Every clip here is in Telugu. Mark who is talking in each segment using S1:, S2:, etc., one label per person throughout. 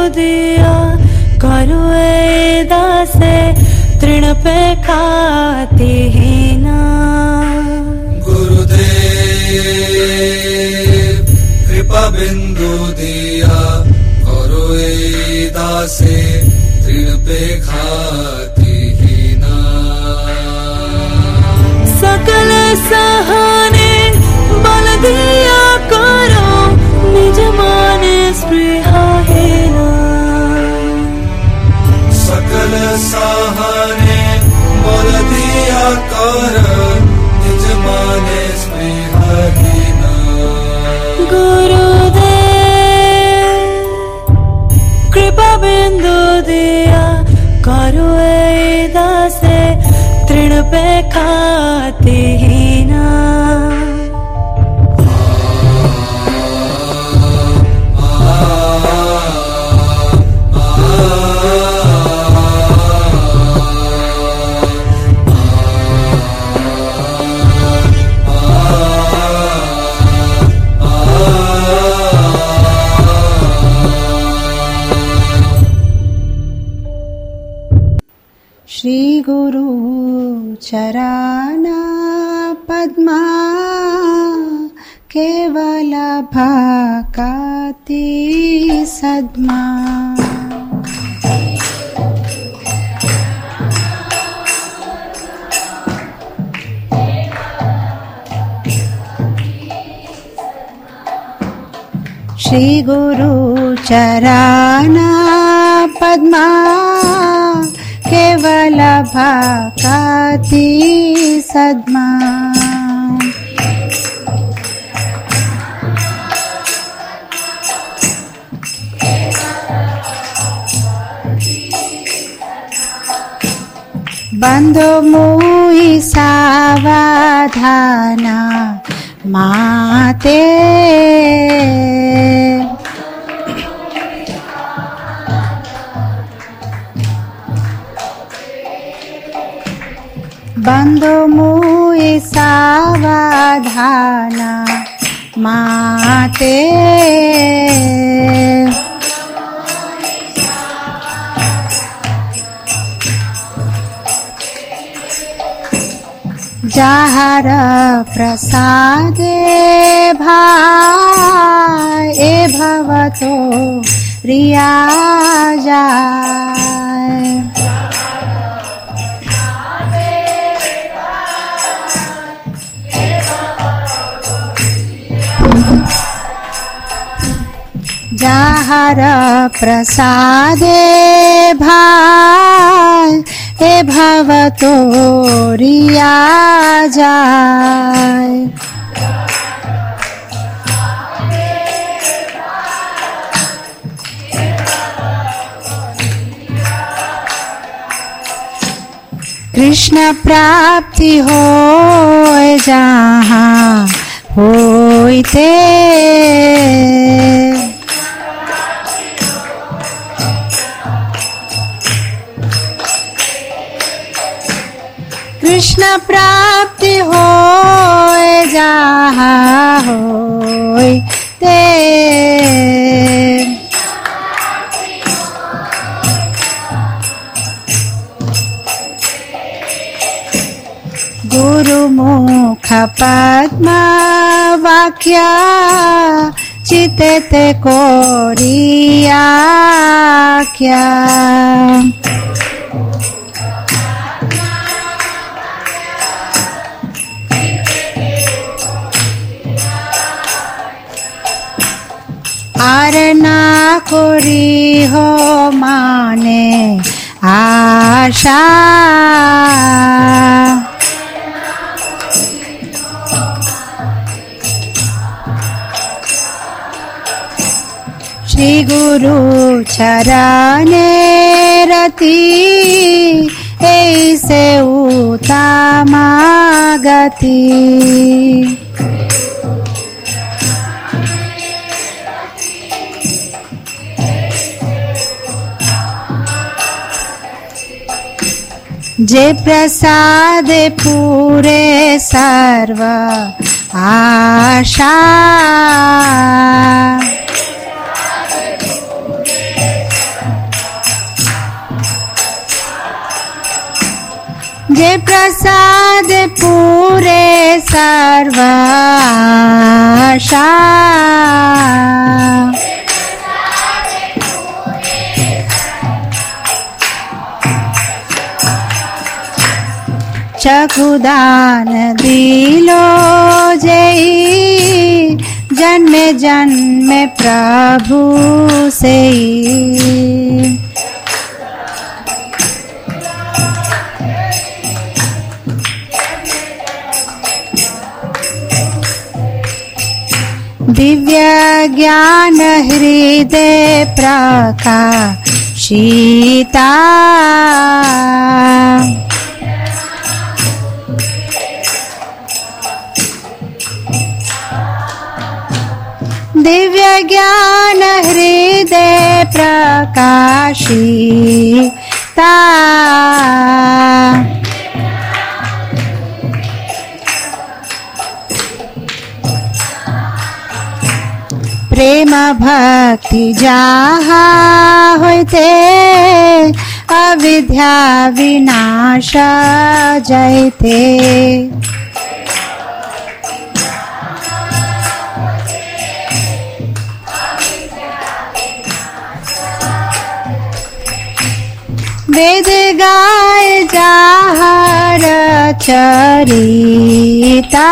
S1: दिया करो ए दासे तृण पे खाती ही ना
S2: गुरुदेव कृपा बिंदु दिया करो ए दासे तृण पे खाती ही ना
S1: सकल सहाने बल दिया करो निज माने स्पृहा है ना
S2: सकल सहाने बल दिया कर निज माने स्नेहहीना
S1: गुरुदेव कृपा बिंदु दिया करो ए दासे तृण पे खाती ही ना
S3: श्रीगुरु चराना पद्मा केवल भाकाति सद्मा श्रीगुरु चराना पद्मा केवल भाकाति सद्मा बन्धो मुहि सावधाना माते बन्धो मुहि सावधाना माते যাহার প্রসাদে ভাই এ ভবত রিয়া যায় যাহার প্রসাদে ভাই এ ভবত রিয়া যায় কৃষ্ণ প্রাপ্তি হয় যাহা হইতে কৃষ্ণ প্রাপ্তি হয় যাহা হইতে गुरुमुख पद्मा वाक्या चितते कोरिया क्या আর না করি হো মানে আশা শ্রী গুরু চরণে রতি এই সে উতামা গতি जे प्रसाद पूरे सर्व आशा जे प्रसाद पूरे सर्वाशा चकुदान दिलो जय जन्मे जन्मे प्रभु से दिव्य ज्ञान हृदय प्रकाशिता दिव्य ज्ञान हृदय प्रकाशिता प्रेम भक्ति जाहा होते अविद्या विनाश जयते वेद गाय जाहर चरिता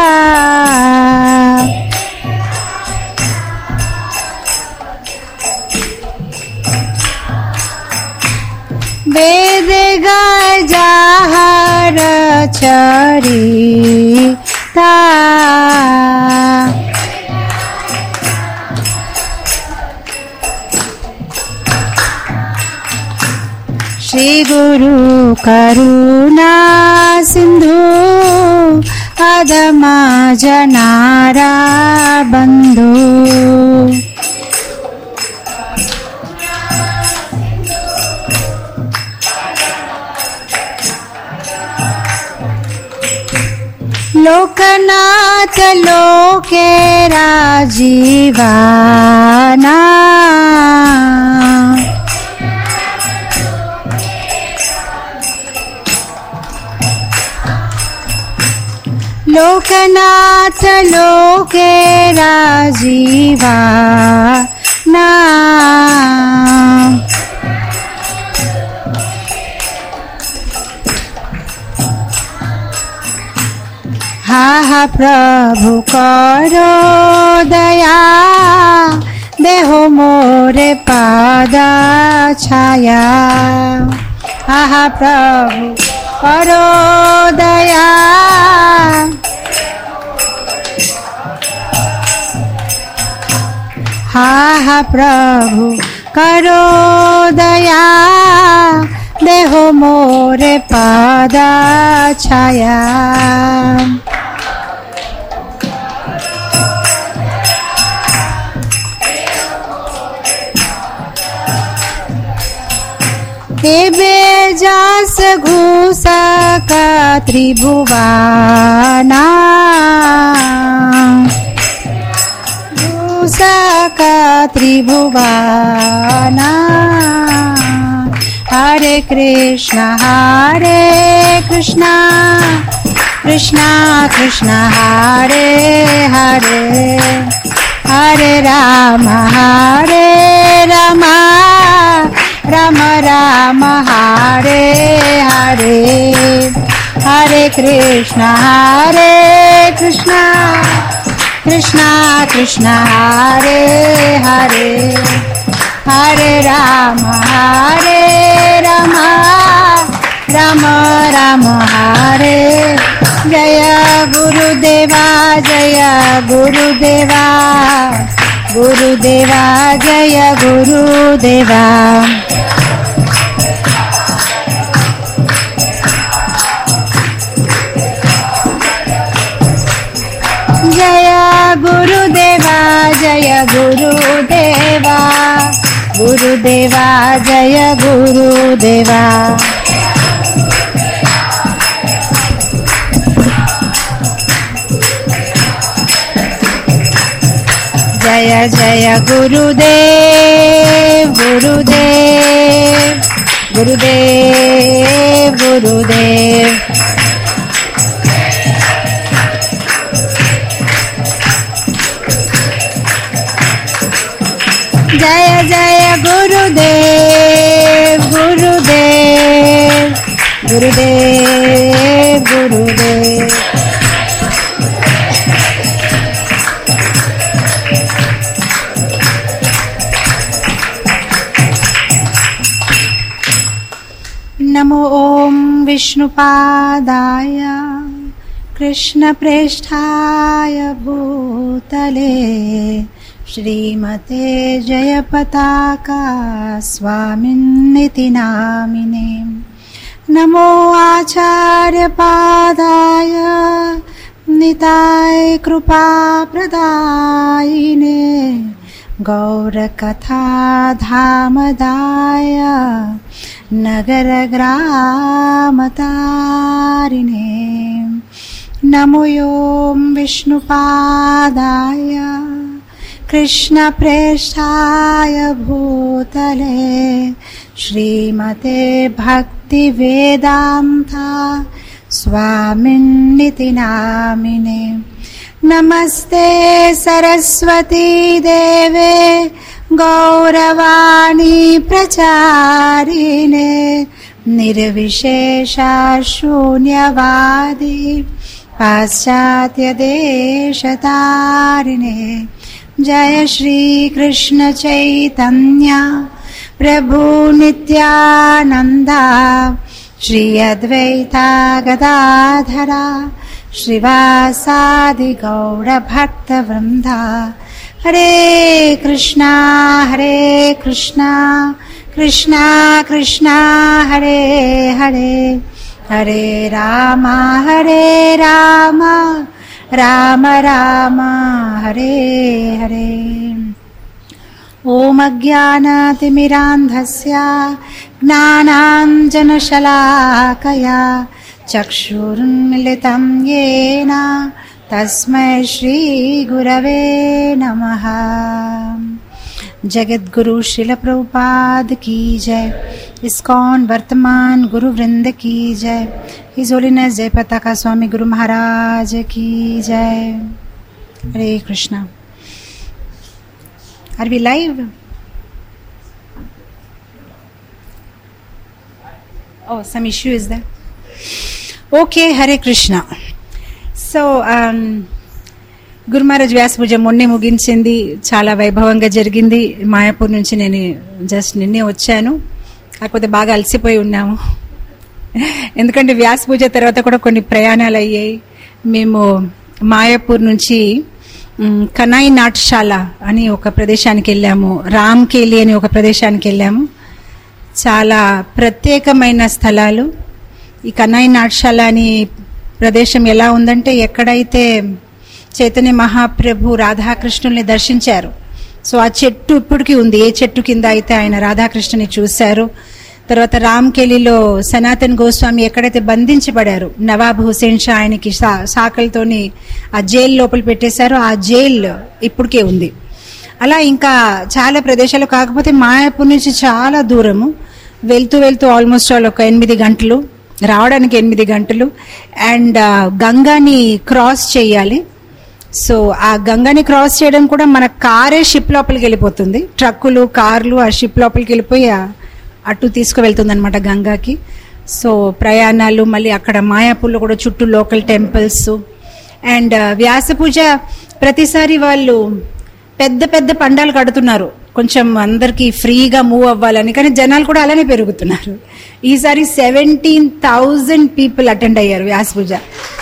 S3: वेद गाय जाहर चरिता श्री गुरु करुणा सिंधु अदमा जनारा बंधु लोकनाथ लोके राजीवाना लोकनाथ लोके राजीवा ना हा हा प्रभु करो दया देहो मोरे पादा छाया हा हा प्रभु करो दया हा हा प्रभु करो दया देहो मोरे पादा छाया एबे जास घुसा का त्रिभुवाना घुसा त्रिभुवाना हरे कृष्ण हरे कृष्ण कृष्ण कृष्ण हरे हरे हरे राम हरे राम राम राम हरे हरे हरे कृष्ण हरे कृष्ण कृष्ण कृष्ण हरे हरे हरे राम हरे राम राम राम हरे जय गुरुदेवा जय गुरुदेवा गुरुदेवा जय गुरुदेवा जय गुरुदेवा जय गुरुदेवा गुरुदेवा जय गुरुदेवा जय जय गुरुदेव गुरुदेव गुरुदेव गुरुदेव जय जय गुरुदेव गुरुदेव गुरुदेव गुरुदेव नमो ॐ विष्णुपादाय कृष्णप्रेष्ठाय भूतले श्रीमते जयपताका स्वामिन्निति नामिने नमो आचार्यपादाय निताय कृपाप्रदायिने गौरकथाधामदाय नगरग्रामतारिणे नमो यों विष्णुपादाय कृष्णप्रेष्ठाय भूतले श्रीमते भक्तिवेदान्ता स्वामिन्निति नामिने नमस्ते सरस्वती देवे गौरवाणी प्रचारिणे निर्विशेषा शून्यवादी पाश्चात्यदेशतारिणे जय श्रीकृष्ण चैतन्य प्रभु नित्यानन्दा श्री अद्वैता गदाधरा श्रीवासादि गौरभक्तवृन्दा हरे कृष्णा हरे कृष्णा कृष्णा कृष्णा हरे हरे हरे राम हरे राम राम राम हरे हरे ॐ अज्ञानतिमिरान्धस्य ज्ञानाञ्जनशलाकया चक्षुर्मिलितं येन तस्मै श्रीगुरवे नमः जगद्गुरु शिल प्रभुपाद की जय इस्कॉन वर्तमान गुरु वृंद की जय हिज होलीनेस जय पताका स्वामी गुरु महाराज की जय Hare Krishna R V live Oh, some issue is there. Okay Hare Krishna so Gurumaharaj Vyasa Puja మొన్నే ముగించింది చాలా వైభవంగా జరిగింది మాయాపూర్ నుంచి నేను జస్ట్ నిన్నే వచ్చాను కాకపోతే బాగా అలసిపోయి ఉన్నాము ఎందుకంటే వ్యాస పూజ తర్వాత కూడా కొన్ని ప్రయాణాలు అయ్యాయి మేము మాయాపూర్ నుంచి మ్, కనాయి నాటశాల అని ఒక ప్రదేశానికి వెళ్ళాము రామ్కేలి అని ఒక ప్రదేశానికి వెళ్ళాము చాలా ప్రత్యేకమైన స్థలాలు ఈ కన్నాయి నాటశాల అని ప్రదేశం ఎలా ఉందంటే ఎక్కడైతే చైతన్య మహాప్రభు రాధాకృష్ణుల్ని దర్శించారు సో ఆ చెట్టు ఇప్పటికీ ఉంది ఏ చెట్టు కింద అయితే ఆయన రాధాకృష్ణుని చూశారు తర్వాత రామ్కెలిలో సనాతన్ గోస్వామి ఎక్కడైతే బంధించబడారు నవాబ్ హుసేన్ షా ఆయనకి సా- సాకలతోని ఆ జైలు లోపల పెట్టేశారో ఆ జైలు ఇప్పటికే ఉంది అలా ఇంకా చాలా ప్రదేశాలు కాకపోతే మాయాపూర్ నుంచి చాలా దూరము వెళ్తూ వెళ్తూ ఆల్మోస్ట్ ఆల్ ఒక ఎనిమిది గంటలు రావడానికి ఎనిమిది గంటలు అండ్ గంగాని క్రాస్ చేయాలి సో ఆ గంగాని క్రాస్ చేయడం కూడా మన కారే షిప్ లోపలికి వెళ్ళిపోతుంది ట్రక్కులు కార్లు ఆ షిప్ లోపలికి వెళ్ళిపోయి ఆ- అటు తీసుకువెళ్తుంది అనమాట గంగాకి సో ప్రయాణాలు మళ్ళీ అక్కడ మాయాపూర్లో కూడా చుట్టూ local temples and Vyasa Puja ప్రతిసారి వాళ్ళు పెద్ద పెద్ద పండాలు కడుతున్నారు కొంచెం అందరికి ఫ్రీగా మూవ్ అవ్వాలని కానీ జనాలు కూడా అలానే పెరుగుతున్నారు ఈసారి సెవెంటీన్ థౌజండ్ పీపుల్ అటెండ్ అయ్యారు వ్యాస పూజ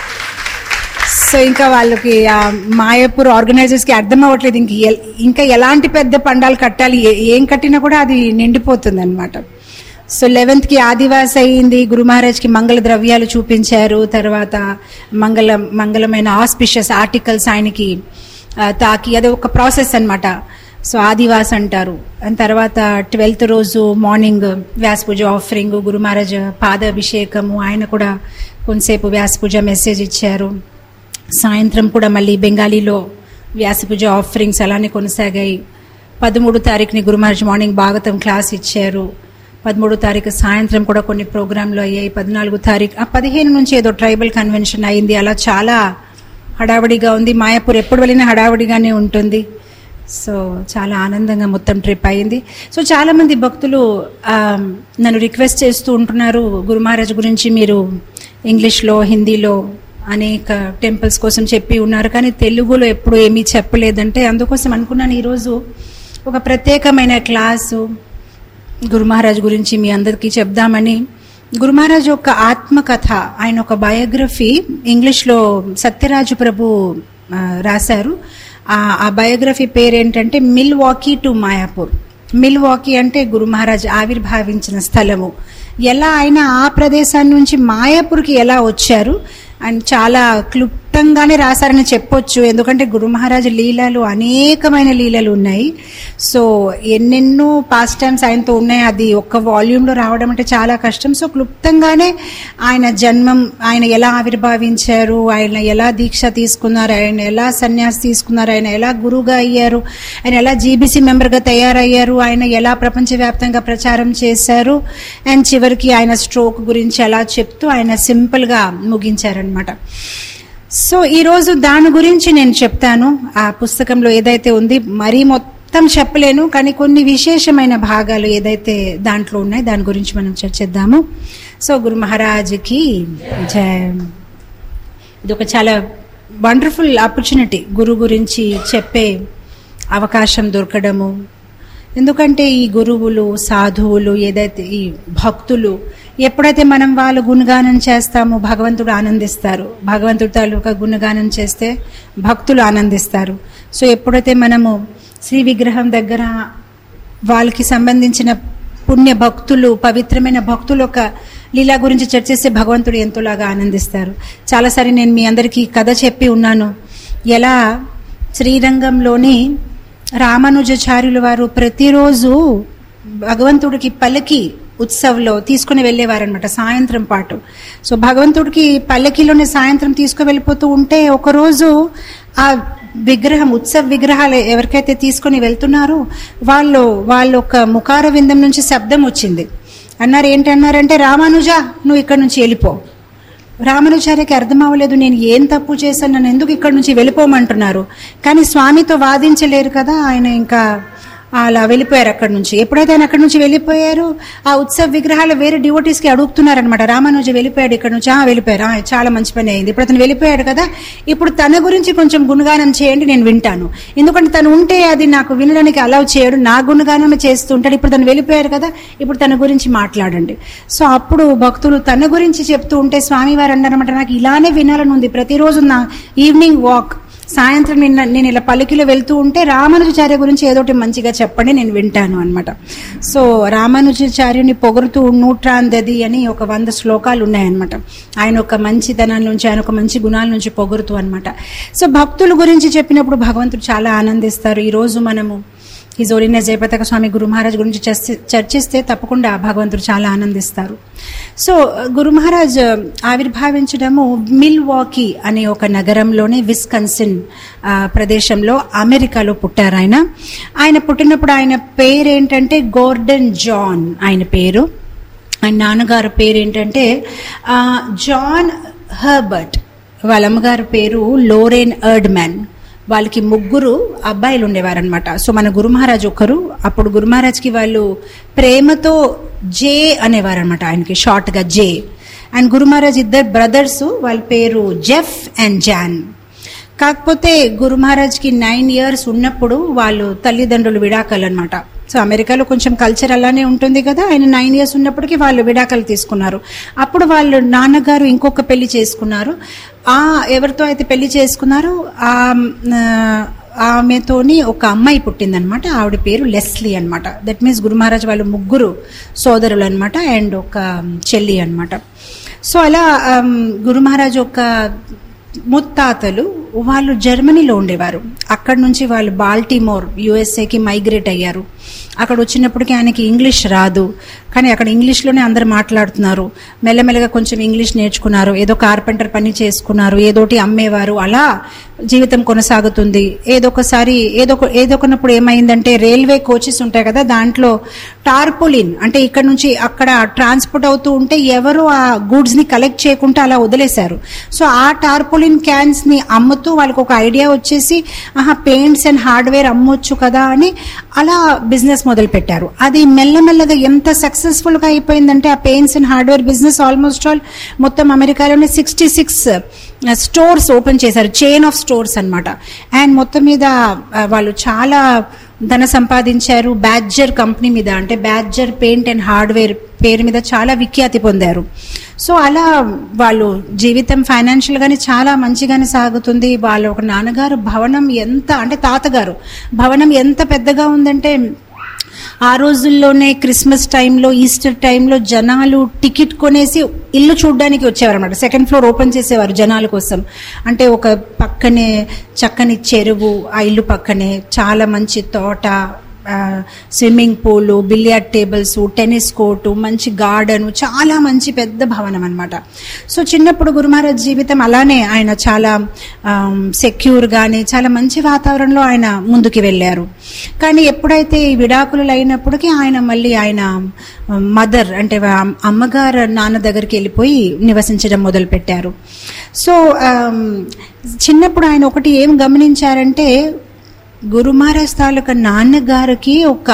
S3: సో ఇంకా వాళ్ళకి ఆ మాయాపూర్ ఆర్గనైజర్స్ కి అర్థం అవ్వట్లేదు ఇంక ఎల్- ఇంకా ఎలాంటి పెద్ద పండాలు కట్టాలి ఏ- ఏం కట్టినా కూడా అది నిండిపోతుంది అనమాట సో లెవెన్త్ కి ఆదివాస్ అయింది గురు మహారాజ్ కి మంగళ ద్రవ్యాలు చూపించారు తర్వాత మంగళ మంగళమైన ఆస్పిషియస్ ఆర్టికల్స్ ఆయనకి ఆ, తాకి అది ఒక ప్రాసెస్ అన్నమాట సో ఆదివాస్ అంటారు అండ్ తర్వాత ట్వెల్త్ రోజు మార్నింగ్ వ్యాస పూజ ఆఫరింగ్ గురు మహారాజ్ పాదాభిషేకము ఆయన కూడా కొంతసేపు వ్యాస పూజ మెసేజ్ ఇచ్చారు సాయంత్రం కూడా మళ్ళీ బెంగాలీలో వ్యాస పూజ ఆఫరింగ్స్ అలానే కొనసాగాయి పదమూడు తారీఖుని గురు మహారాజ్ మార్నింగ్ భాగవతం క్లాస్ ఇచ్చారు పదమూడో తారీఖు సాయంత్రం కూడా కొన్ని ప్రోగ్రాంలు అయ్యాయి పద్నాలుగు తారీఖు ఆ పదిహేను నుంచి ఏదో ట్రైబల్ కన్వెన్షన్ అయింది అలా చాలా హడావిడిగా ఉంది మాయాపూర్ ఎప్పుడు వెళ్ళినా హడావిడిగానే ఉంటుంది సో చాలా ఆనందంగా మొత్తం ట్రిప్ అయింది సో చాలా మంది భక్తులు ఆ, నన్ను రిక్వెస్ట్ చేస్తూ ఉంటున్నారు గురు మహారాజ్ గురించి మీరు ఇంగ్లీష్లో హిందీలో అనేక టెంపుల్స్ కోసం చెప్పి ఉన్నారు కానీ తెలుగులో ఎప్పుడు ఏమీ చెప్పలేదంటే అందుకోసం అనుకున్నాను ఈరోజు ఒక ప్రత్యేకమైన క్లాసు గురు మహారాజ్ గురించి మీ అందరికీ చెప్దామని గురు మహారాజ్ యొక్క ఆత్మకథ ఆయన ఒక బయోగ్రఫీ ఇంగ్లీష్లో సత్యరాజు ప్రభు ఆ, రాశారు ఆ ఆ బయోగ్రఫీ పేరు ఏంటంటే Milwaukee to Mayapur Milwaukee అంటే గురు మహారాజ్ ఆవిర్భావించిన స్థలము ఎలా ఆయన ఆ ప్రదేశాన్ని నుంచి మాయాపూర్కి ఎలా వచ్చారు అండ్ చాలా క్లుప్తంగానే రాశారని చెప్పొచ్చు ఎందుకంటే గురు మహారాజ్ లీలలు అనేకమైన లీలలు ఉన్నాయి సో ఎన్నెన్నో పాస్ట్ టైమ్స్ ఆయనతో ఉన్నాయి అది ఒక్క వాల్యూమ్లో రావడం అంటే చాలా కష్టం సో క్లుప్తంగానే ఆయన జన్మం ఆయన ఎలా ఆవిర్భావించారు ఆయన ఎలా దీక్ష తీసుకున్నారు ఆయన ఎలా సన్యాసి తీసుకున్నారు ఆయన ఎలా గురువుగా అయ్యారు ఆయన ఎలా జీబీసీ మెంబర్గా తయారయ్యారు ఆయన ఎలా ప్రపంచవ్యాప్తంగా ప్రచారం చేశారు అండ్ చివరికి ఆయన స్ట్రోక్ గురించి అలా చెప్తూ ఆయన సింపుల్గా ముగించారనమాట సో ఈరోజు దాని గురించి నేను చెప్తాను ఆ పుస్తకంలో ఏదైతే ఉంది మరీ మొత్తం చెప్పలేను కానీ కొన్ని విశేషమైన భాగాలు ఏదైతే దాంట్లో ఉన్నాయి దాని గురించి మనం చర్చిద్దాము సో గురు మహారాజ్కి జయ ఇది ఒక చాలా వండర్ఫుల్ ఆపర్చునిటీ గురు గురించి చెప్పే అవకాశం దొరకడము ఎందుకంటే ఈ గురువులు సాధువులు ఏదైతే ఈ భక్తులు ఎప్పుడైతే మనం వాళ్ళు గుణగానం చేస్తామో భగవంతుడు ఆనందిస్తారు భగవంతుడు తాలూకా గుణగానం చేస్తే భక్తులు ఆనందిస్తారు సో ఎప్పుడైతే మనము శ్రీ విగ్రహం దగ్గర వాళ్ళకి సంబంధించిన పుణ్య భక్తులు పవిత్రమైన భక్తులు ఒక లీలా గురించి చర్చిస్తే భగవంతుడు ఎంతోలాగా ఆనందిస్తారు చాలాసారి నేను మీ అందరికీ కథ చెప్పి ఉన్నాను ఎలా శ్రీరంగంలోని రామానుజాచార్యులు వారు ప్రతిరోజు భగవంతుడికి పల్లకి ఉత్సవ్లో తీసుకుని వెళ్ళేవారనమాట సాయంత్రం పాటు సో భగవంతుడికి పల్లకిలోనే సాయంత్రం తీసుకు వెళ్ళిపోతూ ఉంటే ఒకరోజు ఆ విగ్రహం ఉత్సవ విగ్రహాలు ఎవరికైతే తీసుకొని వెళ్తున్నారో వాళ్ళు వాళ్ళ ఒక ముఖార విందం నుంచి శబ్దం వచ్చింది అన్నారు ఏంటన్నారంటే రామానుజ నువ్వు ఇక్కడ నుంచి వెళ్ళిపో రామానుచార్యకి అర్థం అవ్వలేదు నేను ఏం తప్పు చేశాను నన్ను ఎందుకు ఇక్కడ నుంచి వెళ్ళిపోమంటున్నారు కానీ స్వామితో వాదించలేరు కదా ఆయన ఇంకా అలా వెళ్ళిపోయారు అక్కడ నుంచి ఎప్పుడైతే ఆయన అక్కడ నుంచి వెళ్ళిపోయారు ఆ ఉత్సవ విగ్రహాలు వేరే డివోటీస్ కి అడుగుతున్నారనమాట రామానుజ వెళ్ళిపోయాడు ఇక్కడ నుంచి ఆ వెళ్ళిపోయారు ఆ, చాలా మంచి పని అయింది ఇప్పుడు అతను వెళ్ళిపోయాడు కదా ఇప్పుడు తన గురించి కొంచెం గుణగానం చేయండి నేను వింటాను ఎందుకంటే తను ఉంటే అది నాకు వినడానికి అలౌ చేయడు నా గుణగానమే చేస్తుంటాడు ఇప్పుడు తను వెళ్ళిపోయారు కదా ఇప్పుడు తన గురించి మాట్లాడండి సో అప్పుడు భక్తులు తన గురించి చెప్తూ ఉంటే స్వామివారు అన్నారన్నమాట నాకు ఇలానే వినాలని ఉంది ప్రతిరోజు నా ఈవినింగ్ వాక్ సాయంత్రం నిన్న నేను ఇలా పల్లకిలో వెళ్తూ ఉంటే రామానుజాచార్య గురించి ఏదో ఒకటి మంచిగా చెప్పండి నేను వింటాను అనమాట సో రామానుజాచార్యుని పొగుడుతూ నూట్రాందది అని ఒక వంద శ్లోకాలు ఉన్నాయన్నమాట ఆయన ఒక మంచితనం నుంచి ఆయన ఒక మంచి గుణాల నుంచి పొగుడుతూ అనమాట సో భక్తుల గురించి చెప్పినప్పుడు భగవంతుడు చాలా ఆనందిస్తారు ఈరోజు మనము ఈ జోలిన జయపతాక స్వామి గురు మహారాజ్ గురించి చర్చి- చర్చిస్తే తప్పకుండా భగవంతుడు చాలా ఆనందిస్తారు సో గురు మహారాజ్ ఆవిర్భావించడము మిల్ వాకీ అనే ఒక నగరంలోనే విస్కన్సిన్ ఆ, ప్రదేశంలో అమెరికాలో పుట్టారు ఆయన ఆయన పుట్టినప్పుడు ఆయన పేరు ఏంటంటే గోర్డన్ జాన్ ఆయన పేరు ఆయన నాన్నగారు పేరు ఏంటంటే ఆ, జాన్ హర్బర్ట్ వాళ్ళ అమ్మగారి పేరు లోరెన్ ఎర్డ్మ్యాన్ వాళ్ళకి ముగ్గురు అబ్బాయిలు ఉండేవారనమాట సో మన గురు మహారాజ్ ఒకరు అప్పుడు గురు మహారాజ్కి వాళ్ళు ప్రేమతో జే అనేవారనమాట ఆయనకి షార్ట్గా జే అండ్ గురు మహారాజ్ ఇద్దరు బ్రదర్స్ వాళ్ళ పేరు జెఫ్ అండ్ జాన్ కాకపోతే గురు మహారాజ్కి నైన్ ఇయర్స్ ఉన్నప్పుడు వాళ్ళు తల్లిదండ్రులు విడాకలు అనమాట సో అమెరికాలో కొంచెం కల్చర్ అలానే ఉంటుంది కదా ఆయన నైన్ ఇయర్స్ ఉన్నప్పటికీ వాళ్ళు విడాకలు తీసుకున్నారు అప్పుడు వాళ్ళు నాన్నగారు ఇంకొక పెళ్లి చేసుకున్నారు ఆ ఎవరితో అయితే పెళ్లి చేసుకున్నారో ఆ ఆ, ఆమెతోని ఒక అమ్మాయి పుట్టిందనమాట ఆవిడ పేరు లెస్లీ అన్నమాట దట్ మీన్స్ గురు మహారాజ్ వాళ్ళు ముగ్గురు సోదరులు అనమాట అండ్ ఒక చెల్లి అన్నమాట సో అలా ఆమ్, గురు మహారాజ్ ఒక ముత్తాతలు వాళ్ళు జర్మనీలో ఉండేవారు అక్కడ నుంచి వాళ్ళు బాల్టిమోర్ యుఎస్ఏకి మైగ్రేట్ అయ్యారు అక్కడ వచ్చినప్పటికీ ఆయనకి ఇంగ్లీష్ రాదు కానీ అక్కడ ఇంగ్లీష్లోనే అందరు మాట్లాడుతున్నారు మెల్లమెల్లగా కొంచెం ఇంగ్లీష్ నేర్చుకున్నారు ఏదో కార్పెంటర్ పని చేసుకున్నారు ఏదోటి అమ్మేవారు అలా జీవితం కొనసాగుతుంది ఏదో ఒకసారి ఏదో ఒక- ఏదో ఒకనప్పుడు ఏమైందంటే రైల్వే కోచెస్ ఉంటాయి కదా దాంట్లో టార్పోలిన్ అంటే ఇక్కడ నుంచి అక్కడ ట్రాన్స్పోర్ట్ అవుతూ ఉంటే ఎవరు ఆ గూడ్స్ ని కలెక్ట్ చేయకుండా అలా వదిలేశారు సో ఆ టార్పోలిన్ క్యాన్స్ ని అమ్ముతూ వాళ్ళకి ఒక ఐడియా వచ్చేసి ఆహా పెయింట్స్ అండ్ హార్డ్వేర్ అమ్మొచ్చు కదా అని అలా బిజినెస్ మొదలు పెట్టారు అది మెల్లమెల్లగా ఎంత సక్సెస్ఫుల్ గా అయిపోయిందంటే ఆ paints and hardware business almost all మొత్తం అమెరికాలోనే సిక్స్టీ సిక్స్ స్టోర్స్ ఓపెన్ చేశారు చైన్ ఆఫ్ స్టోర్స్ అన్నమాట అండ్ మొత్తం మీద ఆ, వాళ్ళు చాలా ధన సంపాదించారు బ్యాడ్జర్ కంపెనీ మీద అంటే బ్యాడ్జర్ పెయింట్ అండ్ హార్డ్వేర్ పేరు మీద చాలా విఖ్యాతి పొందారు సో అలా వాళ్ళు జీవితం ఫైనాన్షియల్ గానే చాలా మంచిగానే సాగుతుంది వాళ్ళ ఒక నాన్నగారు భవనం ఎంత అంటే తాతగారు భవనం ఎంత పెద్దగా ఉందంటే ఆ రోజుల్లోనే క్రిస్మస్ టైంలో ఈస్టర్ టైంలో జనాలు టికెట్ కొనేసి ఇల్లు చూడడానికి వచ్చేవారు అనమాట సెకండ్ ఫ్లోర్ ఓపెన్ చేసేవారు జనాల కోసం అంటే ఒక పక్కనే చక్కని చెరువు ఆ ఇల్లు పక్కనే చాలా మంచి తోట ఆ, swimming pool billiard tables tennis court మంచి గార్డెన్ చాలా మంచి పెద్ద భవనం అనమాట సో చిన్నప్పుడు గురుమహారాజ్ జీవితం అలానే ఆయన చాలా సెక్యూర్ గాని చాలా మంచి వాతావరణంలో ఆయన ముందుకు వెళ్ళారు కానీ ఎప్పుడైతే ఈ విడాకులు అయినప్పటికీ ఆయన మళ్ళీ ఆయన మదర్ అంటే వా- అమ్మగారు నాన్న దగ్గరికి వెళ్ళిపోయి నివసించడం మొదలు పెట్టారు సో ఆమ్, చిన్నప్పుడు ఆయన ఒకటి ఏం గమనించారంటే గురు మహారాజ్ తాలూకా నాన్నగారికి ఒక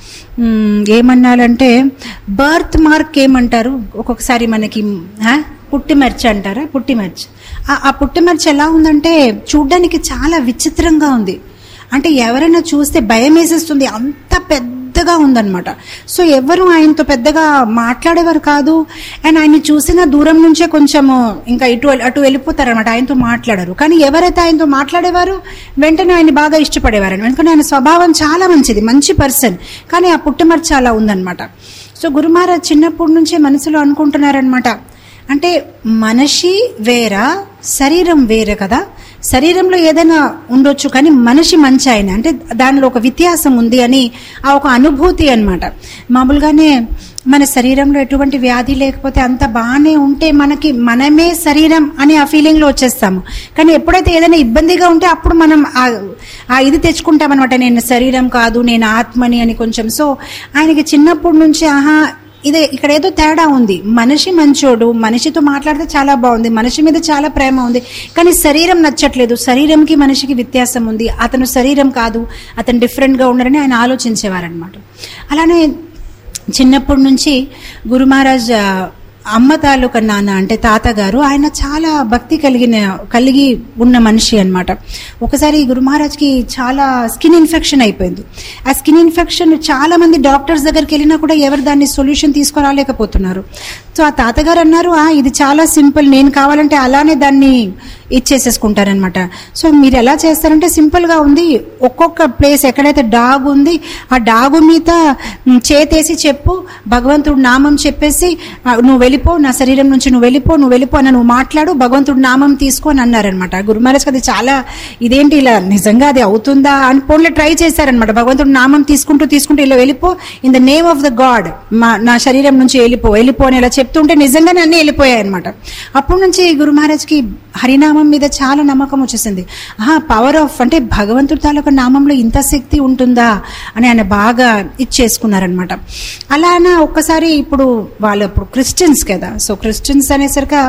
S3: మ్, ఏమన్నారంటే బర్త్ మార్క్ ఏమంటారు ఒక్కొక్కసారి మనకి ఆ, పుట్టిమర్చి అంటారా పుట్టిమర్చి ఆ- ఆ పుట్టిమర్చి ఎలా ఉందంటే చూడ్డానికి చాలా విచిత్రంగా ఉంది అంటే ఎవరైనా చూస్తే భయం వేసేస్తుంది అంత పెద్దగా ఉందన్నమాట సో ఎవరు ఆయనతో పెద్దగా మాట్లాడేవారు కాదు అండ్ ఆయన్ని చూసిన దూరం నుంచే కొంచెము ఇంకా ఇటు అటు వెళ్ళిపోతారనమాట ఆయనతో మాట్లాడరు కానీ ఎవరైతే ఆయనతో మాట్లాడేవారు వెంటనే ఆయన బాగా ఇష్టపడేవారు ఎందుకంటే ఆయన స్వభావం చాలా మంచిది మంచి పర్సన్ కానీ ఆ పుట్టుమర్చి అలా ఉందన్నమాట సో గురుమహారాజ్ చిన్నప్పటి నుంచే మనసులో అనుకుంటున్నారనమాట అంటే మనిషి వేరా శరీరం వేరే కదా శరీరంలో ఏదైనా ఉండొచ్చు కానీ మనిషి మంచి ఆయన అంటే దానిలో ఒక వ్యత్యాసం ఉంది అని ఆ ఒక అనుభూతి అన్నమాట మామూలుగానే మన శరీరంలో ఎటువంటి వ్యాధి లేకపోతే అంత బాగానే ఉంటే మనకి మనమే శరీరం అని ఆ ఫీలింగ్ లో వచ్చేస్తాము కానీ ఎప్పుడైతే ఏదైనా ఇబ్బందిగా ఉంటే అప్పుడు మనం ఆ- ఆ ఇది తెచ్చుకుంటాం అనమాట నేను శరీరం కాదు నేను ఆత్మని అని కొంచెం సో ఆయనకి చిన్నప్పటి నుంచి ఆహా ఇదే ఇక్కడ ఏదో తేడా ఉంది మనిషి మంచోడు మనిషితో మాట్లాడితే చాలా బాగుంది మనిషి మీద చాలా ప్రేమ ఉంది కానీ శరీరం నచ్చట్లేదు శరీరంకి మనిషికి వ్యత్యాసం ఉంది అతను శరీరం కాదు అతను డిఫరెంట్ గా ఉండరని ఆయన ఆలోచించేవారనమాట అలానే చిన్నప్పటి నుంచి గురు మహారాజ్ ఆ, అమ్మ తాలూకా నాన్న అంటే తాతగారు ఆయన చాలా భక్తి కలిగిన కలిగి ఉన్న మనిషి అన్నమాట ఒకసారి గురు మహారాజ్కి చాలా స్కిన్ ఇన్ఫెక్షన్ అయిపోయింది ఆ స్కిన్ ఇన్ఫెక్షన్ చాలా మంది డాక్టర్స్ దగ్గరికి వెళ్ళినా కూడా ఎవరు దాన్ని సొల్యూషన్ తీసుకురాలేకపోతున్నారు సో ఆ తాతగారు అన్నారు "ఆ, ఇది చాలా సింపుల్ నేను కావాలంటే అలానే దాన్ని ఇచ్చేసేసుకుంటారనమాట సో మీరు ఎలా చేస్తారంటే సింపుల్ గా ఉంది ఒక్కొక్క ప్లేస్ ఎక్కడైతే డాగ్ ఉంది ఆ డాగు మీద మ్, చేతేసి చెప్పు భగవంతుడు నామం చెప్పేసి "ఆ, నువ్వు వెళ్ళిపో నా శరీరం నుంచి నువ్వు వెళ్ళిపో నువ్వు వెళ్ళిపో అని నువ్వు మాట్లాడు భగవంతుడు నామం తీసుకో అని అన్నారనమాట గురు మహారాజ్ అది చాలా ఇదేంటి ఇలా నిజంగా అది అవుతుందా అని ఫోన్లో ట్రై చేశారనమాట భగవంతుడు నామం తీసుకుంటూ తీసుకుంటూ ఇలా వెళ్ళిపో in the name of the god మా నా శరీరం నుంచి వెళ్ళిపో వెళ్ళిపో అని ఇలా చెప్తుంటే నిజంగానే అన్నీ వెళ్ళిపోయాయి అనమాట అప్పటి నుంచి గురు మహారాజ్కి హరినామం మీద చాలా నమ్మకం వచ్చేసింది ఆహా పవర్ ఆఫ్ అంటే భగవంతుడి తాలూకా నామంలో ఇంత శక్తి ఉంటుందా అని ఆయన బాగా ఇచ్చేసుకున్నారనమాట అలా ఆయన ఒక్కసారి ఇప్పుడు వాళ్ళు ఇప్పుడు క్రిస్టియన్స్ కదా సో క్రిస్టియన్స్ అనేసరికి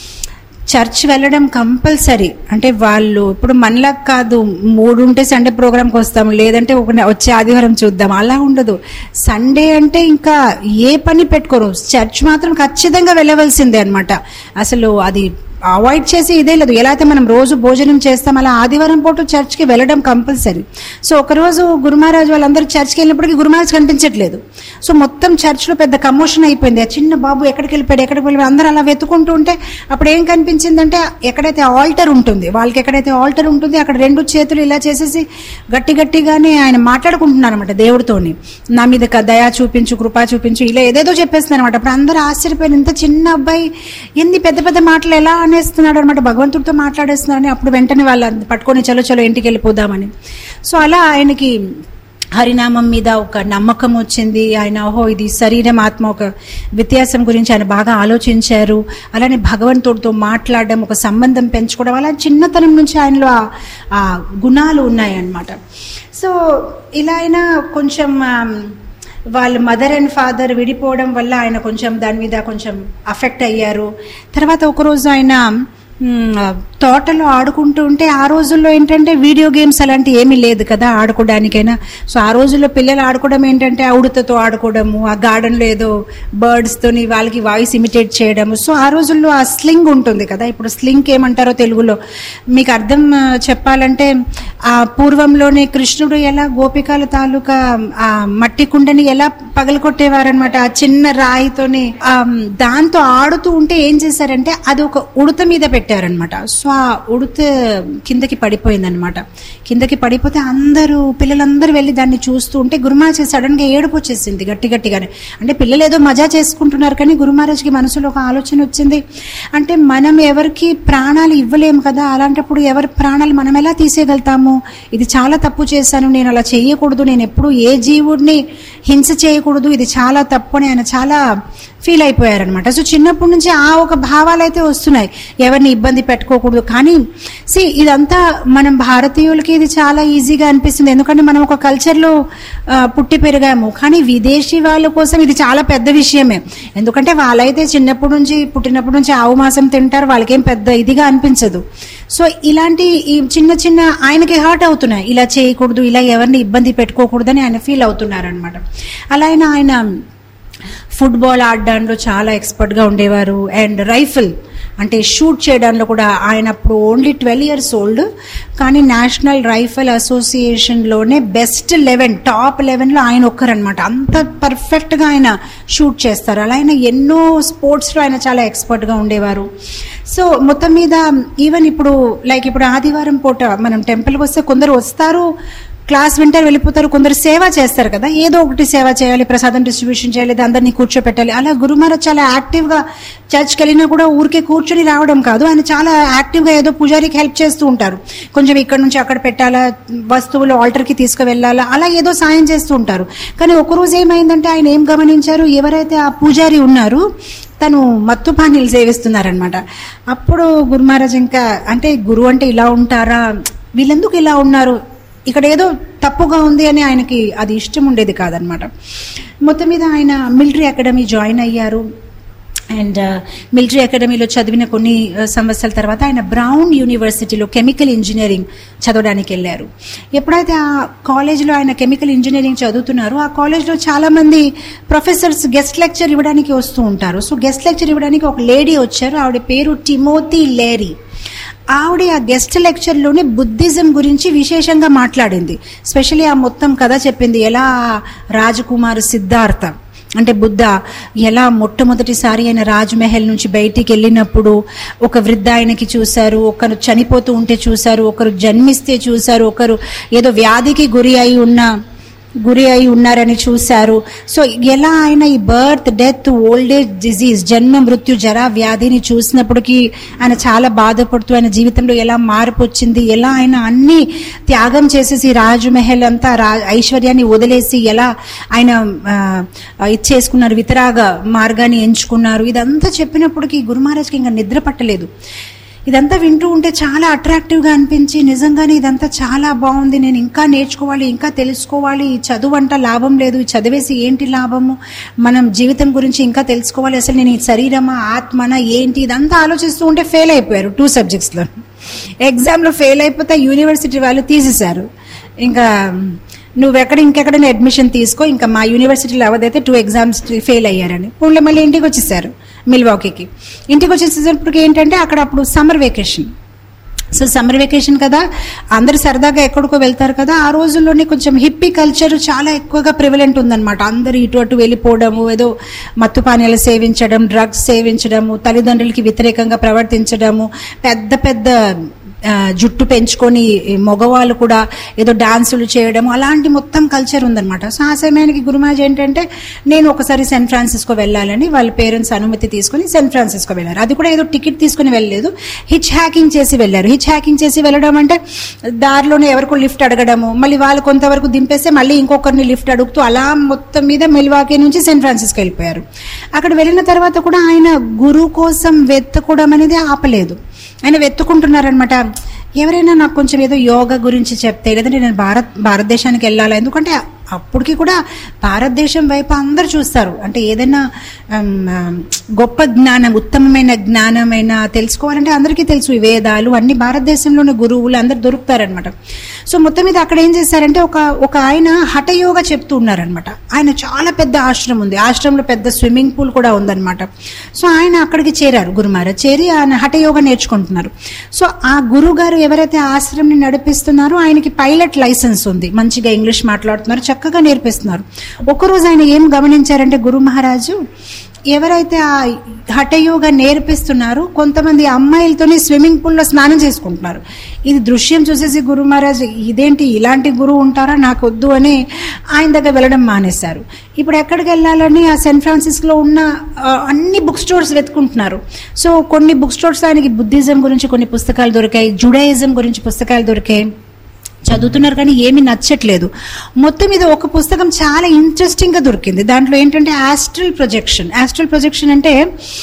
S3: చర్చ్ వెళ్ళడం కంపల్సరీ అంటే వాళ్ళు ఇప్పుడు మనలా కాదు మూడు ఉంటే సండే ప్రోగ్రామ్కి వస్తాం లేదంటే ఒక వచ్చే ఆదివారం చూద్దాం అలా ఉండదు సండే అంటే ఇంకా ఏ పని పెట్టుకోరు చర్చ్ మాత్రం ఖచ్చితంగా వెళ్ళవలసిందే అన్నమాట అసలు అది అవాయిడ్ చేసి ఇదే లేదు ఎలా అయితే మనం రోజు భోజనం చేస్తాం అలా ఆదివారం పూట చర్చ్కి వెళ్ళడం కంపల్సరీ సో ఒకరోజు గురుమహారాజ్ వాళ్ళందరూ చర్చ్కి వెళ్ళినప్పటికీ గురుమహారాజ్ కనిపించట్లేదు సో మొత్తం చర్చ్లో పెద్ద కమోషన్ అయిపోయింది ఆ చిన్న బాబు ఎక్కడికి వెళ్ళిపోయాడు ఎక్కడికి వెళ్ళిపోయాడు అందరూ అలా వెతుకుంటూ ఉంటే అప్పుడు ఏం కనిపించిందంటే ఎక్కడైతే ఆల్టర్ ఉంటుంది వాళ్ళకి ఎక్కడైతే ఆల్టర్ ఉంటుంది అక్కడ రెండు చేతులు ఇలా చేసేసి గట్టి గట్టిగానే ఆయన మాట్లాడుకుంటున్నారు అనమాట దేవుడితోని నా మీద క- దయా చూపించు కృపా చూపించు ఇలా ఏదేదో చెప్పేస్తున్నారు అనమాట అప్పుడు అందరూ ఆశ్చర్యపోయిన ఇంత చిన్న అబ్బాయి ఎన్ని పెద్ద పెద్ద మాటలు ఎలా అని అనేస్తున్నాడు అనమాట భగవంతుడితో మాట్లాడేస్తున్నాడని అప్పుడు వెంటనే వాళ్ళు పట్టుకొని చలో చలో ఇంటికి వెళ్ళిపోదామని సో అలా ఆయనకి హరినామం మీద ఒక నమ్మకం వచ్చింది ఆయన ఓహో ఇది శరీరం ఆత్మ ఒక వ్యత్యాసం గురించి ఆయన బాగా ఆలోచించారు అలానే భగవంతుడితో మాట్లాడడం ఒక సంబంధం పెంచుకోవడం అలా చిన్నతనం నుంచి ఆయనలో ఆ- ఆ గుణాలు ఉన్నాయన్నమాట సో ఇలా అయినా కొంచెం ఆమ్, వాళ్ళ మదర్ అండ్ ఫాదర్ విడిపోవడం వల్ల ఆయన కొంచెం దాని మీద కొంచెం అఫెక్ట్ అయ్యారు తర్వాత ఒకరోజు ఆయన మ్, తోటలో ఆడుకుంటూ ఉంటే ఆ రోజుల్లో ఏంటంటే వీడియో గేమ్స్ అలాంటి ఏమీ లేదు కదా ఆడుకోవడానికైనా సో ఆ రోజుల్లో పిల్లలు ఆడుకోవడం ఏంటంటే ఆ ఉడతతో ఆడుకోవడము ఆ గార్డెన్లో ఏదో బర్డ్స్తోని వాళ్ళకి వాయిస్ ఇమిటేట్ చేయడము సో ఆ రోజుల్లో ఆ స్లింగ్ ఉంటుంది కదా ఇప్పుడు స్లింగ్ ఏమంటారో తెలుగులో మీకు అర్థం ఆ, చెప్పాలంటే ఆ పూర్వంలోనే కృష్ణుడు ఎలా గోపికల తాలూకా ఆ మట్టి కుండని ఎలా పగలగొట్టేవారనమాట ఆ చిన్న రాయితోని ఆ దాంతో ఆడుతూ ఉంటే ఏం చేశారంటే అది ఒక ఉడత మీద పెట్టారనమాట సో ఆ ఉడత కిందకి పడిపోయిందనమాట కిందకి పడిపోతే అందరూ పిల్లలందరూ వెళ్ళి దాన్ని చూస్తూ ఉంటే గురుమాజీ సడన్ గా ఏడుపు వచ్చేసింది గట్టి గట్టిగానే అంటే పిల్లలు ఏదో మజా చేసుకుంటున్నారు కానీ గురుమహారాజ్కి మనసులో ఒక ఆలోచన వచ్చింది అంటే మనం ఎవరికి ప్రాణాలు ఇవ్వలేము కదా అలాంటప్పుడు ఎవరి ప్రాణాలు మనం ఎలా తీసేయగలుగుతాము ఇది చాలా తప్పు చేశాను నేను అలా చేయకూడదు నేను ఎప్పుడు ఏ జీవుడిని హింస చేయకూడదు ఇది చాలా తప్పు అని ఆయన చాలా ఫీల్ అయిపోయారనమాట సో చిన్నప్పటి నుంచి ఆ ఒక భావాలు అయితే వస్తున్నాయి ఎవరిని ఇబ్బంది పెట్టుకోకూడదు కానీ సి ఇదంతా మనం భారతీయులకి ఇది చాలా ఈజీగా అనిపిస్తుంది ఎందుకంటే మనం ఒక కల్చర్లో ఆ, పుట్టి పెరిగాము కానీ విదేశీ వాళ్ళ కోసం ఇది చాలా పెద్ద విషయమే ఎందుకంటే వాళ్ళైతే చిన్నప్పటి నుంచి పుట్టినప్పటి నుంచి ఆవు మాసం తింటారు వాళ్ళకేం పెద్ద ఇదిగా అనిపించదు సో ఇలాంటి ఈ చిన్న చిన్న ఆయనకి హర్ట్ అవుతున్నాయి ఇలా చేయకూడదు ఇలా ఎవరిని ఇబ్బంది పెట్టుకోకూడదని ఆయన ఫీల్ అవుతున్నారు అనమాట అలా అయినా ఆయన ఫుట్బాల్ ఆడడంలో చాలా ఎక్స్పర్ట్గా ఉండేవారు అండ్ రైఫిల్ అంటే షూట్ చేయడంలో కూడా ఆయన అప్పుడు ఓన్లీ ట్వెల్వ్ ఇయర్స్ ఓల్డ్ కానీ నేషనల్ రైఫిల్ అసోసియేషన్లోనే బెస్ట్ లెవెన్ టాప్ లెవెన్లో ఆయన ఒక్కరనమాట అంత పర్ఫెక్ట్గా ఆయన షూట్ చేస్తారు అలా ఆయన ఎన్నో స్పోర్ట్స్లో ఆయన చాలా ఎక్స్పర్ట్గా ఉండేవారు సో మొత్తం మీద ఈవెన్ ఇప్పుడు లైక్ ఇప్పుడు ఆదివారం పూట మనం టెంపుల్కి వస్తే కొందరు వస్తారు క్లాస్ వింటారు వెళ్ళిపోతారు కొందరు సేవ చేస్తారు కదా ఏదో ఒకటి సేవ చేయాలి ప్రసాదం డిస్ట్రిబ్యూషన్ చేయాలి లేదా అందరినీ కూర్చోపెట్టాలి అలా గురుమారాజ్ చాలా యాక్టివ్గా చర్చ్కి వెళ్ళినా కూడా ఊరికే కూర్చొని రావడం కాదు ఆయన చాలా యాక్టివ్గా ఏదో పూజారికి హెల్ప్ చేస్తూ ఉంటారు కొంచెం ఇక్కడ నుంచి అక్కడ పెట్టాలా వస్తువులు ఆల్టర్కి తీసుకువెళ్ళాలా అలా ఏదో సాయం చేస్తూ ఉంటారు కానీ ఒకరోజు ఏమైందంటే ఆయన ఏం గమనించారు ఎవరైతే ఆ పూజారి ఉన్నారు తను మత్తు పానీలు సేవిస్తున్నారనమాట అప్పుడు గురు మహారాజ్ ఇంకా అంటే గురువు అంటే ఇలా ఉంటారా వీళ్ళెందుకు ఇలా ఉన్నారు ఇక్కడ ఏదో తప్పుగా ఉంది అని ఆయనకి అది ఇష్టం ఉండేది కాదనమాట మొత్తం మీద ఆయన మిలిటరీ అకాడమీ జాయిన్ అయ్యారు అండ్ మిలిటరీ అకాడమీలో చదివిన కొన్ని uh, సంవత్సరాల తర్వాత ఆయన బ్రౌన్ యూనివర్సిటీలో కెమికల్ ఇంజనీరింగ్ చదవడానికి వెళ్ళారు ఎప్పుడైతే ఆ కాలేజ్లో ఆయన కెమికల్ ఇంజనీరింగ్ చదువుతున్నారో ఆ కాలేజ్లో చాలా మంది ప్రొఫెసర్స్ గెస్ట్ లెక్చర్ ఇవ్వడానికి వస్తూ ఉంటారు సో గెస్ట్ లెక్చర్ ఇవ్వడానికి ఒక లేడీ వచ్చారు ఆవిడ పేరు టిమోతి లేరీ ఆవిడ ఆ గెస్ట్ లెక్చర్లోనే బుద్ధిజం గురించి విశేషంగా మాట్లాడింది స్పెషల్లీ ఆ మొత్తం కథ చెప్పింది ఎలా రాజకుమారు సిద్ధార్థ అంటే బుద్ధ ఎలా మొట్టమొదటిసారి ఆయన రాజ్మహల్ నుంచి బయటికి వెళ్ళినప్పుడు ఒక వృద్ధ ఆయనకి చూశారు ఒకరు చనిపోతూ ఉంటే చూశారు ఒకరు జన్మిస్తే చూశారు ఒకరు ఏదో వ్యాధికి గురి అయి ఉన్న గురి అయి ఉన్నారని చూశారు సో ఎలా ఆయన ఈ birth death old age disease జన్మ మృత్యు జరా వ్యాధిని చూసినప్పటికీ ఆయన చాలా బాధపడుతూ ఆయన జీవితంలో ఎలా మార్పు వచ్చింది ఎలా ఆయన అన్ని త్యాగం చేసేసి రాజమహల్ అంతా రా ఐశ్వర్యాన్ని వదిలేసి ఎలా ఆయన ఆ, ఇచ్చేసుకున్నారు వితరాగ మార్గాన్ని ఎంచుకున్నారు ఇదంతా చెప్పినప్పటికీ గురు మహారాజ్కి ఇంకా నిద్ర పట్టలేదు ఇదంతా వింటూ ఉంటే చాలా అట్రాక్టివ్గా అనిపించి నిజంగానే ఇదంతా చాలా బాగుంది నేను ఇంకా నేర్చుకోవాలి ఇంకా తెలుసుకోవాలి ఈ చదువు అంట లాభం లేదు ఈ చదివేసి ఏంటి లాభము మనం జీవితం గురించి ఇంకా తెలుసుకోవాలి అసలు నేను ఈ శరీరమా ఆత్మనా ఏంటి ఇదంతా ఆలోచిస్తూ ఉంటే ఫెయిల్ అయిపోయారు టూ సబ్జెక్ట్స్లో ఎగ్జామ్లో ఫెయిల్ అయిపోతే యూనివర్సిటీ వాళ్ళు తీసేశారు ఇంకా నువ్వెక్కడ ఇంకెక్కడైనా అడ్మిషన్ తీసుకో ఇంకా మా యూనివర్సిటీలో అవదైతే టూ ఎగ్జామ్స్ ఫెయిల్ అయ్యారని ఊళ్ళో మళ్ళీ ఇంటికి వచ్చేసారు మిల్వాకీకి ఇంటికి వచ్చేసేటప్పటికి ఏంటంటే అక్కడ అప్పుడు summer vacation so summer vacation కదా అందరు సరదాగా ఎక్కడికో వెళ్తారు కదా ఆ రోజుల్లోనే కొంచెం హిప్పీ కల్చర్ చాలా ఎక్కువగా ప్రివలెంట్ ఉందన్నమాట అందరు ఇటు అటు వెళ్ళిపోవడము ఏదో మత్తు పానీయాలు సేవించడం డ్రగ్స్ సేవించడము తల్లిదండ్రులకి వ్యతిరేకంగా ప్రవర్తించడము పెద్ద పెద్ద ఆ, జుట్టు పెంచుకొని ఈ మగవాళ్ళు కూడా ఏదో డాన్సులు చేయడం అలాంటి మొత్తం కల్చర్ ఉందన్నమాట సో ఆ సమయానికి గురుమాజ్ ఏంటంటే నేను ఒకసారి శాన్ ఫ్రాన్సిస్కో వెళ్ళాలని వాళ్ళ పేరెంట్స్ అనుమతి తీసుకుని శాన్ ఫ్రాన్సిస్కో వెళ్ళారు అది కూడా ఏదో టికెట్ తీసుకుని వెళ్ళలేదు హిచ్ హ్యాకింగ్ చేసి వెళ్ళారు హిచ్ హ్యాకింగ్ చేసి వెళ్ళడం అంటే దారిలోనే ఎవరికో లిఫ్ట్ అడగడము మళ్ళీ వాళ్ళు కొంతవరకు దింపేస్తే మళ్ళీ ఇంకొకరిని లిఫ్ట్ అడుగుతూ అలా మొత్తం మీద మెల్వాకే నుంచి శాన్ ఫ్రాన్సిస్కో వెళ్ళిపోయారు అక్కడ వెళ్ళిన తర్వాత కూడా ఆయన గురువు కోసం వెతుకోవడం అనేది ఆపలేదు ఆయన వెతుకుంటున్నారనమాట ఎవరైనా నాకు కొంచెం ఏదో యోగా గురించి చెప్తే లేదంటే నేను భారత్ భారతదేశానికి వెళ్ళాలా ఎందుకంటే అప్పటికి కూడా భారతదేశం వైపు అందరు చూస్తారు అంటే ఏదైనా ఆమ్, ఆమ్, గొప్ప జ్ఞానం ఉత్తమమైన జ్ఞానమైన తెలుసుకోవాలంటే అందరికీ తెలుసు ఈ వేదాలు అన్ని భారతదేశంలోని గురువులు అందరు దొరుకుతారనమాట సో మొత్తం మీద అక్కడ ఏం చేశారంటే ఒక ఒక ఆయన హఠయోగా చెప్తూ ఉన్నారనమాట ఆయన చాలా పెద్ద ఆశ్రమం ఉంది ఆశ్రమంలో పెద్ద స్విమ్మింగ్ పూల్ కూడా ఉందన్నమాట సో ఆయన అక్కడికి చేరారు గురుమారాజ్ చేరి ఆయన హఠయోగా నేర్చుకుంటున్నారు సో ఆ గురువు గారు ఎవరైతే ఆశ్రమంని నడిపిస్తున్నారో ఆయనకి పైలట్ లైసెన్స్ ఉంది మంచిగా ఇంగ్లీష్ మాట్లాడుతున్నారు చక్కగా నేర్పిస్తున్నారు ఒకరోజు ఆయన ఏం గమనించారంటే గురు మహారాజు ఎవరైతే ఆ హఠయోగా నేర్పిస్తున్నారో కొంతమంది అమ్మాయిలతోనే స్విమ్మింగ్ పూల్లో స్నానం చేసుకుంటున్నారు ఇది దృశ్యం చూసేసి గురు మహారాజ్ ఇదేంటి ఇలాంటి గురువు ఉంటారా నాకు వద్దు అని ఆయన దగ్గర వెళ్ళడం మానేశారు ఇప్పుడు ఎక్కడికి వెళ్ళాలని ఆ సెన్ ఫ్రాన్సిస్కోలో ఉన్న ఆ, అన్ని బుక్ స్టోర్స్ వెతుకుంటున్నారు సో కొన్ని బుక్ స్టోర్స్ ఆయనకి బుద్ధిజం గురించి కొన్ని పుస్తకాలు దొరికాయి జుడాయిజం గురించి పుస్తకాలు దొరికాయి చదువుతున్నారు కానీ ఏమీ నచ్చట్లేదు మొత్తం మీద ఒక పుస్తకం చాలా ఇంట్రెస్టింగ్ గా దొరికింది దాంట్లో ఏంటంటే ఆస్ట్రల్ ప్రొజెక్షన్ ఆస్ట్రల్ ప్రొజెక్షన్ అంటే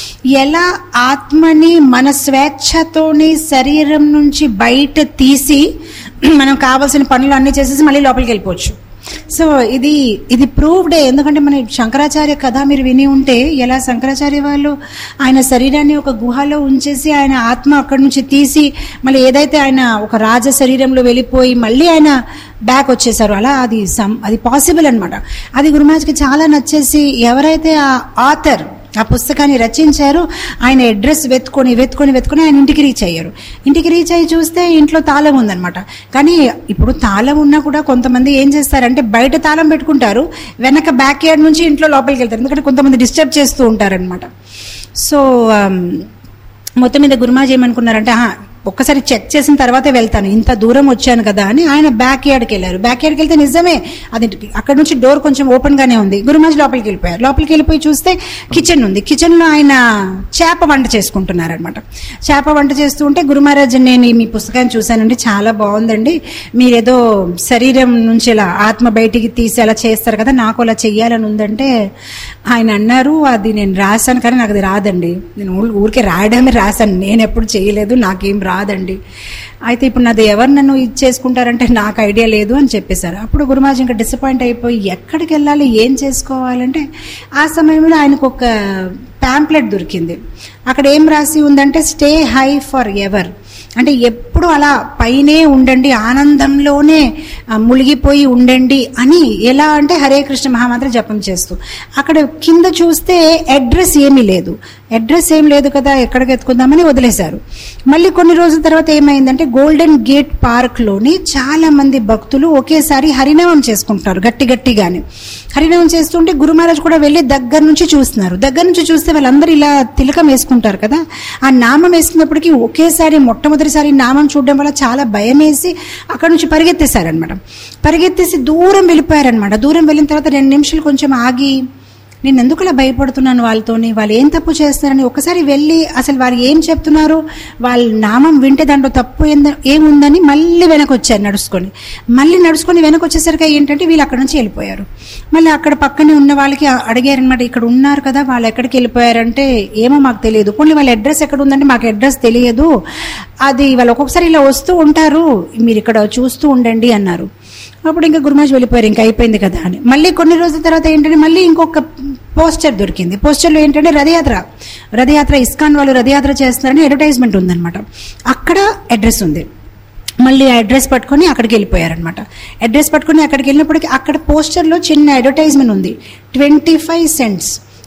S3: ఎలా ఆత్మని మన స్వేచ్ఛతోని శరీరం నుంచి బయట తీసి మనం కావాల్సిన పనులు అన్ని చేసేసి మళ్ళీ లోపలికి వెళ్ళిపోవచ్చు సో ఇది ఇది ప్రూవ్డే ఎందుకంటే మన శంకరాచార్య కథ మీరు విని ఉంటే ఎలా శంకరాచార్య వాళ్ళు ఆయన శరీరాన్ని ఒక గుహలో ఉంచేసి ఆయన ఆత్మ అక్కడి నుంచి తీసి మళ్ళీ ఏదైతే ఆయన ఒక రాజ శరీరంలో వెళ్ళిపోయి మళ్ళీ ఆయన బ్యాక్ వచ్చేసారు అలా అది సం అది పాసిబుల్ అనమాట అది గురుమాజ్కి చాలా నచ్చేసి ఎవరైతే ఆ ఆథర్ ఆ పుస్తకాన్ని రచించారు ఆయన అడ్రస్ వెతుకొని వెతుకొని వెతుకొని ఆయన ఇంటికి రీచ్ అయ్యారు ఇంటికి రీచ్ అయ్యి చూస్తే ఇంట్లో తాళం ఉందన్నమాట కానీ ఇప్పుడు తాళం ఉన్నా కూడా కొంతమంది ఏం చేస్తారంటే బయట తాళం పెట్టుకుంటారు వెనక బ్యాక్ యార్డ్ నుంచి ఇంట్లో లోపలికి వెళ్తారు ఎందుకంటే కొంతమంది డిస్టర్బ్ చేస్తూ ఉంటారనమాట సో ఆమ్, మొత్తం మీద గురుమాజీ ఏమనుకున్నారంటే "ఆహా, ఒక్కసారి చెక్ చేసిన తర్వాతే వెళ్తాను ఇంత దూరం వచ్చాను కదా అని ఆయన బ్యాక్ యార్డ్కి వెళ్ళారు బ్యాక్ యార్డ్కి వెళ్తే నిజమే అది అక్కడ నుంచి డోర్ కొంచెం ఓపెన్ గానే ఉంది గురుమాజీ లోపలికి వెళ్ళిపోయారు లోపలికి వెళ్ళిపోయి చూస్తే కిచెన్ ఉంది కిచెన్ లో ఆయన చేప వంట చేసుకుంటున్నారు అనమాట చేప వంట చేస్తూ ఉంటే గురుమహారాజ్ నేను ఈ మీ పుస్తకాన్ని చూశానండి చాలా బాగుందండి మీరేదో శరీరం నుంచి ఇలా ఆత్మ బయటికి తీసి అలా చేస్తారు కదా నాకు అలా చెయ్యాలని ఉందంటే ఆయన అన్నారు అది నేను రాశాను కానీ నాకు అది రాదండి నేను ఊ- ఊరికే రాయడమే రాశాను నేను ఎప్పుడు చేయలేదు నాకేం రాదండి అయితే ఇప్పుడు నాది ఎవరు నన్ను ఇది చేసుకుంటారంటే నాకు ఐడియా లేదు అని చెప్పేశారు అప్పుడు గురుమాజ్ ఇంకా డిసప్పాయింట్ అయిపోయి ఎక్కడికి వెళ్ళాలి ఏం చేసుకోవాలంటే ఆ సమయంలో ఆయనకు ఒక ప్యాంప్లెట్ దొరికింది అక్కడ ఏం రాసి ఉందంటే స్టే హై ఫర్ ఎవర్ అంటే ఎప్పుడు అలా పైనే ఉండండి ఆనందంలోనే ఆ, మునిగిపోయి ఉండండి అని ఎలా అంటే హరే కృష్ణ మహామంత్ర జపం చేస్తూ అక్కడ కింద చూస్తే అడ్రస్ ఏమీ లేదు అడ్రస్ ఏం లేదు కదా ఎక్కడికి ఎత్తుకుందామని వదిలేశారు మళ్ళీ కొన్ని రోజుల తర్వాత ఏమైందంటే గోల్డెన్ గేట్ పార్క్ లోని చాలా మంది భక్తులు ఒకేసారి హరినామం చేసుకుంటున్నారు గట్టి గట్టిగానే హరినామం చేస్తుంటే గురు మహారాజ్ కూడా వెళ్ళి దగ్గర నుంచి చూస్తున్నారు దగ్గర నుంచి చూస్తే వాళ్ళందరూ ఇలా తిలకం వేసుకుంటారు కదా ఆ నామం వేసుకున్నప్పటికీ ఒకేసారి మొట్టమొదటిసారి నామం చూడడం వల్ల చాలా భయం వేసి అక్కడ నుంచి పరిగెత్తేశారనమాట పరిగెత్తేసి దూరం వెళ్ళిపోయారనమాట దూరం వెళ్ళిన తర్వాత రెండు నిమిషాలు కొంచెం ఆగి నేను ఎందుకు ఇలా భయపడుతున్నాను వాళ్ళతోని వాళ్ళు ఏం తప్పు చేస్తున్నారని ఒకసారి వెళ్ళి అసలు వారు ఏం చెప్తున్నారు వాళ్ళ నామం వింటే దాంట్లో తప్పు ఏంద- ఏముందని మళ్ళీ వెనక్కి వచ్చారు నడుచుకొని మళ్ళీ నడుచుకొని వెనక్కి వచ్చేసరికి ఏంటంటే వీళ్ళు అక్కడ నుంచి వెళ్ళిపోయారు మళ్ళీ అక్కడ పక్కనే ఉన్న వాళ్ళకి అడిగారనమాట ఇక్కడ ఉన్నారు కదా వాళ్ళు ఎక్కడికి వెళ్ళిపోయారంటే ఏమో మాకు తెలియదు పోనీ వాళ్ళ అడ్రస్ ఎక్కడ ఉందంటే మాకు అడ్రస్ తెలియదు అది వాళ్ళు ఒక్కొక్కసారి ఇలా వస్తూ ఉంటారు మీరు ఇక్కడ చూస్తూ ఉండండి అన్నారు అప్పుడు ఇంకా గురుమాజ్ వెళ్ళిపోయారు ఇంకా అయిపోయింది కదా అని మళ్ళీ కొన్ని రోజుల తర్వాత ఏంటంటే మళ్ళీ ఇంకొక పోస్టర్ దొరికింది పోస్టర్లో ఏంటంటే రథయాత్ర రథయాత్ర ఇస్కాన్ వాళ్ళు రథయాత్ర చేస్తున్నారని అడ్వర్టైజ్మెంట్ ఉందన్నమాట అక్కడ అడ్రస్ ఉంది మళ్ళీ ఆ అడ్రస్ పట్టుకొని అక్కడికి వెళ్ళిపోయారనమాట అడ్రస్ పట్టుకొని అక్కడికి వెళ్ళినప్పటికీ అక్కడ పోస్టర్లో చిన్న అడ్వర్టైజ్మెంట్ ఉంది ట్వంటీ ఫైవ్ సెంట్స్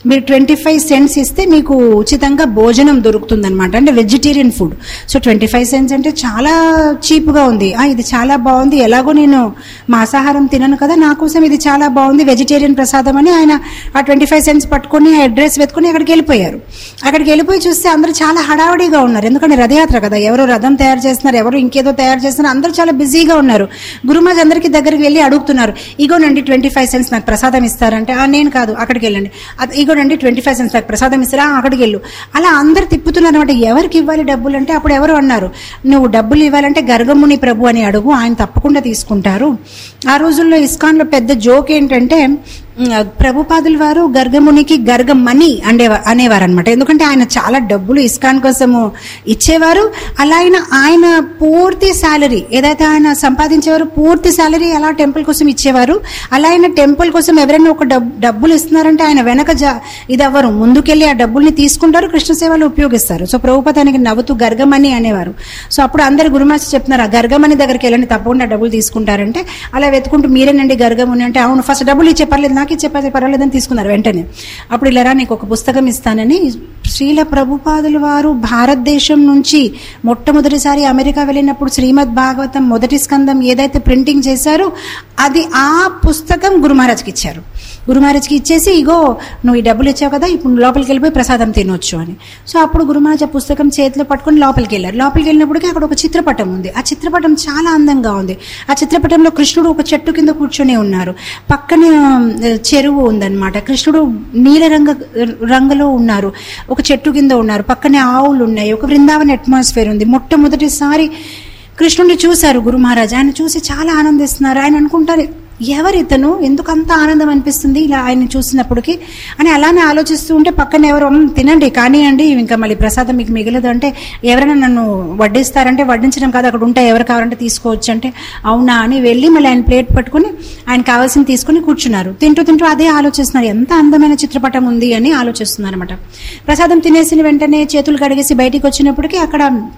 S3: మీరు ట్వంటీ ఫైవ్ సెంట్స్ ఇస్తే మీకు ఉచితంగా భోజనం దొరుకుతుంది అనమాట అంటే vegetarian food so twenty five cents అంటే చాలా చీప్గా ఉంది ఆ, ఇది చాలా బాగుంది ఎలాగో నేను మాంసాహారం తినను కదా నా కోసం ఇది చాలా బాగుంది వెజిటేరియన్ ప్రసాదం అని ఆయన ఆ ట్వంటీ ఫైవ్ సెంట్స్ పట్టుకొని ఆ అడ్రస్ వెతుకొని అక్కడికి వెళ్ళిపోయారు అక్కడికి వెళ్ళిపోయి చూస్తే అందరూ చాలా హడావుడిగా ఉన్నారు ఎందుకంటే రథయాత్ర కదా ఎవరో రథం తయారు చేస్తున్నారు ఎవరు ఇంకేదో తయారు చేస్తున్నారు అందరూ చాలా బిజీగా ఉన్నారు గురుమాజ్ అందరికి దగ్గరికి వెళ్ళి అడుగుతున్నారు ఇగోనండి ట్వంటీ ఫైవ్ సెంట్స్ నాకు ప్రసాదం ఇస్తారంటే "ఆ, నేను కాదు అక్కడికి వెళ్ళండి "అది- ఇగోనండి ట్వంటీ ఫైవ్ సెంట్స్ నాకు ప్రసాదం ఇస్తారా "ఆ, అక్కడికి వెళ్ళు అలా అందరు తిప్పుతున్నారు అనమాట ఎవరికి ఇవ్వాలి డబ్బులు అంటే అప్పుడు ఎవరు అన్నారు నువ్వు డబ్బులు ఇవ్వాలంటే గర్గముని ప్రభు అని అడుగు ఆయన తప్పకుండా తీసుకుంటారు ఆ రోజుల్లో ఇస్కాన్లో పెద్ద జోక్ ఏంటంటే ఉమ్, ప్రభుపాదుల వారు గర్గమునికి గర్గమణి అండేవా అనేవారు అనమాట ఎందుకంటే ఆయన చాలా డబ్బులు ఇస్కాన్ కోసము ఇచ్చేవారు అలా ఆయన ఆయన పూర్తి శాలరీ ఏదైతే ఆయన సంపాదించేవారు పూర్తి శాలరీ అలా టెంపుల్ కోసం ఇచ్చేవారు అలా ఆయన టెంపుల్ కోసం ఎవరైనా ఒక డబ్ డబ్బులు ఇస్తున్నారంటే ఆయన వెనక జా ఇది అవ్వరు ముందుకెళ్ళి ఆ డబ్బుల్ని తీసుకుంటారు కృష్ణ సేవలు ఉపయోగిస్తారు సో ప్రభుపాద ఆయనకి నవ్వుతూ గర్గమణి అనేవారు సో అప్పుడు అందరు గురుమాసి చెప్తున్నారు ఆ గర్గమణి దగ్గరికి వెళ్ళండి తప్పకుండా డబ్బులు తీసుకుంటారంటే అలా వెతుకుంటూ మీరేనండి గర్గముని అంటే అవును ఫస్ట్ డబ్బులు ఇచ్చే పర్లేదు నాకు ఇచ్చే పర్లేదు పర్వాలేదని తీసుకున్నారు వెంటనే అప్పుడు ఇలా రా, నీకు ఒక పుస్తకం ఇస్తానని శ్రీల ప్రభుపాదుల వారు భారతదేశం నుంచి మొట్టమొదటిసారి అమెరికా వెళ్ళినప్పుడు శ్రీమద్ భాగవతం మొదటి స్కందం ఏదైతే ప్రింటింగ్ చేశారో అది ఆ పుస్తకం గురు మహారాజ్కి ఇచ్చారు గురు మహారాజ్కి ఇచ్చేసి ఇగో నువ్వు ఈ డబ్బులు ఇచ్చావు కదా ఇప్పుడు లోపలికి వెళ్ళిపోయి ప్రసాదం తినొచ్చు అని సో అప్పుడు గురు మహారాజ్ ఆ పుస్తకం చేతిలో పట్టుకొని లోపలికి వెళ్ళారు లోపలికి వెళ్ళినప్పటికీ అక్కడ ఒక చిత్రపటం ఉంది ఆ చిత్రపటం చాలా అందంగా ఉంది ఆ చిత్రపటంలో కృష్ణుడు ఒక చెట్టు కింద కూర్చొని ఉన్నారు పక్కనే ఆ, చెరువు ఉందన్నమాట కృష్ణుడు నీల రంగ రంగులో ఉన్నారు ఒక చెట్టు కింద ఉన్నారు పక్కనే ఆవులు ఉన్నాయి ఒక బృందావన అట్మాస్ఫియర్ ఉంది మొట్టమొదటిసారి కృష్ణుడిని చూశారు గురు మహారాజ్ ఆయన చూసి చాలా ఆనందిస్తున్నారు ఆయన అనుకుంటారు ఎవరు ఇతను ఎందుకు అంత ఆనందం అనిపిస్తుంది ఇలా ఆయన చూసినప్పటికీ అని అలానే ఆలోచిస్తూ ఉంటే పక్కన ఎవరు "మ్మ్, తినండి కానివ్వండి ఇంకా మళ్ళీ ప్రసాదం మీకు మిగలదు అంటే ఎవరైనా నన్ను వడ్డిస్తారంటే వడ్డించడం కాదు అక్కడ ఉంటాయి ఎవరు కావాలంటే తీసుకోవచ్చు అంటే అవునా అని వెళ్ళి మళ్ళీ ఆయన ప్లేట్ పట్టుకుని ఆయన కావాల్సింది తీసుకుని కూర్చున్నారు తింటూ తింటూ అదే ఆలోచిస్తున్నారు ఎంత అందమైన చిత్రపటం ఉంది అని ఆలోచిస్తున్నారు అనమాట ప్రసాదం తినేసిన వెంటనే చేతులు కడిగేసి బయటికి వచ్చినప్పటికీ అక్కడ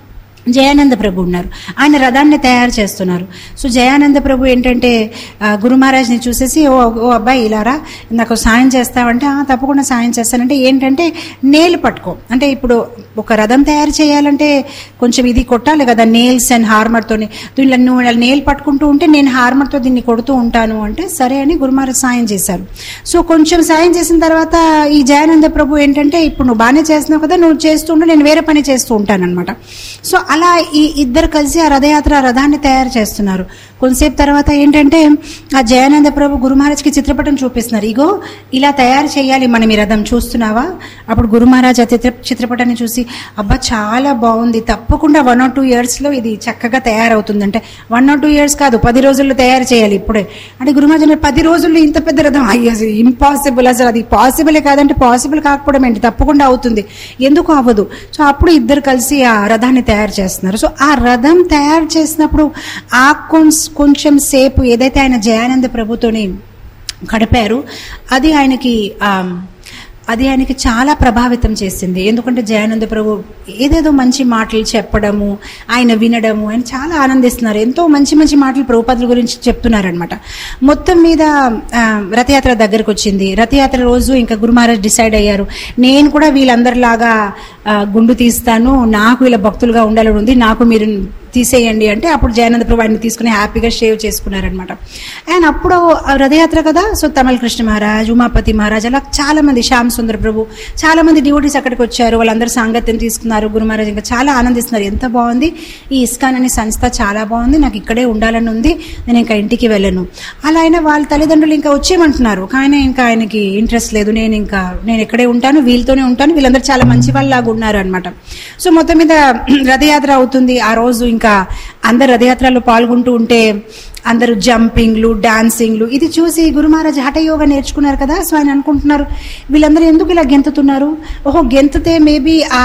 S3: జయానంద ప్రభు ఉన్నారు ఆయన రథాన్ని తయారు చేస్తున్నారు సో జయానంద ప్రభు ఏంటంటే ఆ, గురు మహారాజ్ని చూసేసి ఓ ఓ అబ్బాయి ఇలారా నాకు సాయం చేస్తావంటే "ఆ, తప్పకుండా సాయం చేస్తానంటే ఏంటంటే నేలు పట్టుకో అంటే ఇప్పుడు ఒక రథం తయారు చేయాలంటే కొంచెం ఇది కొట్టాలి కదా నేల్స్ అండ్ హార్మర్తోని దీనిలో నువ్వు ఇలా నేల్ పట్టుకుంటూ ఉంటే నేను హార్మర్తో దీన్ని కొడుతూ ఉంటాను అంటే సరే అని గురు మహారాజ్ సాయం చేశారు సో కొంచెం సాయం చేసిన తర్వాత ఈ జయానంద ప్రభు ఏంటంటే ఇప్పుడు నువ్వు బాగానే చేస్తున్నావు కదా నువ్వు చేస్తూ ఉండు నేను వేరే పని చేస్తూ ఉంటానన్నమాట సో అలా ఈ ఇద్దరు కలిసి ఆ రథయాత్ర ఆ రథాన్ని తయారు చేస్తున్నారు కొంతసేపు తర్వాత ఏంటంటే ఆ జయానంద ప్రభు గురు మహారాజ్కి చిత్రపటం చూపిస్తున్నారు ఇగో ఇలా తయారు చేయాలి మనం ఈ రథం చూస్తున్నావా అప్పుడు గురు మహారాజ్ ఆ చిత్ర చిత్రపటాన్ని చూసి అబ్బా చాలా బాగుంది తప్పకుండా వన్ ఆర్ టూ ఇయర్స్లో ఇది చక్కగా తయారవుతుందంటే వన్ ఆర్ టూ ఇయర్స్ కాదు పది రోజుల్లో తయారు చేయాలి ఇప్పుడే అంటే గురు మహారాజ్ అన్నారు, పది రోజుల్లో ఇంత పెద్ద రథం అయ్యో ఇంపాసిబుల్ అసలు అది పాసిబులే కాదంటే పాసిబుల్ కాకపోవడం ఏంటి తప్పకుండా అవుతుంది ఎందుకు అవ్వదు సో అప్పుడు ఇద్దరు కలిసి ఆ రథాన్ని తయారు చేస్తున్నారు సో ఆ రథం తయారు చేసినప్పుడు ఆ కొంచెం కొంచెం సేపు ఏదైతే ఆయన జయానంద ప్రభుతోని గడిపారు అది ఆయనకి ఆ, అది ఆయనకి చాలా ప్రభావితం చేసింది ఎందుకంటే జయానంద ప్రభు ఏదేదో మంచి మాటలు చెప్పడము ఆయన వినడము ఆయన చాలా ఆనందిస్తున్నారు ఎంతో మంచి మంచి మాటలు ప్రభుపదుల గురించి చెప్తున్నారనమాట మొత్తం మీద ఆ, రథయాత్ర దగ్గరకు వచ్చింది రథయాత్ర రోజు ఇంకా గురు మహారాజ్ డిసైడ్ అయ్యారు నేను కూడా వీళ్ళందరిలాగా ఆ, గుండు తీస్తాను నాకు వీళ్ళ భక్తులుగా ఉండాలని ఉంది నాకు మీరు తీసేయండి అంటే అప్పుడు జయానంద ప్రభు ఆయన తీసుకుని హ్యాపీగా షేవ్ చేసుకున్నారనమాట అండ్ అప్పుడు ఆ రథయాత్ర కదా సో తమిళ కృష్ణ మహారాజ్ ఉమాపతి మహారాజ్ అలా చాలా మంది శ్యామ్ సుందర ప్రభు చాలా మంది డివోటీస్ అక్కడికి వచ్చారు వాళ్ళందరూ సాంగత్యం తీసుకున్నారు గురు మహారాజ్ ఇంకా చాలా ఆనందిస్తున్నారు ఎంత బాగుంది ఈ ఇస్కాన్ అనే సంస్థ చాలా బాగుంది నాకు ఇక్కడే ఉండాలని ఉంది నేను ఇంకా ఇంటికి వెళ్ళను అలా అయినా వాళ్ళ తల్లిదండ్రులు ఇంకా వచ్చేయమంటున్నారు కానీ ఇంకా ఆయనకి ఇంట్రెస్ట్ లేదు నేను ఇంకా నేను ఇక్కడే ఉంటాను వీళ్ళతోనే ఉంటాను వీళ్ళందరూ చాలా మంచి వాళ్ళలాగా ఉన్నారు అనమాట సో మొత్తం మీద రథయాత్ర అవుతుంది ఆ రోజు ఇంకా అందరు రథయాత్రలో పాల్గొంటూ ఉంటే అందరూ జంపింగ్లు డాన్సింగ్లు ఇది చూసి గురు మహారాజ్ హఠయోగ నేర్చుకున్నారు కదా సో ఆయన అనుకుంటున్నారు వీళ్ళందరూ ఎందుకు ఇలా గెంతుతున్నారు ఓహో గెంతుతే మేబీ ఆ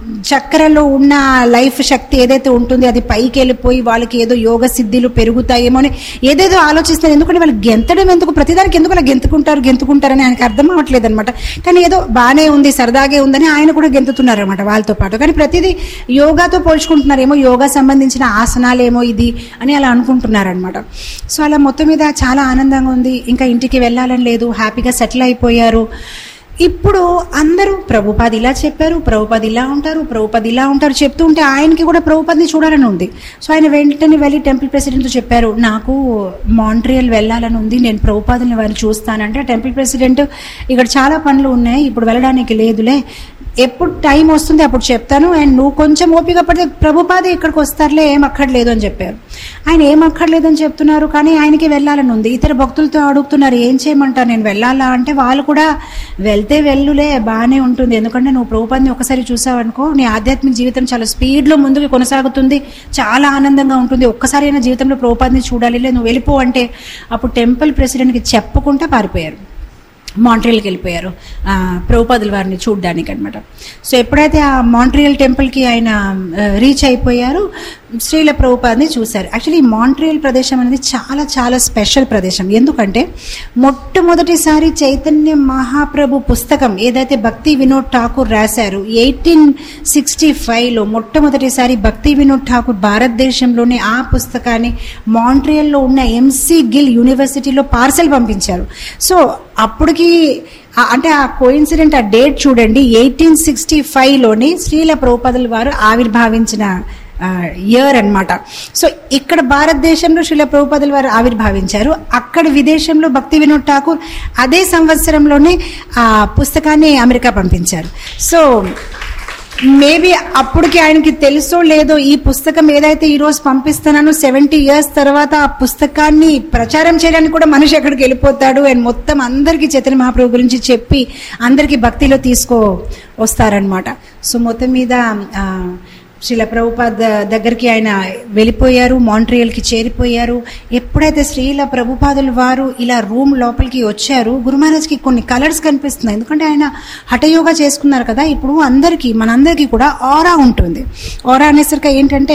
S3: చక్రలో ఉన్న లైఫ్ శక్తి ఏదైతే ఉంటుందో అది పైకి వెళ్ళిపోయి వాళ్ళకి ఏదో యోగ సిద్ధిలు పెరుగుతాయేమో అని ఏదేదో ఆలోచిస్తారు ఎందుకంటే వాళ్ళు గెంతడం ఎందుకు ప్రతిదానికి ఎందుకు అలా గెంతుకుంటారు గెంతుకుంటారని ఆయనకు అర్థం అవ్వట్లేదు అనమాట కానీ ఏదో బాగానే ఉంది సరదాగే ఉందని ఆయన కూడా గెంతుతున్నారు అనమాట వాళ్ళతో పాటు కానీ ప్రతిదీ యోగాతో పోల్చుకుంటున్నారేమో యోగా సంబంధించిన ఆసనాలేమో ఇది అని అలా అనుకుంటున్నారు అనమాట సో అలా మొత్తం మీద చాలా ఆనందంగా ఉంది ఇంకా ఇంటికి వెళ్ళాలని లేదు హ్యాపీగా సెటిల్ అయిపోయారు ఇప్పుడు అందరూ ప్రభుపాది ఇలా చెప్పారు ప్రభుపాది ఇలా ఉంటారు ప్రభుపాది ఇలా ఉంటారు చెప్తూ ఉంటే ఆయనకి కూడా ప్రభుపాదిని చూడాలని ఉంది సో ఆయన వెంటనే వెళ్ళి టెంపుల్ ప్రెసిడెంట్ చెప్పారు నాకు మాంట్రియల్ వెళ్ళాలని ఉంది నేను ప్రభుపాదిని వారిని చూస్తానంటే టెంపుల్ ప్రెసిడెంట్ ఇక్కడ చాలా పనులు ఉన్నాయి ఇప్పుడు వెళ్ళడానికి లేదులే ఎప్పుడు టైం వస్తుంది అప్పుడు చెప్తాను అండ్ నువ్వు కొంచెం ఓపిక పడితే ప్రభుపాది ఇక్కడికి వస్తారులే ఏం అక్కర్లేదు అని చెప్పారు ఆయన ఏం అక్కర్లేదని చెప్తున్నారు కానీ ఆయనకి వెళ్ళాలని ఉంది ఇతర భక్తులతో అడుగుతున్నారు ఏం చేయమంటారు నేను వెళ్ళాలా అంటే వాళ్ళు కూడా వెళ్తే వెళ్ళులే బాగానే ఉంటుంది ఎందుకంటే నువ్వు ప్రభుపాదిని ఒకసారి చూసావనుకో నీ ఆధ్యాత్మిక జీవితం చాలా స్పీడ్లో ముందుకు కొనసాగుతుంది చాలా ఆనందంగా ఉంటుంది ఒక్కసారి అయినా జీవితంలో ప్రభుపాదిని చూడాలి లే నువ్వు వెళ్ళిపో అంటే అప్పుడు టెంపుల్ ప్రెసిడెంట్కి చెప్పుకుంటా పారిపోయారు మాంట్రియల్కి వెళ్ళిపోయారు ఆ, ప్రభుపాదుల వారిని చూడడానికి అనమాట సో ఎప్పుడైతే ఆ మాంట్రియల్ టెంపుల్కి ఆయన ఆ, రీచ్ అయిపోయారు శ్రీల ప్రభుపాదిని చూశారు యాక్చువల్లీ ఈ మాంట్రియల్ ప్రదేశం అనేది చాలా చాలా స్పెషల్ ప్రదేశం ఎందుకంటే మొట్టమొదటిసారి చైతన్య మహాప్రభు పుస్తకం ఏదైతే భక్తి వినోద్ ఠాకూర్ రాశారు ఎయిటీన్ సిక్స్టీ ఫైవ్లో మొట్టమొదటిసారి భక్తి వినోద్ ఠాకూర్ భారతదేశంలోనే ఆ పుస్తకాన్ని మాంట్రియల్లో ఉన్న ఎంసీ గిల్ యూనివర్సిటీలో పార్సెల్ పంపించారు సో అప్పటికి ఆ- అంటే ఆ కోయిన్సిడెంట్ ఆ డేట్ చూడండి ఎయిటీన్ సిక్స్టీ ఫైవ్లోని శ్రీల ప్రభుపదుల వారు ఆవిర్భావించిన ఇయర్ అన్నమాట సో ఇక్కడ భారతదేశంలో శ్రీల ప్రభుపదుల వారు ఆవిర్భావించారు అక్కడ విదేశంలో భక్తి వినోద్ ఠాకూర్ అదే సంవత్సరంలోనే ఆ పుస్తకాన్ని అమెరికా పంపించారు సో మేబీ అప్పటికి ఆయనకి తెలుసో లేదో ఈ పుస్తకం ఏదైతే ఈ రోజు పంపిస్తున్నానో సెవెంటీ ఇయర్స్ తర్వాత ఆ పుస్తకాన్ని ప్రచారం చేయడానికి కూడా మనిషి ఎక్కడికి వెళ్ళిపోతాడు అండ్ మొత్తం అందరికీ చైతన్య మహాప్రభు గురించి చెప్పి అందరికీ భక్తిలో తీసుకో వస్తారనమాట సో మొత్తం మీద ఆ, శ్రీల ప్రభుపాద్ దగ్గరికి ఆయన వెళ్ళిపోయారు మాంట్రియల్కి చేరిపోయారు ఎప్పుడైతే శ్రీల ప్రభుపాదుల వారు ఇలా రూమ్ లోపలికి వచ్చారు గురుమహారాజ్కి కొన్ని కలర్స్ కనిపిస్తున్నాయి ఎందుకంటే ఆయన హఠయోగా చేసుకున్నారు కదా ఇప్పుడు అందరికీ మనందరికీ కూడా ఆరా ఉంటుంది ఆరా అనేసరికి ఏంటంటే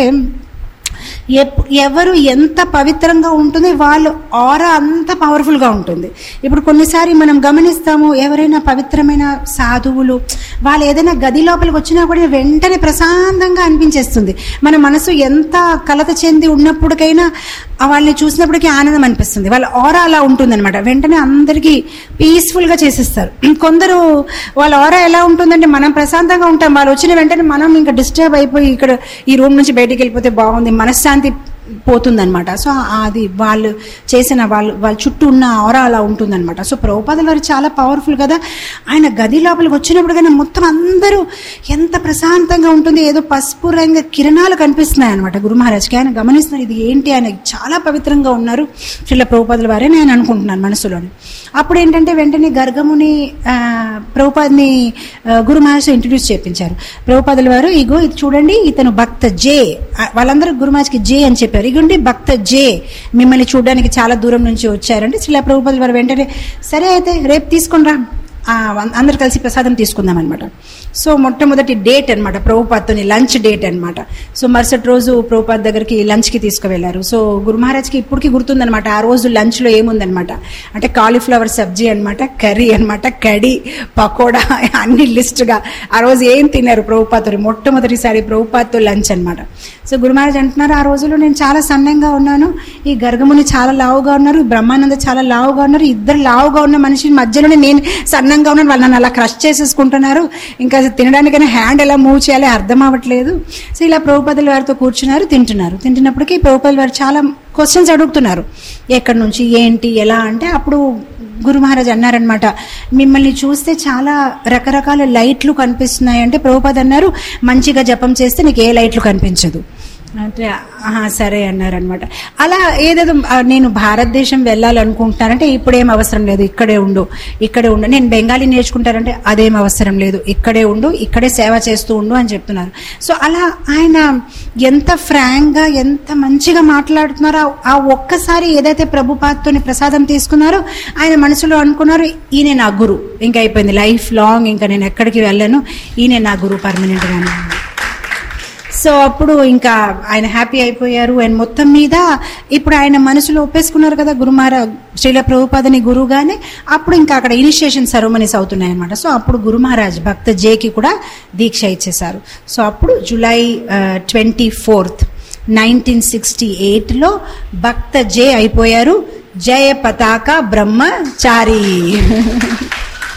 S3: ఎప్- ఎవరు ఎంత పవిత్రంగా ఉంటుంది వాళ్ళు ఆరా అంత పవర్ఫుల్గా ఉంటుంది ఇప్పుడు కొన్నిసారి మనం గమనిస్తాము ఎవరైనా పవిత్రమైన సాధువులు వాళ్ళు ఏదైనా గది లోపలికి వచ్చినా కూడా వెంటనే ప్రశాంతంగా అనిపించేస్తుంది మన మనసు ఎంత కలత చెంది ఉన్నప్పటికైనా ఆ వాళ్ళని చూసినప్పటికీ ఆనందం అనిపిస్తుంది వాళ్ళ ఆరా అలా ఉంటుందన్నమాట వెంటనే అందరికీ పీస్ఫుల్గా చేసేస్తారు కొందరు వాళ్ళ ఆరా ఎలా ఉంటుందంటే మనం ప్రశాంతంగా ఉంటాం వాళ్ళు వచ్చిన వెంటనే మనం ఇంకా డిస్టర్బ్ అయిపోయి ఇక్కడ ఈ రూమ్ నుంచి బయటికి వెళ్ళిపోతే బాగుంది మనశ్శాంతి పోతుందన్నమాట సో అది వాళ్ళు చేసిన వాళ్ళు వాళ్ళ చుట్టూ ఉన్న ఆరా అలా ఉంటుందన్నమాట సో ప్రభుపాదుల వారు చాలా పవర్ఫుల్ కదా ఆయన గది లోపలికి వచ్చినప్పుడు కానీ మొత్తం అందరూ ఎంత ప్రశాంతంగా ఉంటుంది ఏదో పసుపు రంగు కిరణాలు కనిపిస్తున్నాయి అనమాట గురు మహారాజ్కి ఆయన గమనిస్తున్నారు ఇది ఏంటి ఆయన చాలా పవిత్రంగా ఉన్నారు శ్రీల ప్రభుపాదుల వారే నేను అనుకుంటున్నాను మనసులోని అప్పుడు ఏంటంటే వెంటనే గర్గముని ఆ, ప్రభుపాదిని ఆ, గురు మహర్షి ఇంట్రడ్యూస్ చేయించారు ప్రభుపాదుల వారు ఇగో ఇది చూడండి ఇతను భక్త జే ఆ, వాళ్ళందరూ గురు మహర్షికి జే అని చెప్పారు ఇగోండి భక్త జే మిమ్మల్ని చూడడానికి చాలా దూరం నుంచి వచ్చారంటే శ్రీల ప్రభుపాదుల వారు వెంటనే సరే అయితే రేపు తీసుకుని రా ఆ, అందరు కలిసి ప్రసాదం తీసుకుందాం అనమాట సో మొట్టమొదటి డేట్ అనమాట ప్రభుపాద్తోని లంచ్ డేట్ అనమాట సో మరుసటి రోజు ప్రభుపాద్ దగ్గరికి లంచ్కి తీసుకువెళ్ళారు సో గురు మహారాజ్కి ఇప్పటికీ గుర్తుందనమాట ఆ రోజు లంచ్లో ఏముందనమాట అంటే కాలీఫ్లవర్ సబ్జీ అనమాట కర్రీ అనమాట కడి పకోడా అన్ని లిస్ట్గా ఆ రోజు ఏం తిన్నారు ప్రభుపాత్తో మొట్టమొదటిసారి ప్రభుపాత్తో లంచ్ అనమాట సో గురు మహారాజ్ అంటున్నారు ఆ రోజుల్లో నేను చాలా సన్నంగా ఉన్నాను ఈ గర్గముని చాలా లావుగా ఉన్నారు ఈ బ్రహ్మానంద చాలా లావుగా ఉన్నారు ఇద్దరు లావుగా ఉన్న మనిషి మధ్యలోనే నేను సన్నంగా ఉన్నాను వాళ్ళు నన్ను అలా క్రష్ చేసేసుకుంటున్నారు ఇంకా తినడానికైనా హ్యాండ్ ఎలా మూవ్ చేయాలి అర్థం అవ్వట్లేదు సో ఇలా ప్రభుపదుల వారితో కూర్చున్నారు తింటున్నారు తింటున్నప్పటికీ ప్రభుపదుల వారు చాలా క్వశ్చన్స్ అడుగుతున్నారు ఎక్కడి నుంచి ఏంటి ఎలా అంటే అప్పుడు గురు మహారాజ్ అన్నారనమాట మిమ్మల్ని చూస్తే చాలా రకరకాల లైట్లు కనిపిస్తున్నాయి అంటే ప్రభుపాద్ అన్నారు మంచిగా జపం చేస్తే నీకు ఏ లైట్లు కనిపించదు అంటే ఆహా, సరే అన్నారనమాట అలా ఏదేదో ఆ, నేను భారతదేశం వెళ్ళాలనుకుంటున్నానంటే ఇప్పుడేం అవసరం లేదు ఇక్కడే ఉండు ఇక్కడే ఉండు నేను బెంగాలీ నేర్చుకుంటానంటే అదేం అవసరం లేదు ఇక్కడే ఉండు ఇక్కడే సేవ చేస్తూ ఉండు అని చెప్తున్నారు సో అలా ఆయన ఎంత ఫ్రాంక్గా ఎంత మంచిగా మాట్లాడుతున్నారో ఆ- ఆ ఒక్కసారి ఏదైతే ప్రభుపాత్తోని ప్రసాదం తీసుకున్నారో ఆయన మనసులో అనుకున్నారు ఈయన నా గురు ఇంకా అయిపోయింది లైఫ్ లాంగ్ ఇంకా నేను ఎక్కడికి వెళ్ళను ఈయన నా గురు పర్మనెంట్గానే సో అప్పుడు ఇంకా ఆయన హ్యాపీ అయిపోయారు అండ్ మొత్తం మీద ఇప్పుడు ఆయన మనసులో ఒప్పేసుకున్నారు కదా గురుమారా శ్రీల ప్రభుపాదని గురువుగానే అప్పుడు ఇంకా అక్కడ ఇనిషియేషన్ సెరమనీస్ అవుతున్నాయి అనమాట సో అప్పుడు గురు మహారాజ్ భక్త జేకి కూడా దీక్ష ఇచ్చేశారు సో అప్పుడు July twenty fourth nineteen sixty ఎయిట్లో భక్త జే అయిపోయారు Jaya Pataka Brahmachari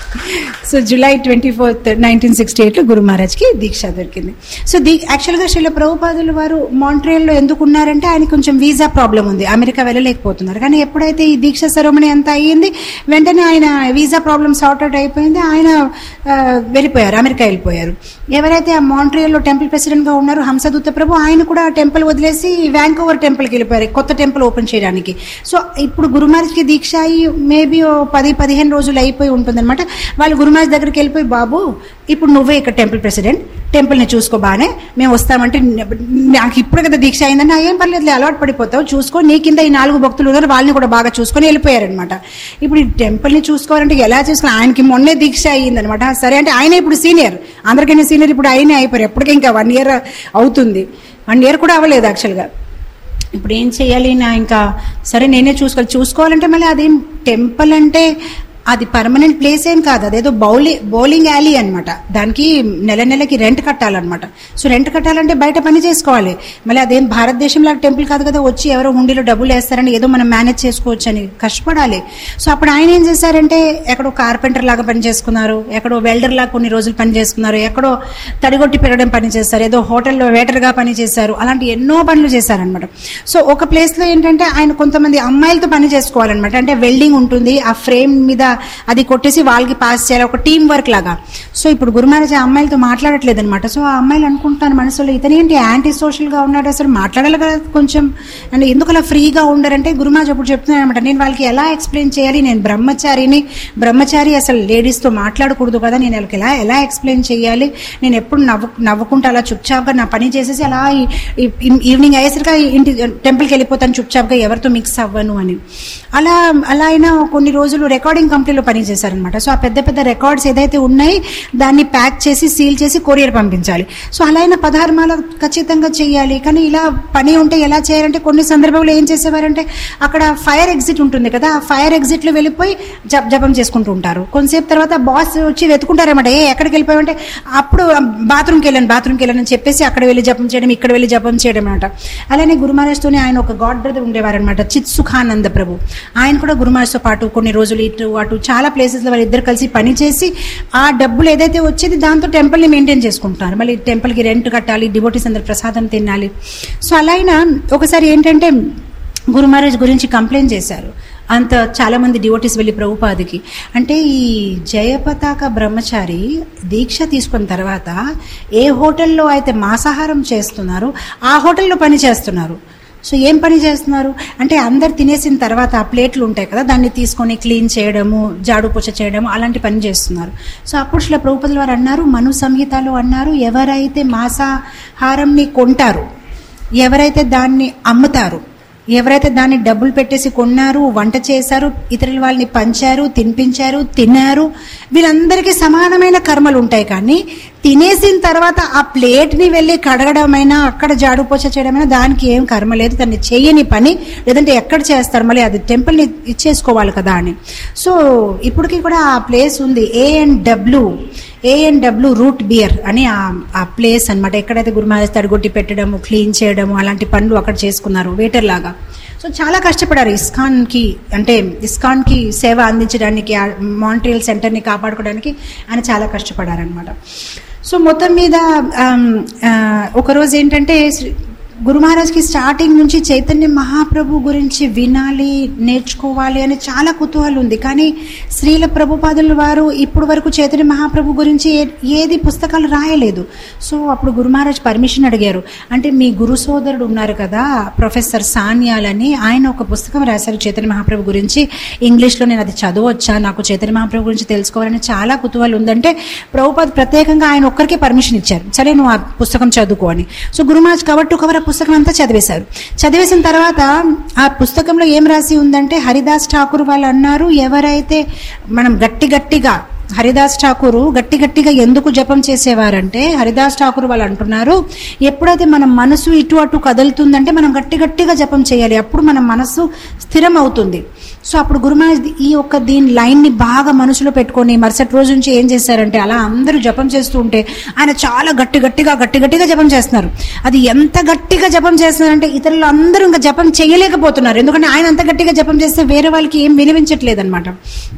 S3: so July twenty fourth nineteen sixty ఎయిట్లో గురు మహారాజ్కి దీక్ష దొరికింది సో దీ యాక్చువల్గా శ్రీల ప్రభుపాదులు వారు మాంట్రియల్లో ఎందుకు ఉన్నారంటే ఆయన కొంచెం వీసా ప్రాబ్లం ఉంది అమెరికా వెళ్ళలేకపోతున్నారు కానీ ఎప్పుడైతే ఈ దీక్ష సెరమనీ అంతా అయ్యింది వెంటనే ఆయన వీసా ప్రాబ్లం సార్ట్ అవుట్ అయిపోయింది ఆయన ఆ, వెళ్ళిపోయారు అమెరికా వెళ్ళిపోయారు ఎవరైతే ఆ మాంట్రియల్లో టెంపుల్ ప్రెసిడెంట్గా ఉన్నారో హంసదూత ప్రభు ఆయన కూడా ఆ టెంపుల్ వదిలేసి వ్యాంకోవర్ టెంపుల్కి వెళ్ళిపోయారు కొత్త టెంపుల్ ఓపెన్ చేయడానికి సో ఇప్పుడు గురుమార్జ్కి దీక్ష అయ్యి మేబీ ఓ పది పదిహేను రోజులు అయిపోయి ఉంటుందన్నమాట వాళ్ళు గురుమాజ్ దగ్గరికి వెళ్ళిపోయి బాబు ఇప్పుడు నువ్వే ఇక్కడ టెంపుల్ ప్రెసిడెంట్ టెంపుల్ని చూసుకో బానే మేము వస్తామంటే నాకు ఇప్పుడు కదా దీక్ష అయిందని ఏం పర్లేదు అలవాటు పడిపోతావు చూసుకో నీ కింద ఈ నాలుగు భక్తులు ఉన్నారు వాళ్ళని కూడా బాగా చూసుకొని వెళ్ళిపోయారనమాట ఇప్పుడు ఈ టెంపుల్ని చూసుకోవాలంటే ఎలా చూసుకోవాలి ఆయనకి మొన్నే దీక్ష అయ్యిందనమాట సరే అంటే ఆయన ఇప్పుడు సీనియర్ అందరికైనా సీనియర్ ఇప్పుడు ఆయనే అయిపోయారు ఎప్పటికీ ఇంకా వన్ ఇయర్ అవుతుంది వన్ ఇయర్ కూడా అవ్వలేదు యాక్చువల్గా ఇప్పుడు ఏం చేయాలి నా ఇంకా సరే నేనే చూసుకోవాలి చూసుకోవాలంటే మళ్ళీ అదేం టెంపుల్ అంటే అది పర్మనెంట్ ప్లేస్ ఏం కాదు అదేదో బౌలి బౌలింగ్ యాలీ అనమాట దానికి నెల నెలకి రెంట్ కట్టాలన్నమాట సో రెంట్ కట్టాలంటే బయట పని చేసుకోవాలి మళ్ళీ అదేం భారతదేశం లాగా టెంపుల్ కాదు కదా వచ్చి ఎవరో హుండీలో డబ్బులు వేస్తారని ఏదో మనం మేనేజ్ చేసుకోవచ్చు అని కష్టపడాలి సో అప్పుడు ఆయన ఏం చేశారంటే ఎక్కడో కార్పెంటర్ లాగా పని చేసుకున్నారు ఎక్కడో వెల్డర్ లాగా కొన్ని రోజులు పని చేసుకున్నారు ఎక్కడో తడిగొట్టి పెరగడం పని చేస్తారు ఏదో హోటల్లో వేటర్గా పని చేశారు అలాంటి ఎన్నో పనులు చేశారనమాట సో ఒక ప్లేస్లో ఏంటంటే ఆయన కొంతమంది అమ్మాయిలతో పని చేసుకోవాలన్నమాట అంటే వెల్డింగ్ ఉంటుంది ఆ ఫ్రేమ్ మీద అది కొట్టేసి వాళ్ళకి పాస్ చేయాలి ఒక టీం వర్క్ లాగా సో ఇప్పుడు గురుమహారాజ్ ఆ అమ్మాయిలతో మాట్లాడట్లేదు అనమాట సో ఆ అమ్మాయిలు అనుకుంటాను మనసులో ఇతనేంటి యాంటీ సోషల్గా ఉన్నాడు అసలు మాట్లాడాలి కదా కొంచెం అంటే ఎందుకు అలా ఫ్రీగా ఉండరంటే గురుమహారాజ్ అప్పుడు చెప్తున్నాను అనమాట నేను వాళ్ళకి ఎలా ఎక్స్ప్లెయిన్ చేయాలి నేను బ్రహ్మచారిని బ్రహ్మచారి అసలు లేడీస్తో మాట్లాడకూడదు కదా నేను వాళ్ళకి ఎలా ఎలా ఎక్స్ప్లెయిన్ చేయాలి నేను ఎప్పుడు నవ్వు నవ్వుకుంటా అలా చుప్చాప్గా నా పని చేసేసి అలా ఈ- ఈ- ఈవినింగ్ అయ్యేసరికి ఇంటి టెంపుల్కి వెళ్ళిపోతాను చుప్చాప్గా ఎవరితో మిక్స్ అవ్వను అని అలా అలా అయినా కొన్ని రోజులు రికార్డింగ్ కంపెనీలో పని చేశారనమాట సో ఆ పెద్ద పెద్ద రికార్డ్స్ ఏదైతే ఉన్నాయి దాన్ని ప్యాక్ చేసి సీల్ చేసి కొరియర్ పంపించాలి సో అలా అయినా పదహారు మాల ఖచ్చితంగా చేయాలి కానీ ఇలా పని ఉంటే ఎలా చేయాలంటే కొన్ని సందర్భంలో ఏం చేసేవారంటే అక్కడ ఫైర్ ఎగ్జిట్ ఉంటుంది కదా ఆ ఫైర్ ఎగ్జిట్లో వెళ్ళిపోయి జప జపం చేసుకుంటూ ఉంటారు కొంతసేపు తర్వాత బాస్ వచ్చి వెతుకుంటారన్నమాట ఏ ఎక్కడికి వెళ్ళిపోయామంటే అప్పుడు బాత్రూమ్కి వెళ్ళాను బాత్రూమ్కి వెళ్ళాను అని చెప్పేసి అక్కడ వెళ్ళి జపం చేయడం ఇక్కడ వెళ్ళి జపం చేయడం అనమాట అలానే గురుమహారాజ్తోనే ఆయన ఒక గాడ్ బ్రదర్ ఉండేవారనమాట చిత్ సుఖానంద ప్రభు ఆయన కూడా గురుమహారాజ్తో పాటు కొన్ని రోజులు ఇటు అటు చాలా ప్లేసెస్లో వాళ్ళు ఇద్దరు కలిసి పని చేసి ఆ డబ్బులు ఏదైతే వచ్చేది దాంతో టెంపుల్ని మెయింటైన్ చేసుకుంటున్నారు మళ్ళీ టెంపుల్కి రెంట్ కట్టాలి డివోటీస్ అందరు ప్రసాదం తినాలి సో అలా అయినా ఒకసారి ఏంటంటే గురు మహారాజ్ గురించి కంప్లైంట్ చేశారు అంత చాలా మంది డివోటీస్ వెళ్ళి ప్రభుపాదికి అంటే ఈ జయపతాక బ్రహ్మచారి దీక్ష తీసుకున్న తర్వాత ఏ హోటల్లో అయితే మాంసాహారం చేస్తున్నారో ఆ హోటల్లో పని చేస్తున్నారు సో ఏం పని చేస్తున్నారు అంటే అందరు తినేసిన తర్వాత ఆ ప్లేట్లు ఉంటాయి కదా దాన్ని తీసుకొని క్లీన్ చేయడము జాడు పొచ్చ చేయడము అలాంటి పని చేస్తున్నారు సో అప్పుడు శ్రీ ప్రభుపదుల వారు అన్నారు మను సంహితలో అన్నారు ఎవరైతే మాంసాహారంని కొంటారు ఎవరైతే దాన్ని అమ్ముతారు ఎవరైతే దాన్ని డబ్బులు పెట్టేసి కొన్నారు వంట చేశారు ఇతరుల వాళ్ళని పంచారు తినిపించారు తిన్నారు వీళ్ళందరికీ సమానమైన కర్మలు ఉంటాయి కానీ తినేసిన తర్వాత ఆ ప్లేట్ని వెళ్ళి కడగడమైనా అక్కడ జాడుపోచ చేయడమైనా దానికి ఏం కర్మ లేదు దాన్ని చేయని పని లేదంటే ఎక్కడ చేస్తారు మళ్ళీ అది టెంపుల్ని ఇచ్చేసుకోవాలి కదా అని సో ఇప్పటికీ కూడా ఆ ప్లేస్ ఉంది A and W A and W root beer అని ఆ- ఆ ప్లేస్ అన్నమాట ఎక్కడైతే గురుమహారాజ్ తడిగొట్టి పెట్టడము క్లీన్ చేయడము అలాంటి పనులు అక్కడ చేసుకున్నారు వేటర్ లాగా సో చాలా కష్టపడారు ఇస్కాన్కి అంటే ఇస్కాన్కి సేవ అందించడానికి ఆ మాంట్రియల్ సెంటర్ని కాపాడుకోవడానికి ఆయన చాలా కష్టపడారనమాట సో మొత్తం మీద ఆమ్, ఆ, ఒకరోజు ఏంటంటే శ్రీ- గురు మహారాజ్కి స్టార్టింగ్ నుంచి చైతన్య మహాప్రభు గురించి వినాలి నేర్చుకోవాలి అని చాలా కుతూహలం ఉంది కానీ శ్రీల ప్రభుపాదుల వారు ఇప్పుడు వరకు చైతన్య మహాప్రభు గురించి ఏ- ఏది పుస్తకాలు రాయలేదు సో అప్పుడు గురు మహారాజ్ పర్మిషన్ అడిగారు అంటే మీ గురు సోదరుడు ఉన్నారు కదా ప్రొఫెసర్ సాన్యాల్ అని ఆయన ఒక పుస్తకం రాశారు చైతన్య మహాప్రభు గురించి ఇంగ్లీష్లో నేను అది చదవచ్చా నాకు చైతన్య మహాప్రభు గురించి తెలుసుకోవాలని చాలా కుతూహలం ఉందంటే ప్రభుపాద్ ప్రత్యేకంగా ఆయన ఒక్కరికే పర్మిషన్ ఇచ్చారు సరే నువ్వు ఆ పుస్తకం చదువుకో అని so Gurumaj cover to cover ఆ పుస్తకం అంతా చదివేశారు చదివేసిన తర్వాత ఆ పుస్తకంలో ఏం రాసి ఉందంటే హరిదాస్ ఠాకూర్ వాళ్ళు అన్నారు ఎవరైతే మనం గట్టి గట్టిగా హరిదాస్ ఠాకూరు గట్టి గట్టిగా ఎందుకు జపం చేసేవారంటే హరిదాస్ ఠాకూర్ వాళ్ళు అంటున్నారు ఎప్పుడైతే మన మనసు ఇటు అటు కదులుతుందంటే మనం గట్టి గట్టిగా జపం చేయాలి అప్పుడు మన మనసు స్థిరం అవుతుంది సో అప్పుడు గురుమహారాజ్ ఈ ఒక్క దీని లైన్ని బాగా మనసులో పెట్టుకొని మరుసటి రోజు నుంచి ఏం చేశారంటే అలా అందరూ జపం చేస్తూ ఉంటే ఆయన చాలా గట్టి గట్టిగా గట్టి గట్టిగా జపం చేస్తున్నారు అది ఎంత గట్టిగా జపం చేస్తున్నారంటే ఇతరులు అందరూ ఇంకా జపం చేయలేకపోతున్నారు ఎందుకంటే ఆయన అంత గట్టిగా జపం చేస్తే వేరే వాళ్ళకి ఏం వినిపించట్లేదు అనమాట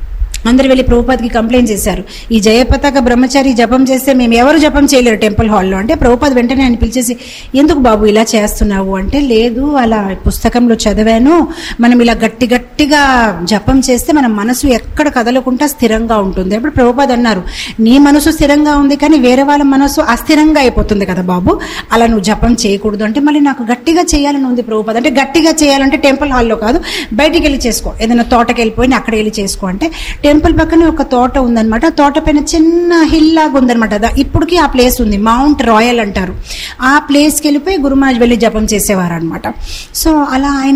S3: అందరు వెళ్ళి ప్రభుపాద్కి కంప్లైంట్ చేశారు ఈ జయపతాక బ్రహ్మచారి జపం చేస్తే మేము ఎవరు జపం చేయలేరు టెంపుల్ హాల్లో అంటే ప్రభుపాద్ వెంటనే ఆయన పిలిచేసి ఎందుకు బాబు ఇలా చేస్తున్నావు అంటే లేదు అలా పుస్తకంలో చదివాను మనం ఇలా గట్టి గట్టిగా జపం చేస్తే మన మనసు ఎక్కడ కదలకుండా స్థిరంగా ఉంటుంది అప్పుడు ప్రభుపాద్ అన్నారు నీ మనసు స్థిరంగా ఉంది కానీ వేరే వాళ్ళ మనసు అస్థిరంగా అయిపోతుంది కదా బాబు అలా నువ్వు జపం చేయకూడదు అంటే మళ్ళీ నాకు గట్టిగా చేయాలని ఉంది ప్రభుపాద్ అంటే గట్టిగా చేయాలంటే టెంపుల్ హాల్లో కాదు బయటికి వెళ్ళి చేసుకో ఏదైనా తోటకి వెళ్ళిపోయి అక్కడ వెళ్ళి చేసుకో అంటే టెంపుల్ పక్కనే ఒక తోట ఉందన్నమాట ఆ తోట పైన చిన్న హిల్ లాగా ఉందన్నమాట దా- ఇప్పటికీ ఆ ప్లేస్ ఉంది మౌంట్ రాయల్ అంటారు ఆ ప్లేస్కి వెళ్ళిపోయి గురుమాజ్ వెళ్ళి జపం చేసేవారు అనమాట సో అలా ఆయన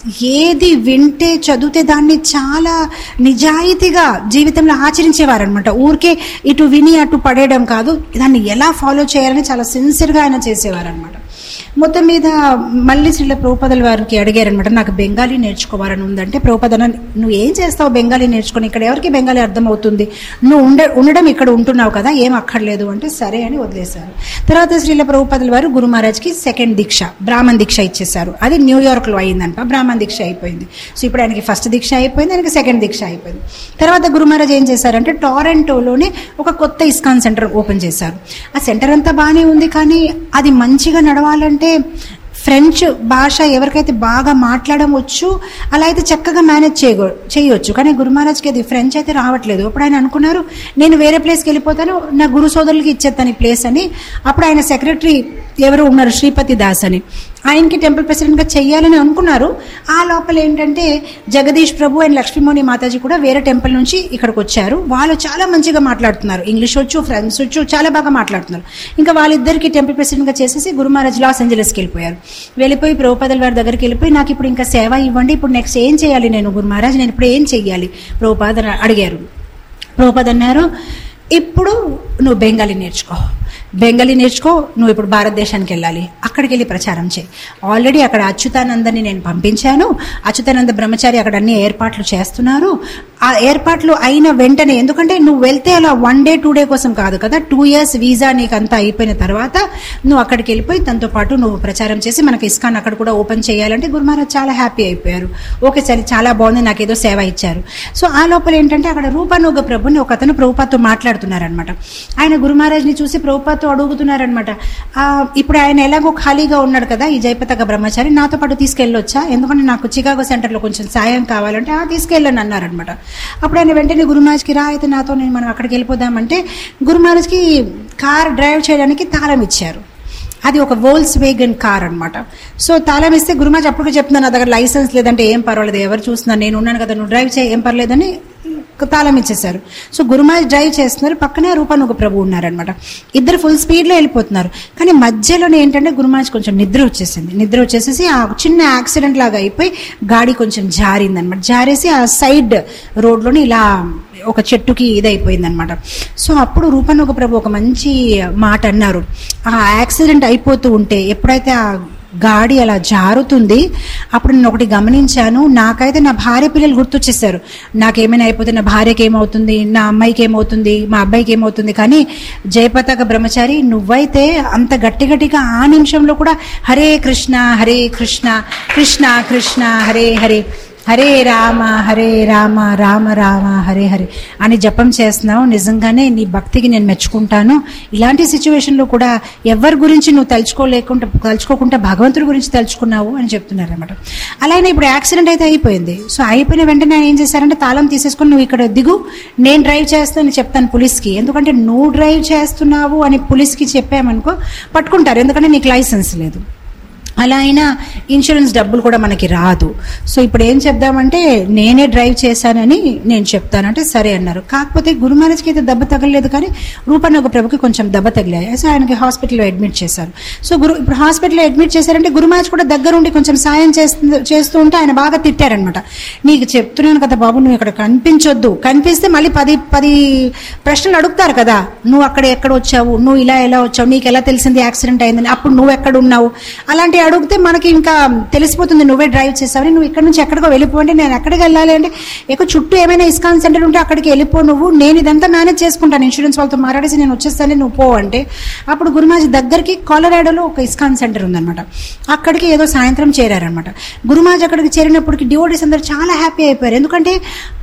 S3: ఏది వింటే చదివితే దాన్ని చాలా నిజాయితీగా జీవితంలో ఆచరించేవారు అనమాట ఊరికే ఇటు విని అటు పడేయడం కాదు దాన్ని ఎలా ఫాలో చేయాలని చాలా సిన్సియర్గా ఆయన చేసేవారు అనమాట మొత్తం మీద మళ్ళీ శ్రీల ప్రభుపదల వారికి అడిగారనమాట నాకు బెంగాలీ నేర్చుకోవాలని ఉందంటే ప్రభుపద అన్న, నువ్వు ఏం చేస్తావు బెంగాలీ నేర్చుకొని ఇక్కడ ఎవరికి బెంగాలీ అర్థం అవుతుంది నువ్వు ఉండ ఉండడం ఇక్కడ ఉంటున్నావు కదా ఏం అక్కర్లేదు అంటే సరే అని వదిలేశారు తర్వాత శ్రీల ప్రభుపదల వారు గురు మహారాజ్కి సెకండ్ దీక్ష బ్రాహ్మణ్ దీక్ష ఇచ్చేశారు అది న్యూయార్క్లో అయిందంట బ్రాహ్మణ్ దీక్ష అయిపోయింది సో ఇప్పుడు ఆయనకి ఫస్ట్ దీక్ష అయిపోయింది ఆయనకి సెకండ్ దీక్ష అయిపోయింది తర్వాత గురు మహారాజ్ ఏం చేశారంటే టొరంటోలోనే ఒక కొత్త ఇస్కాన్ సెంటర్ ఓపెన్ చేశారు ఆ సెంటర్ అంతా బాగానే ఉంది కానీ అది మంచిగా నడవాలంటే ఫ్రెంచ్ భాష ఎవరికైతే బాగా మాట్లాడడం వచ్చు అలా అయితే చక్కగా మేనేజ్ చేయగ చేయొచ్చు కానీ గురు మహారాజ్కి అది ఫ్రెంచ్ అయితే రావట్లేదు అప్పుడు ఆయన అనుకున్నారు నేను వేరే ప్లేస్కి వెళ్ళిపోతాను నా గురు సోదరులకి ఇచ్చేస్తాను ఈ ప్లేస్ అని అప్పుడు ఆయన సెక్రటరీ ఎవరు ఉన్నారు శ్రీపతి దాస్ అని ఆయనకి టెంపుల్ ప్రెసిడెంట్గా చెయ్యాలని అనుకున్నారు ఆ లోపల ఏంటంటే జగదీష్ ప్రభు అండ్ లక్ష్మీమోని మాతాజీ కూడా వేరే టెంపుల్ నుంచి ఇక్కడికి వచ్చారు వాళ్ళు చాలా మంచిగా మాట్లాడుతున్నారు ఇంగ్లీష్ వచ్చు ఫ్రెంచ్ వచ్చు చాలా బాగా మాట్లాడుతున్నారు ఇంకా వాళ్ళిద్దరికి టెంపుల్ ప్రెసిడెంట్గా చేసేసి గురు మహారాజ్ లాస్ ఏంజలస్కి వెళ్ళిపోయారు వెళ్ళిపోయి ప్రభుపాదల వారి దగ్గరికి వెళ్ళిపోయి నాకు ఇప్పుడు ఇంకా సేవ ఇవ్వండి ఇప్పుడు నెక్స్ట్ ఏం చేయాలి నేను గురు మహారాజ్ నేను ఇప్పుడు ఏం చెయ్యాలి ప్రభుపాద అడిగారు ప్రభుపాద్ అన్నారు ఇప్పుడు నువ్వు బెంగాలీ నేర్చుకో బెంగాలీ నేర్చుకో నువ్వు ఇప్పుడు భారతదేశానికి వెళ్ళాలి అక్కడికి వెళ్ళి ప్రచారం చేయి ఆల్రెడీ అక్కడ అచ్యుతానందని నేను పంపించాను అచ్యుతానంద బ్రహ్మచారి అక్కడ అన్ని ఏర్పాట్లు చేస్తున్నారు ఆ ఏర్పాట్లు అయిన వెంటనే ఎందుకంటే నువ్వు వెళ్తే అలా వన్ డే టూ డే కోసం కాదు కదా టూ ఇయర్స్ వీసా నీకు అంతా అయిపోయిన తర్వాత నువ్వు అక్కడికి వెళ్ళిపోయి తనతో పాటు నువ్వు ప్రచారం చేసి మనకి ఇస్కాన్ అక్కడ కూడా ఓపెన్ చేయాలంటే గురుమహారాజ్ చాలా హ్యాపీ అయిపోయారు ఓకే సరే చాలా బాగుంది నాకు ఏదో సేవ ఇచ్చారు సో ఆ లోపల ఏంటంటే అక్కడ రూపానుగ ప్రభుని ఒక అతను ప్రభుపాతో మాట్లాడుతున్నారనమాట ఆయన గురుమహారాజ్ని చూసి ప్రభుపాతో అడుగుతున్నారనమాట "ఆ, ఇప్పుడు ఆయన ఎలాగో ఖాళీగా ఉన్నాడు కదా ఈ జయపతక బ్రహ్మచారి నాతో పాటు తీసుకెళ్ళొచ్చా ఎందుకంటే నాకు చికాగో సెంటర్లో కొంచెం సాయం కావాలంటే ఆ తీసుకెళ్ళని అన్నారనమాట అప్పుడు ఆయన వెంటనే గురుమహారాజ్కి రా అయితే నాతో నేను మనం అక్కడికి వెళ్ళిపోదామంటే గురుమహారాజ్కి కార్ డ్రైవ్ చేయడానికి తాళం ఇచ్చారు అది ఒక వోల్స్ వేగన్ కార్ అన్నమాట సో తాళం ఇస్తే గురుమాజ్ అప్పుడు చెప్తున్నాను నా దగ్గర లైసెన్స్ లేదంటే ఏం పర్వాలేదు ఎవరు చూస్తున్నారు నేను ఉన్నాను కదా నువ్వు డ్రైవ్ చేయి ఏం పర్లేదని తాళం ఇచ్చేశారు సో గురుమాజ్ డ్రైవ్ చేస్తున్నారు పక్కనే రూపానుగ ప్రభు ఉన్నారనమాట ఇద్దరు ఫుల్ స్పీడ్లో వెళ్ళిపోతున్నారు కానీ మధ్యలోనే ఏంటంటే గురుమాజ్ కొంచెం నిద్ర వచ్చేసింది నిద్ర వచ్చేసేసి ఆ చిన్న యాక్సిడెంట్ లాగా అయిపోయి గాడి కొంచెం జారిందనమాట జారేసి ఆ సైడ్ రోడ్లోని ఇలా ఒక చెట్టుకి ఇదైపోయింది అనమాట సో అప్పుడు రూపనొక ప్రభు ఒక మంచి మాట అన్నారు ఆ యాక్సిడెంట్ అయిపోతూ ఉంటే ఎప్పుడైతే ఆ గాడి అలా జారుతుంది అప్పుడు నేను ఒకటి గమనించాను నాకైతే నా భార్య పిల్లలు గుర్తొచ్చేసారు నాకేమైనా అయిపోతే నా భార్యకి ఏమవుతుంది నా అమ్మాయికి ఏమవుతుంది మా అబ్బాయికి ఏమవుతుంది కానీ జయపతాక బ్రహ్మచారి నువ్వైతే అంత గట్టి గట్టిగా ఆ నిమిషంలో కూడా హరే కృష్ణ హరే కృష్ణ కృష్ణ కృష్ణ హరే హరే హరే రామ హరే రామ రామ రామ హరే హరే అని జపం చేస్తున్నావు నిజంగానే నీ భక్తికి నేను మెచ్చుకుంటాను ఇలాంటి సిచ్యువేషన్లో కూడా ఎవరి గురించి నువ్వు తలుచుకోలేకుండా తలుచుకోకుండా భగవంతుడి గురించి తలుచుకున్నావు అని చెప్తున్నారు అనమాట అలానే ఇప్పుడు యాక్సిడెంట్ అయితే అయిపోయింది సో అయిపోయిన వెంటనే ఆయన ఏం చేశారంటే తాళం తీసేసుకొని నువ్వు ఇక్కడ దిగు నేను డ్రైవ్ చేస్తానని చెప్తాను పోలీస్కి ఎందుకంటే నువ్వు డ్రైవ్ చేస్తున్నావు అని పోలీస్కి చెప్పామనుకో పట్టుకుంటారు ఎందుకంటే నీకు లైసెన్స్ లేదు అలా అయినా ఇన్సూరెన్స్ డబ్బులు కూడా మనకి రాదు సో ఇప్పుడు ఏం చెప్దామంటే నేనే డ్రైవ్ చేశానని నేను చెప్తానంటే సరే అన్నారు కాకపోతే గురు మహారాజ్కి అయితే దెబ్బ తగలలేదు కానీ రూపనగ ప్రభుకి కొంచెం దెబ్బ తగిలాయి సో ఆయనకి హాస్పిటల్లో అడ్మిట్ చేశారు సో గురు ఇప్పుడు హాస్పిటల్లో అడ్మిట్ చేశారంటే గురు మహారాజ్ కూడా దగ్గరుండి కొంచెం సాయం చేస్తూ చేస్తూ ఉంటే ఆయన బాగా తిట్టారనమాట నీకు చెప్తున్నాను కదా బాబు నువ్వు ఇక్కడ కనిపించొద్దు కనిపిస్తే మళ్ళీ పది పది ప్రశ్నలు అడుగుతారు కదా నువ్వు అక్కడ ఎక్కడ వచ్చావు నువ్వు ఇలా ఎలా వచ్చావు నీకు ఎలా తెలిసింది యాక్సిడెంట్ అయిందని అప్పుడు నువ్వు ఎక్కడ ఉన్నావు అలాంటి అడిగితే మనకి ఇంకా తెలిసిపోతుంది నువ్వే డ్రైవ్ చేసావని నువ్వు ఇక్కడ నుంచి ఎక్కడికో వెళ్ళిపోండి నేను ఎక్కడికి వెళ్ళాలి అంటే ఎక్కువ చుట్టూ ఏమైనా ఇస్కాన్ సెంటర్ ఉంటే అక్కడికి వెళ్ళిపో నువ్వు నేను ఇదంతా మేనేజ్ చేసుకుంటాను ఇన్సూరెన్స్ వాళ్ళతో మాట్లాడేసి నేను వచ్చేస్తాను నువ్వు పో అంటే అప్పుడు గురుమాజీ దగ్గరికి కొలరాడోలో ఒక ఇస్కాన్ సెంటర్ ఉందన్నమాట అక్కడికి ఏదో సాయంత్రం చేరారనమాట గురుమాజ్ అక్కడికి చేరినప్పటికి డివోటీస్ అందరూ చాలా హ్యాపీ అయిపోయారు ఎందుకంటే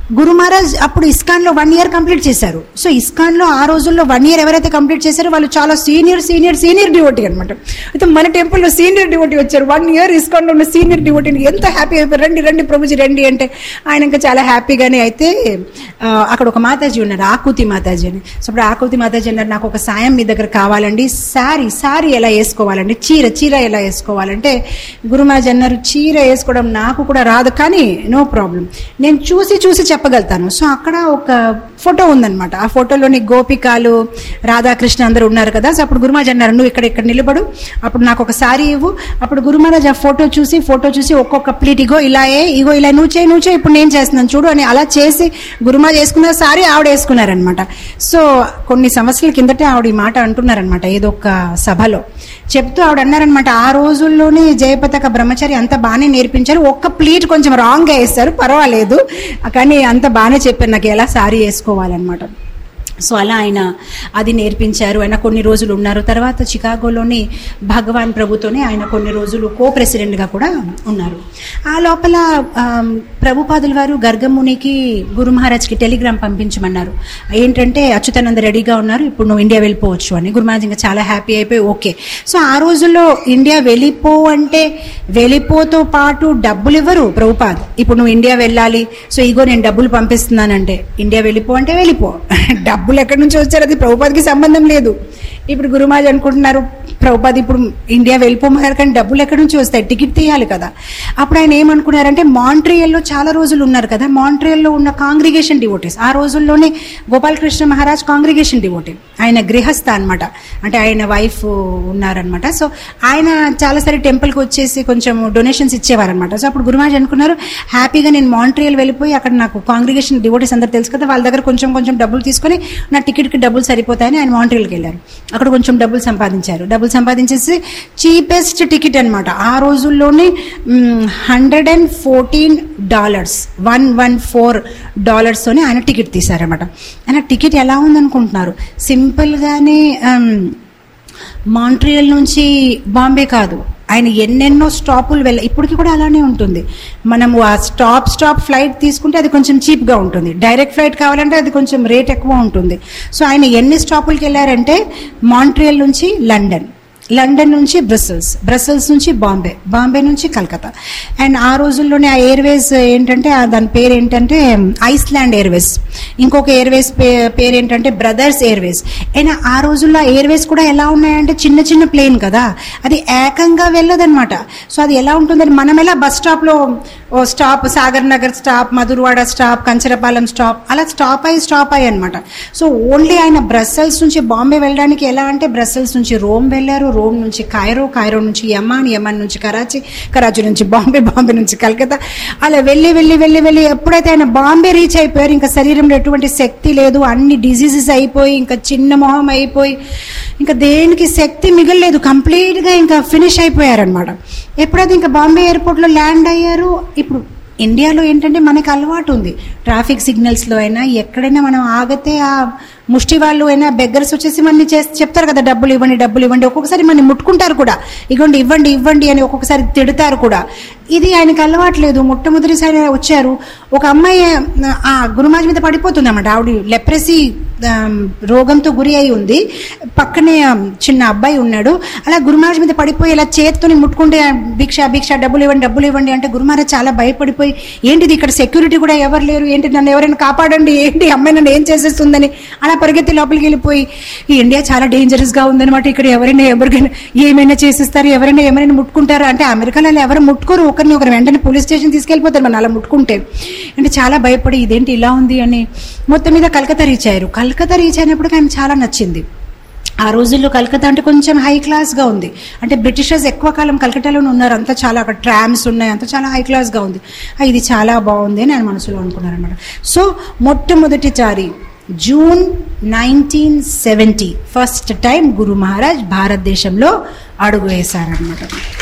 S4: గురు మహారాజ్ అప్పుడు ఇస్కాన్ లో వన్ ఇయర్ కంప్లీట్ చేశారు సో ఇస్కాన్ లో ఆ రోజుల్లో వన్ ఇయర్ ఎవరైతే కంప్లీట్ చేశారో వాళ్ళు చాలా సీనియర్ సీనియర్ సీనియర్ డివోటీ అనమాట అయితే మన టెంపుల్ లో సీనియర్ డివోటీ వచ్చారు వన్ ఇయర్ ఇస్కాన్ లో ఉన్న సీనియర్ డివోటీని ఎంత హ్యాపీ అయిపోయారు రండి రండి ప్రభుజీ రండి అంటే ఆయన ఇంకా చాలా హ్యాపీగానే అయితే ఆ, అక్కడ ఒక మాతాజీ ఉన్నారు ఆకుతి మాతాజీ అని సో అప్పుడు ఆకుతి మాతాజీ అన్నారు నాకు ఒక సాయం మీ దగ్గర కావాలండి సారీ సారీ ఎలా వేసుకోవాలండి చీర చీర ఎలా వేసుకోవాలంటే గురుమాజీ అన్నారు చీర వేసుకోవడం నాకు కూడా రాదు కానీ నో ప్రాబ్లం నేను చూసి చూసి చెప్పగలుగుతాను సో అక్కడ ఒక ఫోటో ఉందన్నమాట ఆ ఫోటోలోని గోపికాలు రాధాకృష్ణ అందరూ ఉన్నారు కదా సో అప్పుడు గురుమాజీ అన్నారు నువ్వు ఇక్కడ ఇక్కడ నిలబడు అప్పుడు నాకు ఒక సారీ ఇవ్వు అప్పుడు గురుమహారాజ్ ఆ ఫోటో చూసి ఫోటో చూసి ఒక్కొక్క ప్లీట్ ఇగో ఇలాయే ఇగో ఇలా నువ్వు చేయి నువ్వు చేయి ఇప్పుడు నేను చేస్తున్నాను చూడు అని అలా చేసి గురుమాజ్ వేసుకున్న సారీ ఆవిడ వేసుకున్నారనమాట సో కొన్ని సంవత్సరాల కిందటే ఆవిడ ఈ మాట అంటున్నారనమాట ఏదో ఒక సభలో చెప్తూ ఆవిడ అన్నారనమాట ఆ రోజుల్లోనే జయపతాక బ్రహ్మచారి అంత బాగానే నేర్పించారు ఒక్క ప్లీట్ కొంచెం రాంగ్గా వేస్తారు పర్వాలేదు కానీ అంత బాగానే చెప్పారు నాకు ఎలా సారీ వేసుకోవాలన్నమాట సో అలా ఆయన అది నేర్పించారు ఆయన కొన్ని రోజులు ఉన్నారు తర్వాత చికాగోలోని భగవాన్ ప్రభుతోనే ఆయన కొన్ని రోజులు కో ప్రెసిడెంట్గా కూడా ఉన్నారు ఆ లోపల ఆమ్, ప్రభుపాదుల వారు గర్గమునికి గురు మహారాజ్కి టెలిగ్రామ్ పంపించమన్నారు ఏంటంటే అచ్యుతానంద రెడీగా ఉన్నారు ఇప్పుడు నువ్వు ఇండియా వెళ్ళిపోవచ్చు అని గురు మహారాజ్ ఇంకా చాలా హ్యాపీ అయిపోయి ఓకే సో ఆ రోజుల్లో ఇండియా వెళ్ళిపో అంటే వెళ్ళిపోతో పాటు డబ్బులు ఇవ్వరు ప్రభుపాద్ ఇప్పుడు నువ్వు ఇండియా వెళ్ళాలి సో ఇగో నేను డబ్బులు పంపిస్తున్నానంటే ఇండియా వెళ్ళిపో అంటే వెళ్ళిపో డబ్బులు ఎక్కడి నుంచి వచ్చారు అది ప్రభుపాద్కి సంబంధం లేదు ఇప్పుడు గురుమాజ్ అనుకుంటున్నారు ప్రభుపాద్ ఇప్పుడు ఇండియా వెళ్ళిపోమన్నారు కానీ డబ్బులు ఎక్కడి నుంచి వస్తాయి టికెట్ తీయాలి కదా అప్పుడు ఆయన ఏమనుకున్నారంటే మాంట్రియల్లో చాలా రోజులు ఉన్నారు కదా మాంట్రియల్లో ఉన్న కాంగ్రిగేషన్ డివోటీస్ ఆ రోజుల్లోనే గోపాలకృష్ణ మహారాజ్ కాంగ్రిగేషన్ డివోటీ ఆయన గృహస్థ అన్నమాట అంటే ఆయన వైఫ్ ఉన్నారనమాట సో ఆయన చాలాసారి టెంపుల్కి వచ్చేసి కొంచెం డొనేషన్స్ ఇచ్చేవారనమాట సో అప్పుడు గురుమాజ్ అనుకున్నారు హ్యాపీగా నేను మాంట్రియల్ వెళ్ళిపోయి అక్కడ నాకు కాంగ్రిగేషన్ డివోటీస్ అందరు తెలుసు కదా వాళ్ళ దగ్గర కొంచెం కొంచెం డబ్బులు తీసుకొని నా టికెట్కి డబ్బులు సరిపోతాయని ఆయన మాంట్రియల్కి వెళ్ళారు అక్కడ కొంచెం డబ్బులు సంపాదించారు డబ్బులు సంపాదించేసి చీపెస్ట్ టికెట్ అనమాట ఆ రోజుల్లోనే hundred and fourteen dollars one one four డాలర్స్తోనే ఆయన టికెట్ తీశారనమాట ఆయన టికెట్ ఎలా ఉందనుకుంటున్నారు సింపుల్గానే మాంట్రియల్ నుంచి బాంబే కాదు ఆయన ఎన్నెన్నో స్టాపులు వెళ్ళ ఇప్పటికి కూడా అలానే ఉంటుంది మనము ఆ స్టాప్ స్టాప్ ఫ్లైట్ తీసుకుంటే అది కొంచెం చీప్గా ఉంటుంది డైరెక్ట్ ఫ్లైట్ కావాలంటే అది కొంచెం రేట్ ఎక్కువ ఉంటుంది సో ఆయన ఎన్ని స్టాపులకి వెళ్ళారంటే మాంట్రియల్ నుంచి లండన్ లండన్ నుంచి బ్రసెల్స్ బ్రసెల్స్ నుంచి బాంబే బాంబే నుంచి కలకత్తా అండ్ ఆ రోజుల్లోనే ఆ ఎయిర్వేస్ ఏంటంటే ఆ దాని పేరు ఏంటంటే ఐస్లాండ్ ఎయిర్వేస్ ఇంకొక ఎయిర్వేస్ పేరు ఏంటంటే బ్రదర్స్ ఎయిర్వేస్ అయినా ఆ రోజుల్లో ఎయిర్వేస్ కూడా ఎలా ఉన్నాయంటే చిన్న చిన్న ప్లేన్ కదా అది ఏకంగా వెళ్ళదన్నమాట సో అది ఎలా ఉంటుందని మనం ఎలా బస్ స్టాప్లో ఓ stop Sagar Nagar stop Madhurawada stop Kancharapalem stop అలా స్టాప్ అయ్యి స్టాప్ అయ్యి అనమాట సో ఓన్లీ ఆయన బ్రస్సెల్స్ నుంచి బాంబే వెళ్ళడానికి ఎలా అంటే బ్రస్సెల్స్ నుంచి రోమ్ వెళ్ళారు రోమ్ నుంచి కాయరో కాయరో నుంచి యమాన్ యమన్ నుంచి కరాచీ కరాచీ నుంచి బాంబే బాంబే నుంచి కలకత్తా అలా వెళ్ళి వెళ్ళి వెళ్ళి వెళ్ళి ఎప్పుడైతే ఆయన బాంబే రీచ్ అయిపోయారు ఇంకా శరీరంలో ఎటువంటి శక్తి లేదు అన్ని డిజీజెస్ అయిపోయి ఇంకా చిన్న మొహం అయిపోయి ఇంకా దేనికి శక్తి మిగలలేదు కంప్లీట్గా ఇంకా ఫినిష్ అయిపోయారనమాట ఎప్పుడైతే ఇంకా బాంబే ఎయిర్పోర్ట్లో ల్యాండ్ అయ్యారు ఇప్పుడు ఇండియాలో ఏంటంటే మనకి అలవాటు ఉంది ట్రాఫిక్ సిగ్నల్స్లో అయినా ఎక్కడైనా మనం ఆగితే ఆ ముష్టి వాళ్ళు అయినా బెగ్గర్స్ వచ్చేసి మనని చేసి చెప్తారు కదా డబ్బులు ఇవ్వండి డబ్బులు ఇవ్వండి ఒక్కొక్కసారి మనని ముట్టుకుంటారు కూడా ఇవ్వండి ఇవ్వండి ఇవ్వండి అని ఒక్కొక్కసారి తిడతారు కూడా ఇది ఆయనకి అలవాట్లేదు మొట్టమొదటిసారి వచ్చారు ఒక అమ్మాయి ఆ గురుమాజ్ మీద పడిపోతుంది అన్నమాట ఆవిడ లెప్రసీ రోగంతో గురి అయి ఉంది పక్కనే చిన్న అబ్బాయి ఉన్నాడు అలా గురుమహారాజ్ మీద పడిపోయి ఇలా చేత్తోని ముట్టుకుంటే భిక్ష భిక్ష డబ్బులు ఇవ్వండి డబ్బులు ఇవ్వండి అంటే గురుమహారాజ్ చాలా భయపడిపోయి ఏంటిది ఇక్కడ సెక్యూరిటీ కూడా ఎవరు లేరు ఏంటి నన్ను ఎవరైనా కాపాడండి ఏంటి అమ్మాయి నన్ను ఏం చేసేస్తుందని అలా పరిగెత్తి లోపలికి వెళ్ళిపోయి ఈ ఇండియా చాలా డేంజరస్ గా ఉందన్నమాట ఇక్కడ ఎవరైనా ఎవరికైనా ఏమైనా చేసేస్తారు ఎవరైనా ఏమైనా ముట్టుకుంటారు అంటే అమెరికాలో అలా ఎవరు ముట్టుకోరు ఒకరిని ఒకరు వెంటనే పోలీస్ స్టేషన్ తీసుకెళ్ళిపోతారు మనం అలా ముట్టుకుంటే అంటే చాలా భయపడి ఇదేంటి ఇలా ఉంది అని మొత్తం మీద కలకత్తా రీచ్ అయ్యారు కలకత్తా రీచ్ అయినప్పుడు ఆయన చాలా నచ్చింది ఆ రోజుల్లో కలకత్తా అంటే కొంచెం హై క్లాస్గా ఉంది అంటే బ్రిటిషర్స్ ఎక్కువ కాలం కలకత్తాలోనే ఉన్నారు అంతా చాలా అక్కడ ట్రామ్స్ ఉన్నాయి అంతా చాలా హై క్లాస్గా ఉంది ఆ, ఇది చాలా బాగుంది అని ఆయన మనసులో అనుకున్నారనమాట సో మొట్టమొదటిసారి June nineteen seventy first time Guru Maharaj భారతదేశంలో అడుగు వేశారనమాట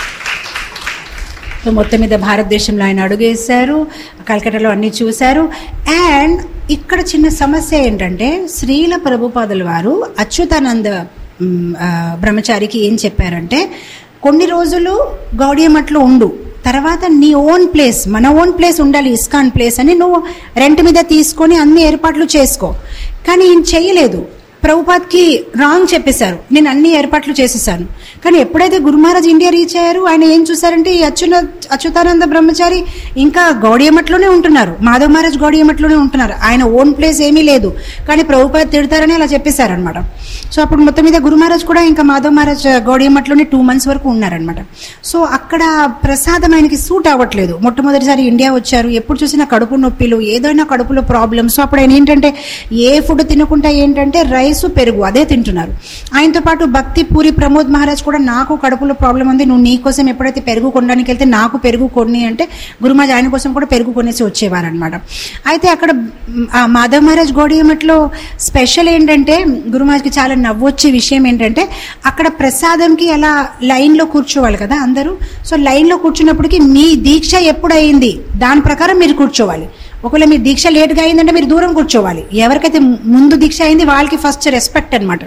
S4: సో మొత్తం మీద భారతదేశంలో ఆయన అడుగేశారు కలకట్టాలో అన్ని చూశారు అండ్ ఇక్కడ చిన్న సమస్య ఏంటంటే శ్రీల ప్రభుపాదుల వారు అచ్యుతానంద మ్, ఆ, బ్రహ్మచారికి ఏం చెప్పారంటే కొన్ని రోజులు గౌడియమట్లో ఉండు తర్వాత నీ ఓన్ ప్లేస్ మన ఓన్ ప్లేస్ ఉండాలి ఇస్కాన్ ప్లేస్ అని నువ్వు రెంట్ మీద తీసుకొని అన్ని ఏర్పాట్లు చేసుకో కానీ ఈయన చేయలేదు ప్రభుపాద్కి రాంగ్ చెప్పేశారు నేను అన్ని ఏర్పాట్లు చేసేసాను కానీ ఎప్పుడైతే గురు మహారాజ్ ఇండియా రీచ్ అయ్యారు ఆయన ఏం చూసారంటే ఈ అచ్యుత అచ్యుతానంద బ్రహ్మచారి ఇంకా గౌడియమట్లోనే ఉంటున్నారు మాధవ్ మహారాజ్ గౌడియమట్లోనే ఉంటున్నారు ఆయన ఓన్ ప్లేస్ ఏమీ లేదు కానీ ప్రభుపాద్ తిడతారని అలా చెప్పేశారనమాట సో అప్పుడు మొత్తం మీద గురు మహారాజ్ కూడా ఇంకా మాధవ్ మహారాజ్ గౌడియమట్లోనే టూ మంత్స్ వరకు ఉన్నారనమాట సో అక్కడ ప్రసాదం ఆయనకి సూట్ అవ్వట్లేదు మొట్టమొదటిసారి ఇండియా వచ్చారు ఎప్పుడు చూసినా కడుపు నొప్పిలు ఏదైనా కడుపులో ప్రాబ్లమ్ సో అప్పుడు ఆయన ఏంటంటే ఏ ఫుడ్ తినకుండా ఏంటంటే రైస్ పెరుగు అదే తింటున్నారు ఆయనతో పాటు భక్తి పూరి ప్రమోద్ మహారాజ్ కూడా నాకు కడుపులో ప్రాబ్లం ఉంది నువ్వు నీ కోసం ఎప్పుడైతే పెరుగు కొనడానికి వెళ్తే నాకు పెరుగు కొన్ని అంటే గురుమాజ్ ఆయన కోసం కూడా పెరుగు కొనేసి వచ్చేవారనమాట అయితే అక్కడ మ్, ఆ మాధవ్ మహారాజ్ గోడియమట్లో స్పెషల్ ఏంటంటే గురుమాజ్కి చాలా నవ్వొచ్చే విషయం ఏంటంటే అక్కడ ప్రసాదంకి అలా లైన్లో కూర్చోవాలి కదా అందరూ సో లైన్లో కూర్చున్నప్పటికీ మీ దీక్ష ఎప్పుడు అయింది దాని ప్రకారం మీరు కూర్చోవాలి ఒకవేళ మీ దీక్ష లేట్గా అయిందంటే మీరు దూరం కూర్చోవాలి ఎవరికైతే ముందు దీక్ష అయింది వాళ్ళకి ఫస్ట్ రెస్పెక్ట్ అనమాట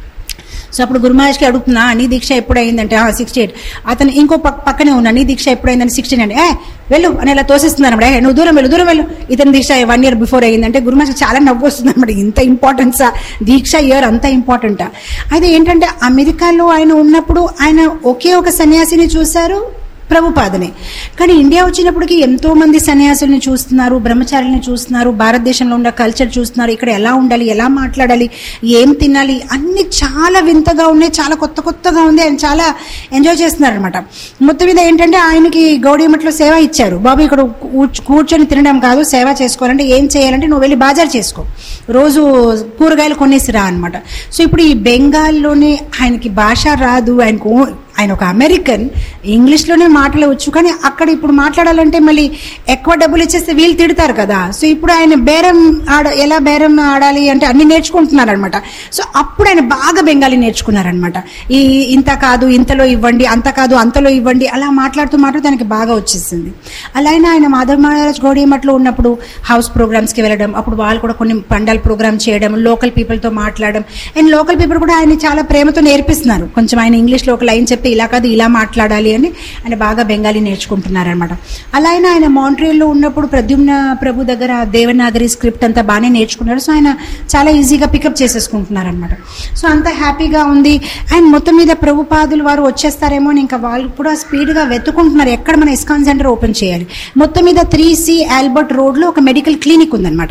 S4: సో అప్పుడు గురుమహేష్కి అడుగుతున్నా నీ దీక్ష ఎప్పుడు అయిందంటే సిక్స్టీ ఎయిట్ అతను ఇంకో పక్క పక్కనే ఉన్నా నీ దీక్ష ఎప్పుడు అయిందంటే సిక్స్టీ నైన్ ఏ వెళ్ళు అని ఇలా తోసిస్తున్నారు అనమాట "ఏ, నువ్వు దూరం వెళ్ళు దూరం వెళ్ళు ఇతని దీక్ష వన్ ఇయర్ బిఫోర్ అయిందంటే గురుమహేష్ చాలా నవ్వు వస్తుంది అనమాట ఇంత ఇంపార్టెన్సా దీక్ష ఇయర్ అంత ఇంపార్టెంటా అయితే ఏంటంటే అమెరికాలో ఆయన ఉన్నప్పుడు ఆయన ఒకే ఒక సన్యాసిని చూశారు ప్రభుపాదనే కానీ ఇండియా వచ్చినప్పటికీ ఎంతో మంది సన్యాసుల్ని చూస్తున్నారు బ్రహ్మచారుల్ని చూస్తున్నారు భారతదేశంలో ఉన్న కల్చర్ చూస్తున్నారు ఇక్కడ ఎలా ఉండాలి ఎలా మాట్లాడాలి ఏం తినాలి అన్ని చాలా వింతగా ఉన్నాయి చాలా కొత్త కొత్తగా ఉంది ఆయన చాలా ఎంజాయ్ చేస్తున్నారు అనమాట మొత్తం మీద ఏంటంటే ఆయనకి గౌడీమట్లో సేవ ఇచ్చారు బాబు ఇక్కడ కూర్చ్- కూర్చొని తినడం కాదు సేవ చేసుకోవాలంటే ఏం చేయాలంటే నువ్వు వెళ్ళి బాజార్ చేసుకో రోజు కూరగాయలు కొనేసి రా అనమాట సో ఇప్పుడు ఈ బెంగాల్లోనే ఆయనకి భాష రాదు ఆయనకు ఓ- ఆయన ఒక అమెరికన్ ఇంగ్లీష్లోనే మాట్లాడవచ్చు కానీ అక్కడ ఇప్పుడు మాట్లాడాలంటే మళ్ళీ ఎక్కువ డబ్బులు ఇచ్చేస్తే వీళ్ళు తిడతారు కదా సో ఇప్పుడు ఆయన బేరం ఆడ ఎలా బేరం ఆడాలి అంటే అన్ని నేర్చుకుంటున్నారు అనమాట సో అప్పుడు ఆయన బాగా బెంగాలీ నేర్చుకున్నారనమాట ఈ ఇంత కాదు ఇంతలో ఇవ్వండి అంత కాదు అంతలో ఇవ్వండి అలా మాట్లాడుతూ మాట్లాడుతూ దానికి బాగా వచ్చేసింది అలా అయినా ఆయన మాధవ్ మహారాజ్ గౌడియమట్లో ఉన్నప్పుడు హౌస్ ప్రోగ్రామ్స్కి వెళ్ళడం అప్పుడు వాళ్ళు కూడా కొన్ని పండాల ప్రోగ్రామ్ చేయడం లోకల్ పీపుల్తో మాట్లాడడం అండ్ లోకల్ పీపుల్ కూడా ఆయన చాలా ప్రేమతో నేర్పిస్తున్నారు కొంచెం ఆయన ఇంగ్లీష్లో ఒక లైన్ చెప్తే ఇలా కాదు ఇలా మాట్లాడాలి అని ఆయన బాగా బెంగాలీ నేర్చుకుంటున్నారనమాట అలా అయినా ఆయన మాంట్రియల్లో ఉన్నప్పుడు ప్రద్యుమ్న ప్రభు దగ్గర దేవనాగరి స్క్రిప్ట్ అంతా బాగానే నేర్చుకున్నారు సో ఆయన చాలా ఈజీగా పికప్ చేసేసుకుంటున్నారనమాట సో అంత హ్యాపీగా ఉంది అండ్ మొత్తం మీద ప్రభుపాదులు వారు వచ్చేస్తారేమో అని ఇంకా వాళ్ళు కూడా స్పీడ్గా వెతుకుంటున్నారు ఎక్కడ మన ఇస్కాన్ సెంటర్ ఓపెన్ చేయాలి మొత్తం మీద త్రీ సి ఆల్బర్ట్ రోడ్లో ఒక మెడికల్ క్లినిక్ ఉందన్నమాట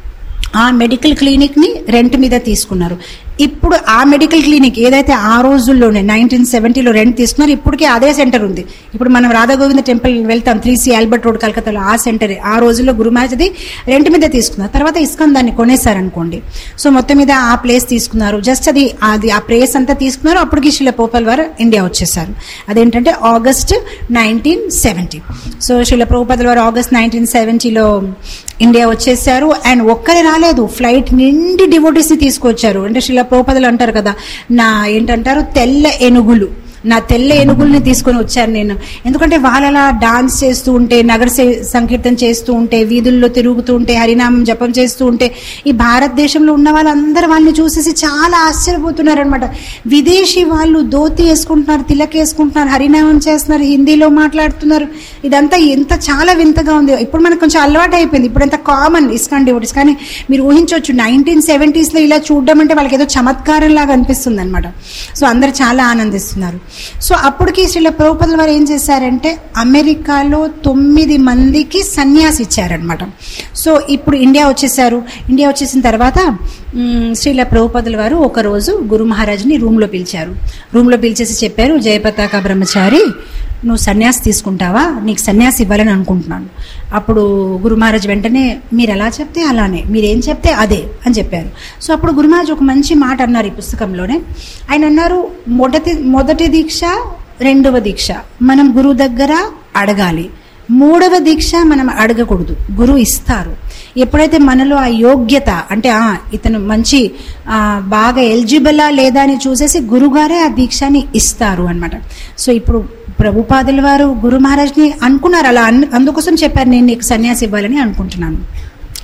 S4: ఆ మెడికల్ క్లినిక్ ని రెంట్ మీద తీసుకున్నారు ఇప్పుడు ఆ మెడికల్ క్లినిక్ ఏదైతే ఆ రోజుల్లోనే నైన్టీన్ సెవెంటీలో రెంట్ తీసుకున్నారు ఇప్పటికే అదే సెంటర్ ఉంది ఇప్పుడు మనం రాధాగోవింద టెంపుల్ వెళ్తాం త్రీ సి ఆల్బర్ట్ రోడ్ కలకత్తాలో ఆ సెంటర్ ఆ రోజుల్లో గురుమాజది రెంట్ మీద తీసుకున్నారు తర్వాత ఇస్కాన్ దాన్ని కొనేశారనుకోండి సో మొత్తం మీద ఆ ప్లేస్ తీసుకున్నారు జస్ట్ అది అది ఆ ప్లేస్ అంతా తీసుకున్నారు అప్పటికి శిల పోపల్ వారు ఇండియా వచ్చేసారు అదేంటంటే August nineteen seventy so Srila ప్రభుపదుల వారు ఆగస్ట్ నైన్టీన్ సెవెంటీలో ఇండియా వచ్చేసారు అండ్ ఒక్కరే రాలేదు ఫ్లైట్ నిండి డివోటీస్ ని తీసుకొచ్చారు అంటే శిల ప్రభుపదులు అంటారు కదా నా ఏంటంటారు తెల్ల ఏనుగులు నా తెల్ల ఏనుగుల్ని తీసుకొని వచ్చాను నేను ఎందుకంటే వాళ్ళలా డాన్స్ చేస్తూ ఉంటే నగర సే- సంకీర్తన చేస్తూ ఉంటే వీధుల్లో తిరుగుతూ ఉంటే హరినామం జపం చేస్తూ ఉంటే ఈ భారతదేశంలో ఉన్న వాళ్ళందరూ వాళ్ళని చూసేసి చాలా ఆశ్చర్యపోతున్నారు అనమాట విదేశీ వాళ్ళు ధోతి వేసుకుంటున్నారు తిలక్ వేసుకుంటున్నారు హరినామం చేస్తున్నారు హిందీలో మాట్లాడుతున్నారు ఇదంతా ఎంత చాలా వింతగా ఉంది ఇప్పుడు మనకు కొంచెం అలవాటు అయిపోయింది ఇప్పుడు ఎంత కామన్ ఇస్కాన్ డివోటీస్ కానీ మీరు ఊహించవచ్చు నైన్టీన్ సెవెంటీస్లో ఇలా చూడడం అంటే వాళ్ళకి ఏదో చమత్కారం లాగా అనిపిస్తుంది అనమాట సో అందరు చాలా ఆనందిస్తున్నారు సో అప్పటికి శ్రీల ప్రభుపదుల వారు ఏం చేశారంటే అమెరికాలో తొమ్మిది మందికి సన్యాసి ఇచ్చారనమాట సో ఇప్పుడు ఇండియా వచ్చేసారు ఇండియా వచ్చేసిన తర్వాత మ్, శ్రీల ప్రభుపదుల వారు ఒకరోజు గురు మహారాజ్ని రూమ్లో పిలిచారు రూమ్లో పిలిచేసి చెప్పారు జయపతాక బ్రహ్మచారి నువ్వు సన్యాసి తీసుకుంటావా నీకు సన్యాసి ఇవ్వాలని అనుకుంటున్నాను అప్పుడు గురు మహారాజ్ వెంటనే మీరు ఎలా చెప్తే అలానే మీరేం చెప్తే అదే అని చెప్పారు సో అప్పుడు గురు మహారాజ్ ఒక మంచి మాట అన్నారు ఈ పుస్తకంలోనే ఆయన అన్నారు మొదటి మొదటి దీక్ష రెండవ దీక్ష మనం గురువు దగ్గర అడగాలి మూడవ దీక్ష మనం అడగకూడదు గురువు ఇస్తారు ఎప్పుడైతే మనలో ఆ యోగ్యత అంటే ఆ ఇతను మంచి ఆ, బాగా ఎలిజిబులా లేదా అని చూసేసి గురుగారే ఆ దీక్షని ఇస్తారు అన్నమాట సో ఇప్పుడు ప్రభుపాదుల వారు గురు మహారాజ్ని అనుకున్నారు అలా అన్- అందుకోసం చెప్పారు నేను నీకు సన్యాసి ఇవ్వాలని అనుకుంటున్నాను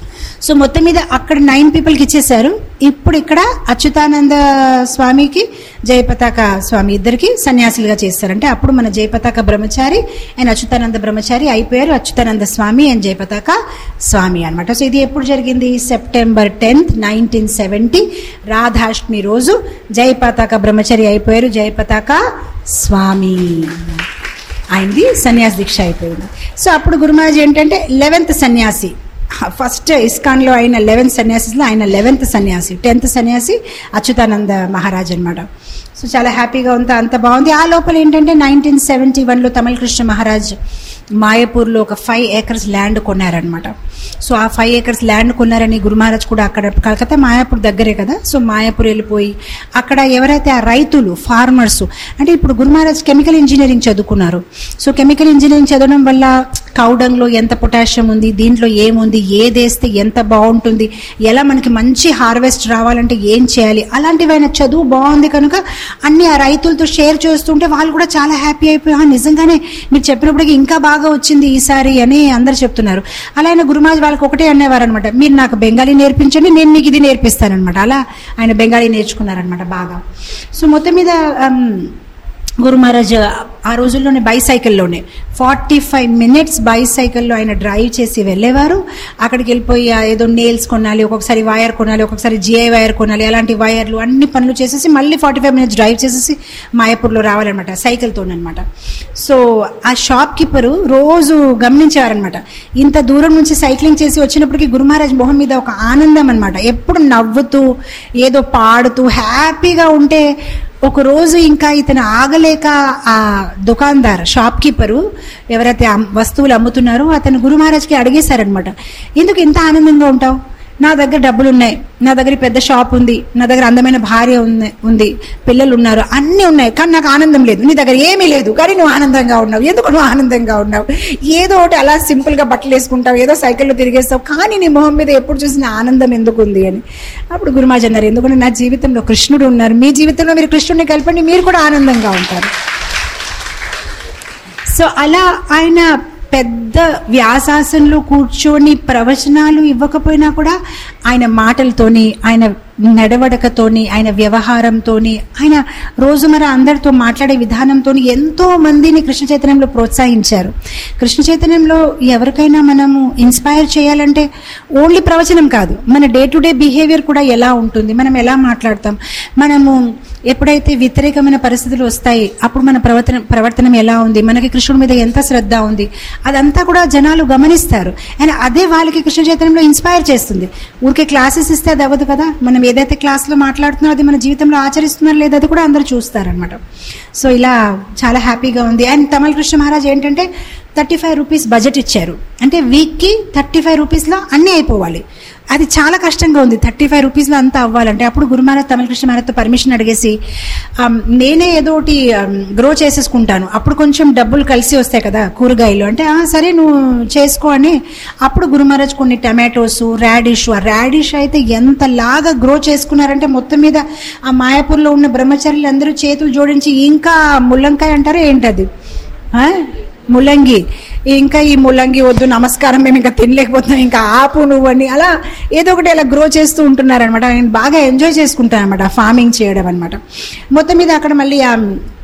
S4: సో మొత్తం మీద అక్కడ నైన్ పీపుల్కి ఇచ్చేశారు ఇప్పుడు ఇక్కడ అచ్యుతానంద స్వామికి జయపతాక స్వామి ఇద్దరికి సన్యాసులుగా చేస్తారు అంటే అప్పుడు మన జయపతాక బ్రహ్మచారి అండ్ అచ్యుతానంద బ్రహ్మచారి అయిపోయారు అచ్యుతానంద స్వామి అండ్ జయపతాక స్వామి అన్నమాట సో ఇది ఎప్పుడు జరిగింది September tenth nineteen seventy Radhashtami రోజు జయపతాక బ్రహ్మచారి అయిపోయారు జయపతాక స్వామి ఆయనది సన్యాసి దీక్ష అయిపోయింది సో అప్పుడు గురుమహారాజ్ ఏంటంటే లెవెన్త్ సన్యాసి ఫస్ట్ ఇస్కాన్లో అయిన లెవెన్త్ సన్యాసిలో ఆయన లెవెన్త్ సన్యాసి టెన్త్ సన్యాసి అచ్యుతానంద మహారాజ్ అనమాట సో చాలా హ్యాపీగా ఉంది అంత బాగుంది ఆ లోపల ఏంటంటే నైన్టీన్ సెవెంటీ వన్లో తమిళ కృష్ణ మహారాజ్ మాయపూర్లో ఒక ఫైవ్ ఏకర్స్ ల్యాండ్ కొన్నారనమాట సో ఆ ఫైవ్ ఏకర్స్ ల్యాండ్ కొన్నారని గురు మహారాజ్ కూడా అక్కడ కలకత్తా మాయాపూర్ దగ్గరే కదా సో మాయాపూర్ వెళ్ళిపోయి అక్కడ ఎవరైతే ఆ రైతులు ఫార్మర్స్ అంటే ఇప్పుడు గురు మహారాజ్ కెమికల్ ఇంజనీరింగ్ చదువుకున్నారు సో కెమికల్ ఇంజనీరింగ్ చదవడం వల్ల కౌడంలో ఎంత పొటాషియం ఉంది దీంట్లో ఏముంది ఏదేస్తే ఎంత బాగుంటుంది ఎలా మనకి మంచి హార్వెస్ట్ రావాలంటే ఏం చేయాలి అలాంటివైన చదువు బాగుంది కనుక అన్ని ఆ రైతులతో షేర్ చేస్తుంటే వాళ్ళు కూడా చాలా హ్యాపీ అయిపోయి "ఆ, నిజంగానే మీరు చెప్పినప్పటికీ ఇంకా బాగా వచ్చింది ఈసారి అని అందరు చెప్తున్నారు అలా ఆయన గురుమాజ్ వాళ్ళకి ఒకటే అనేవారు అనమాట మీరు నాకు బెంగాలీ నేర్పించండి నేను మీకు ఇది నేర్పిస్తానమాట అలా ఆయన బెంగాలీ నేర్చుకున్నారనమాట బాగా సో మొత్తం మీద ఆమ్, గురు మహారాజ్ ఆ రోజుల్లోనే బైసైకిల్లోనే ఫార్టీ ఫైవ్ మినిట్స్ బైసైకిల్లో ఆయన డ్రైవ్ చేసి వెళ్ళేవారు అక్కడికి వెళ్ళిపోయి ఆ ఏదో నేల్స్ కొనాలి ఒక్కొక్కసారి వైర్ కొనాలి ఒక్కొక్కసారి జిఐ వైర్ కొనాలి అలాంటి వైర్లు అన్ని పనులు చేసేసి మళ్ళీ ఫార్టీ ఫైవ్ మినిట్స్ డ్రైవ్ చేసేసి మాయాపూర్లో రావాలన్నమాట సైకిల్తోనమాట సో ఆ షాప్ కీపరు రోజు గమనించేవారనమాట ఇంత దూరం నుంచి సైక్లింగ్ చేసి వచ్చినప్పటికీ గురు మహారాజ్ మొహం మీద ఒక ఆనందం అనమాట ఎప్పుడు నవ్వుతూ ఏదో పాడుతూ హ్యాపీగా ఉంటే ఒక రోజు ఇంకా ఇతను ఆగలేక ఆ దుకాందార్ షాప్ కీపరు ఎవరైతే అమ్- వస్తువులు అమ్ముతున్నారో అతను గురు మహారాజ్కి అడిగేశారనమాట ఎందుకు ఇంత ఆనందంగా ఉంటావు నా దగ్గర డబ్బులు ఉన్నాయి నా దగ్గర పెద్ద షాప్ ఉంది నా దగ్గర అందమైన భార్య ఉంది ఉంది పిల్లలు ఉన్నారు అన్నీ ఉన్నాయి కానీ నాకు ఆనందం లేదు నీ దగ్గర ఏమీ లేదు కానీ నువ్వు ఆనందంగా ఉన్నావు ఎందుకు నువ్వు ఆనందంగా ఉన్నావు ఏదో ఒకటి అలా సింపుల్ గా బట్టలు వేసుకుంటావు ఏదో సైకిల్లో తిరిగేస్తావు కానీ నీ మొహం మీద ఎప్పుడు చూసిన ఆనందం ఎందుకు ఉంది అని అప్పుడు గురుమాజ్ అన్నారు ఎందుకంటే నా జీవితంలో కృష్ణుడు ఉన్నారు మీ జీవితంలో మీరు కృష్ణుడిని కలపండి మీరు కూడా ఆనందంగా ఉంటారు సో అలా ఆయన పెద్ద వ్యాసాసంలో కూర్చొని ప్రవచనాలు ఇవ్వకపోయినా కూడా ఆయన మాటలతోని ఆయన నడవడకతోని ఆయన వ్యవహారంతోని ఆయన రోజుమర అందరితో మాట్లాడే విధానంతోని ఎంతో మందిని కృష్ణ చైతన్యంలో ప్రోత్సహించారు కృష్ణ చైతన్యంలో ఎవరికైనా మనము ఇన్స్పైర్ చేయాలంటే ఓన్లీ ప్రవచనం కాదు మన డే టు డే బిహేవియర్ కూడా ఎలా ఉంటుంది మనం ఎలా మాట్లాడతాం మనము ఎప్పుడైతే వ్యతిరేకమైన పరిస్థితులు వస్తాయి అప్పుడు మన ప్రవర్తన ప్రవర్తన ఎలా ఉంది మనకి కృష్ణుడి మీద ఎంత శ్రద్ధ ఉంది అదంతా కూడా జనాలు గమనిస్తారు అండ్ అదే వాళ్ళకి కృష్ణ చైతన్యంలో ఇన్స్పైర్ చేస్తుంది ఊరికే క్లాసెస్ ఇస్తే అది అవ్వదు కదా మనం ఏదైతే క్లాస్లో మాట్లాడుతున్నారో అది మన జీవితంలో ఆచరిస్తున్నారు లేదా అది కూడా అందరూ చూస్తారనమాట సో ఇలా చాలా హ్యాపీగా ఉంది అండ్ తమిళ కృష్ణ మహారాజ్ ఏంటంటే థర్టీ ఫైవ్ రూపీస్ బడ్జెట్ ఇచ్చారు అంటే వీక్కి థర్టీ ఫైవ్ రూపీస్లో అన్నీ అయిపోవాలి అది చాలా కష్టంగా ఉంది థర్టీ ఫైవ్ రూపీస్లో అంతా అవ్వాలంటే అప్పుడు గురు మహారాజ్ తమిళ కృష్ణ మహారాజ్తో పర్మిషన్ అడిగేసి ఆమ్, నేనే ఏదో ఒకటి గ్రో చేసేసుకుంటాను అప్పుడు కొంచెం డబ్బులు కలిసి వస్తాయి కదా కూరగాయలు అంటే "ఆ, సరే నువ్వు చేసుకో అని అప్పుడు గురు మహారాజ్ కొన్ని టమాటోస్ రాడిష్ ఆ రాడిష్ అయితే ఎంతలాగా గ్రో చేసుకున్నారంటే మొత్తం మీద ఆ మాయాపూర్లో ఉన్న బ్రహ్మచారులు అందరూ చేతులు జోడించి ఇంకా ముల్లంకాయ అంటారా ఏంటది ఆ? ముల్లంగి ఇంకా ఈ ముల్లంగి వద్దు నమస్కారం మేము ఇంకా తినలేకపోతున్నాం ఇంకా ఆపు నువ్వు అని అలా ఏదో ఒకటి అలా గ్రో చేస్తూ ఉంటున్నారనమాట నేను బాగా ఎంజాయ్ చేసుకుంటాను అనమాట ఫార్మింగ్ చేయడం అనమాట మొత్తం మీద అక్కడ మళ్ళీ ఆ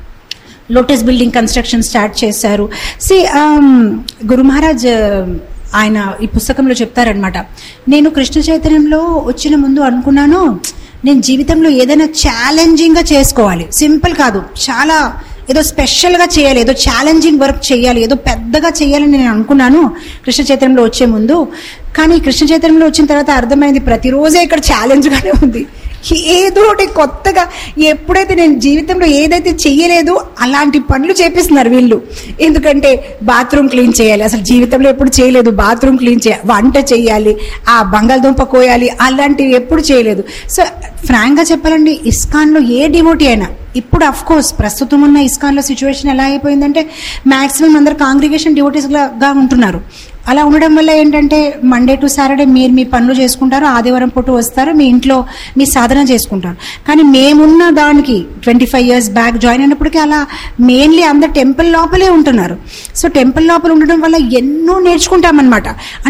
S4: లోటస్ బిల్డింగ్ కన్స్ట్రక్షన్ స్టార్ట్ చేశారు సి గురు మహారాజ్ ఆయన ఈ పుస్తకంలో చెప్తారనమాట నేను కృష్ణ చైతన్యంలో వచ్చిన ముందు అనుకున్నాను నేను జీవితంలో ఏదైనా ఛాలెంజింగ్గా చేసుకోవాలి సింపుల్ కాదు చాలా ఏదో స్పెషల్గా చేయాలి ఏదో ఛాలెంజింగ్ వర్క్ చేయాలి ఏదో పెద్దగా చేయాలని నేను అనుకున్నాను కృష్ణ చైతన్యంలో వచ్చే ముందు కానీ కృష్ణ చైతన్యంలో వచ్చిన తర్వాత అర్థమైంది ప్రతిరోజే ఇక్కడ ఛాలెంజ్గానే ఉంది ఏదో ఒకటి కొత్తగా ఎప్పుడైతే నేను జీవితంలో ఏదైతే చెయ్యలేదో అలాంటి పనులు చేపిస్తున్నారు వీళ్ళు ఎందుకంటే బాత్రూమ్ క్లీన్ చేయాలి అసలు జీవితంలో ఎప్పుడు చేయలేదు బాత్రూమ్ క్లీన్ చేయాలి వంట చేయాలి ఆ బంగాళదుంప కోయాలి అలాంటివి ఎప్పుడు చేయలేదు సో ఫ్రాంక్గా చెప్పాలండి ఇస్కాన్లో ఏ డివోటీ అయినా ఇప్పుడు అఫ్ కోర్స్ ప్రస్తుతం ఉన్న ఇస్కాన్లో సిచ్యువేషన్ ఎలా అయిపోయిందంటే మాక్సిమం అందరు కాంగ్రిగేషన్ గా ఉంటున్నారు అలా ఉండడం వల్ల ఏంటంటే మండే టు సాటర్డే మీరు మీ పనులు చేసుకుంటారు ఆదివారం పూట వస్తారు మీ ఇంట్లో మీ సాధన చేసుకుంటారు కానీ మేమున్న దానికి twenty five years back join అయినప్పటికీ అలా మెయిన్లీ అందరు టెంపుల్ లోపలే ఉంటున్నారు సో టెంపుల్ లోపల ఉండడం వల్ల ఎన్నో నేర్చుకుంటామన్నమాట అంటే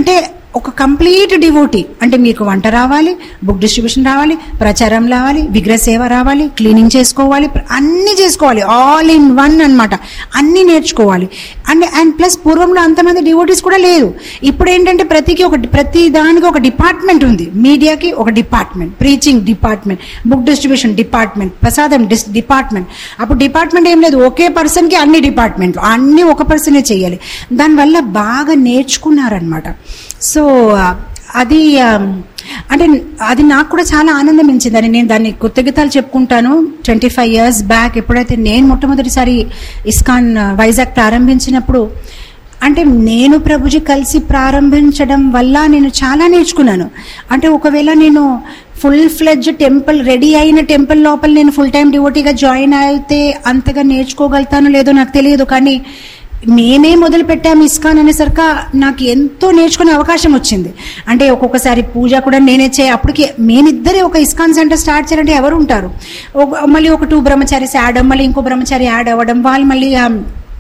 S4: ఒక కంప్లీట్ డివోటీ అంటే మీకు వంట రావాలి బుక్ డిస్ట్రిబ్యూషన్ రావాలి ప్రచారం రావాలి విగ్రహ సేవ రావాలి క్లీనింగ్ చేసుకోవాలి అన్ని చేసుకోవాలి ఆల్ ఇన్ వన్ అన్నమాట అన్ని నేర్చుకోవాలి అండ్ అండ్ ప్లస్ పూర్వంలో అంతమంది డివోటీస్ కూడా లేదు ఇప్పుడు ఏంటంటే ప్రతికి ఒక ప్రతి దానికి ఒక డిపార్ట్మెంట్ ఉంది మీడియాకి ఒక department preaching department book distribution department prasadam డిస్ డిపార్ట్మెంట్ అప్పుడు డిపార్ట్మెంట్ ఏం లేదు ఒకే పర్సన్కి అన్ని డిపార్ట్మెంట్లు అన్ని ఒక పర్సనే చేయాలి దానివల్ల బాగా నేర్చుకున్నారనమాట సో అది ఆ, అంటే అది నాకు కూడా చాలా ఆనందం ఇచ్చిందని నేను దాన్ని కృతజ్ఞతలు చెప్పుకుంటాను ట్వంటీ ఫైవ్ ఇయర్స్ బ్యాక్ ఎప్పుడైతే నేను మొట్టమొదటిసారి ఇస్కాన్ ఆ, వైజాగ్ ప్రారంభించినప్పుడు అంటే నేను ప్రభుజీ కలిసి ప్రారంభించడం వల్ల నేను చాలా నేర్చుకున్నాను అంటే ఒకవేళ నేను ఫుల్ ఫ్లెడ్జ్ టెంపుల్ రెడీ అయిన టెంపుల్ లోపల నేను ఫుల్ టైం డివోటీగా జాయిన్ అయితే అంతగా నేర్చుకోగలుగుతానో లేదో నాకు తెలియదు కానీ మేమే మొదలు పెట్టాము ఇస్కాన్ అనేసరికి నాకు ఎంతో నేర్చుకునే అవకాశం వచ్చింది అంటే ఒక్కొక్కసారి పూజ కూడా నేనే చే అప్పటికి మేమిద్దరే ఒక ఇస్కాన్ సెంటర్ స్టార్ట్ చేయాలంటే ఎవరు ఉంటారు ఒక- మళ్ళీ ఒక టూ బ్రహ్మచారీస్ యాడ్ అవ్వడం మళ్ళీ ఇంకో బ్రహ్మచారి యాడ్ అవ్వడం వాళ్ళు మళ్ళీ ఆ,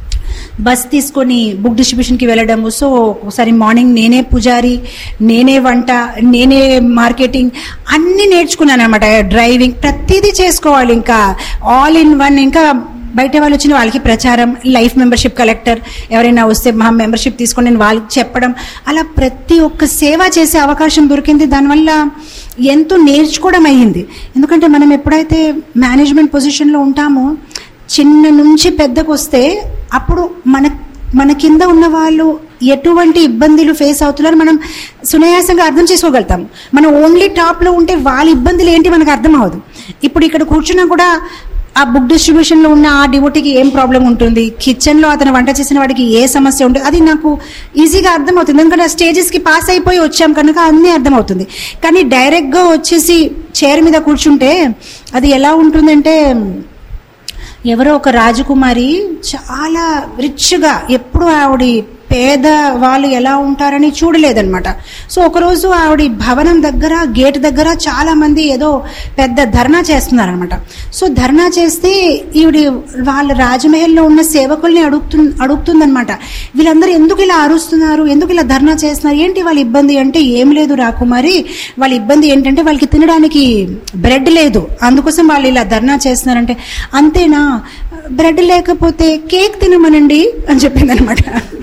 S4: బస్ తీసుకొని బుక్ డిస్ట్రిబ్యూషన్కి వెళ్ళడము సో ఒకసారి మార్నింగ్ నేనే పూజారి నేనే వంట నేనే మార్కెటింగ్ అన్నీ నేర్చుకున్నాను అనమాట డ్రైవింగ్ ప్రతిదీ చేసుకోవాలి ఇంకా ఆల్ ఇన్ వన్ ఇంకా బయట వాళ్ళు వచ్చిన వాళ్ళకి ప్రచారం లైఫ్ మెంబర్షిప్ కలెక్టర్ ఎవరైనా వస్తే మా మెంబర్షిప్ తీసుకొని నేను వాళ్ళకి చెప్పడం అలా ప్రతి ఒక్క సేవ చేసే అవకాశం దొరికింది దానివల్ల ఎంతో నేర్చుకోవడం అయ్యింది ఎందుకంటే మనం ఎప్పుడైతే మేనేజ్మెంట్ పొజిషన్లో ఉంటామో చిన్న నుంచి పెద్దకు వస్తే అప్పుడు మన మన కింద ఉన్న వాళ్ళు ఎటువంటి ఇబ్బందులు ఫేస్ అవుతున్నారు మనం సునాయాసంగా అర్థం చేసుకోగలుగుతాం మనం ఓన్లీ టాప్లో ఉంటే వాళ్ళ ఇబ్బందులు ఏంటి మనకు అర్థం అవ్వదు ఇప్పుడు ఇక్కడ కూర్చున్నా కూడా ఆ బుక్ డిస్ట్రిబ్యూషన్లో ఉన్న ఆ డివోటీకి ఏం ప్రాబ్లం ఉంటుంది కిచెన్లో అతను వంట చేసిన వాడికి ఏ సమస్య ఉంటుంది అది నాకు ఈజీగా అర్థమవుతుంది ఎందుకంటే ఆ స్టేజెస్కి పాస్ అయిపోయి వచ్చాం కనుక అన్నీ అర్థమవుతుంది కానీ డైరెక్ట్గా వచ్చేసి చైర్ మీద కూర్చుంటే అది ఎలా ఉంటుందంటే ఎవరో ఒక రాజకుమారి చాలా రిచ్గా ఎప్పుడు ఆవిడ పేద వాళ్ళు ఎలా ఉంటారని చూడలేదన్నమాట సో ఒకరోజు ఆవిడ భవనం దగ్గర గేట్ దగ్గర చాలా మంది ఏదో పెద్ద ధర్నా చేస్తున్నారనమాట సో ధర్నా చేస్తే ఈవిడ వాళ్ళ రాజమహల్లో ఉన్న సేవకుల్ని అడుగుతు అడుగుతుందనమాట వీళ్ళందరూ ఎందుకు ఇలా అరుస్తున్నారు ఎందుకు ఇలా ధర్నా చేస్తున్నారు ఏంటి వాళ్ళ ఇబ్బంది అంటే ఏం లేదు రాకుమారి వాళ్ళ ఇబ్బంది ఏంటంటే వాళ్ళకి తినడానికి బ్రెడ్ లేదు అందుకోసం వాళ్ళు ఇలా ధర్నా చేస్తున్నారంటే అంతేనా బ్రెడ్ లేకపోతే కేక్ తినమనండి అని చెప్పింది అనమాట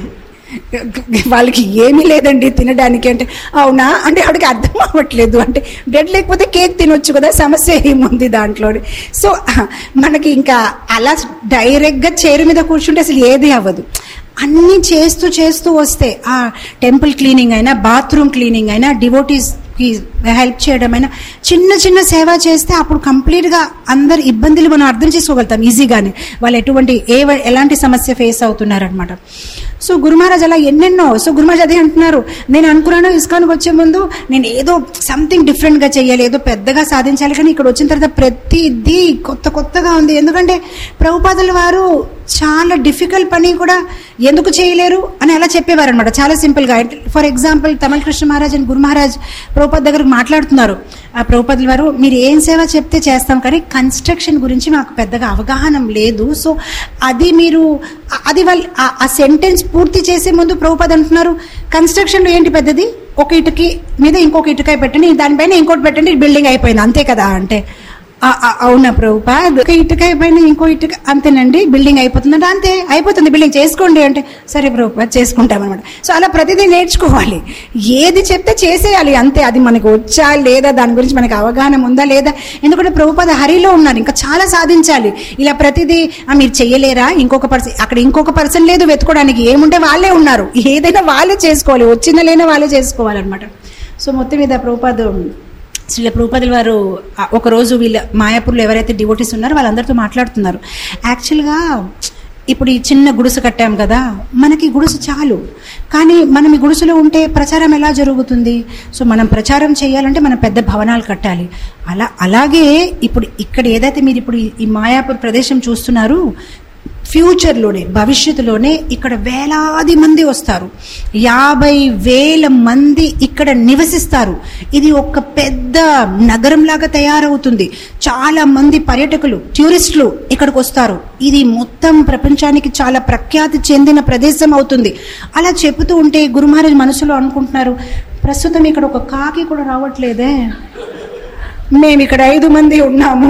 S4: వాళ్ళకి ఏమీ లేదండి తినడానికి అంటే అవునా అంటే ఆవిడకి అర్థం అవ్వట్లేదు అంటే బ్రెడ్ లేకపోతే కేక్ తినొచ్చు కదా సమస్య ఏముంది దాంట్లో సో మనకి ఇంకా అలా డైరెక్ట్గా చైర్ మీద కూర్చుంటే అసలు ఏది అవ్వదు అన్నీ చేస్తూ చేస్తూ వస్తే ఆ టెంపుల్ క్లీనింగ్ అయినా బాత్రూమ్ క్లీనింగ్ అయినా డివోటీస్ కి హెల్ప్ చేయడం అయినా చిన్న చిన్న సేవ చేస్తే అప్పుడు కంప్లీట్గా అందరి ఇబ్బందులు మనం అర్థం చేసుకోగలుగుతాం ఈజీగానే వాళ్ళు ఎటువంటి ఏ ఎలాంటి సమస్య ఫేస్ అవుతున్నారనమాట సో గురుమహారాజ్ అలా ఎన్నెన్నో సో గురుమహారాజ్ అదే అంటున్నారు నేను అనుకున్నాను ఇస్కాన్కి వచ్చే ముందు నేను ఏదో సంథింగ్ డిఫరెంట్గా చేయాలి ఏదో పెద్దగా సాధించాలి కానీ ఇక్కడ వచ్చిన తర్వాత ప్రతిదీ కొత్త కొత్తగా ఉంది ఎందుకంటే ప్రభుపాదుల వారు చాలా డిఫికల్ట్ పని కూడా ఎందుకు చేయలేరు అని అలా చెప్పేవారు అనమాట చాలా సింపుల్గా for example Tamal Krishna Maharaj and Guru Maharaj Prabhupad దగ్గర మాట్లాడుతున్నారు ఆ ప్రభుపాదుల వారు మీరు ఏం సేవ చెప్తే చేస్తాం కానీ కన్స్ట్రక్షన్ గురించి మాకు పెద్దగా అవగాహన లేదు సో అది మీరు అది వాళ్ళు ఆ- ఆ సెంటెన్స్ పూర్తి చేసే ముందు ప్రభుపాద్ అంటున్నారు కన్స్ట్రక్షన్లో ఏంటి పెద్దది ఒక ఇటుకి మీద ఇంకొక ఇటుకాయ పెట్టండి దానిపైన ఇంకోటి పెట్టండి బిల్డింగ్ అయిపోయింది అంతే కదా అంటే ఆ, ఆ, అవునా ప్రభుపాద్ ఒక ఇటుక పైన ఇంకో ఇటుక అంతేనండి బిల్డింగ్ అయిపోతుందంటే అంతే అయిపోతుంది బిల్డింగ్ చేసుకోండి అంటే సరే ప్రభుపాద్ చేసుకుంటాం అనమాట సో అలా ప్రతిదీ నేర్చుకోవాలి ఏది చెప్తే చేసేయాలి అంతే అది మనకు వచ్చా లేదా దాని గురించి మనకి అవగాహన ఉందా లేదా ఎందుకంటే ప్రభుపాద హరిలో ఉన్నారు ఇంకా చాలా సాధించాలి ఇలా ప్రతిదీ "ఆ, మీరు చెయ్యలేరా ఇంకొక పర్సన్ అక్కడ ఇంకొక పర్సన్ లేదు వెతుకోవడానికి ఏముంటే వాళ్ళే ఉన్నారు ఏదైనా వాళ్ళే చేసుకోవాలి వచ్చిందా లేనా వాళ్ళే చేసుకోవాలన్నమాట సో మొత్తం మీద ప్రభుపాద్ శ్రీల ప్రభుపదుల వారు ఆ, ఒకరోజు వీళ్ళ మాయాపూర్లో ఎవరైతే డివోటీస్ ఉన్నారో వాళ్ళందరితో మాట్లాడుతున్నారు యాక్చువల్గా ఇప్పుడు ఈ చిన్న గుడిసె కట్టాం కదా మనకి గుడిసె చాలు కానీ మనం ఈ గుడిసెలో ఉంటే ప్రచారం ఎలా జరుగుతుంది సో మనం ప్రచారం చేయాలంటే మనం పెద్ద భవనాలు కట్టాలి అలా అలాగే ఇప్పుడు ఇక్కడ ఏదైతే మీరు ఇప్పుడు ఈ- ఈ మాయాపూర్ ప్రదేశం చూస్తున్నారు ఫ్యూచర్లోనే భవిష్యత్తులోనే ఇక్కడ వేలాది మంది వస్తారు యాభై వేల మంది ఇక్కడ నివసిస్తారు ఇది ఒక పెద్ద నగరంలాగా తయారవుతుంది చాలా మంది పర్యటకులు టూరిస్టులు ఇక్కడికి వస్తారు ఇది మొత్తం ప్రపంచానికి చాలా ప్రఖ్యాతి చెందిన ప్రదేశం అవుతుంది అలా చెబుతూ ఉంటే గురుమహారాజ్ మనసులో అనుకుంటున్నారు ప్రస్తుతం ఇక్కడ ఒక కాకి కూడా రావట్లేదే మేము ఇక్కడ ఐదు మంది ఉన్నాము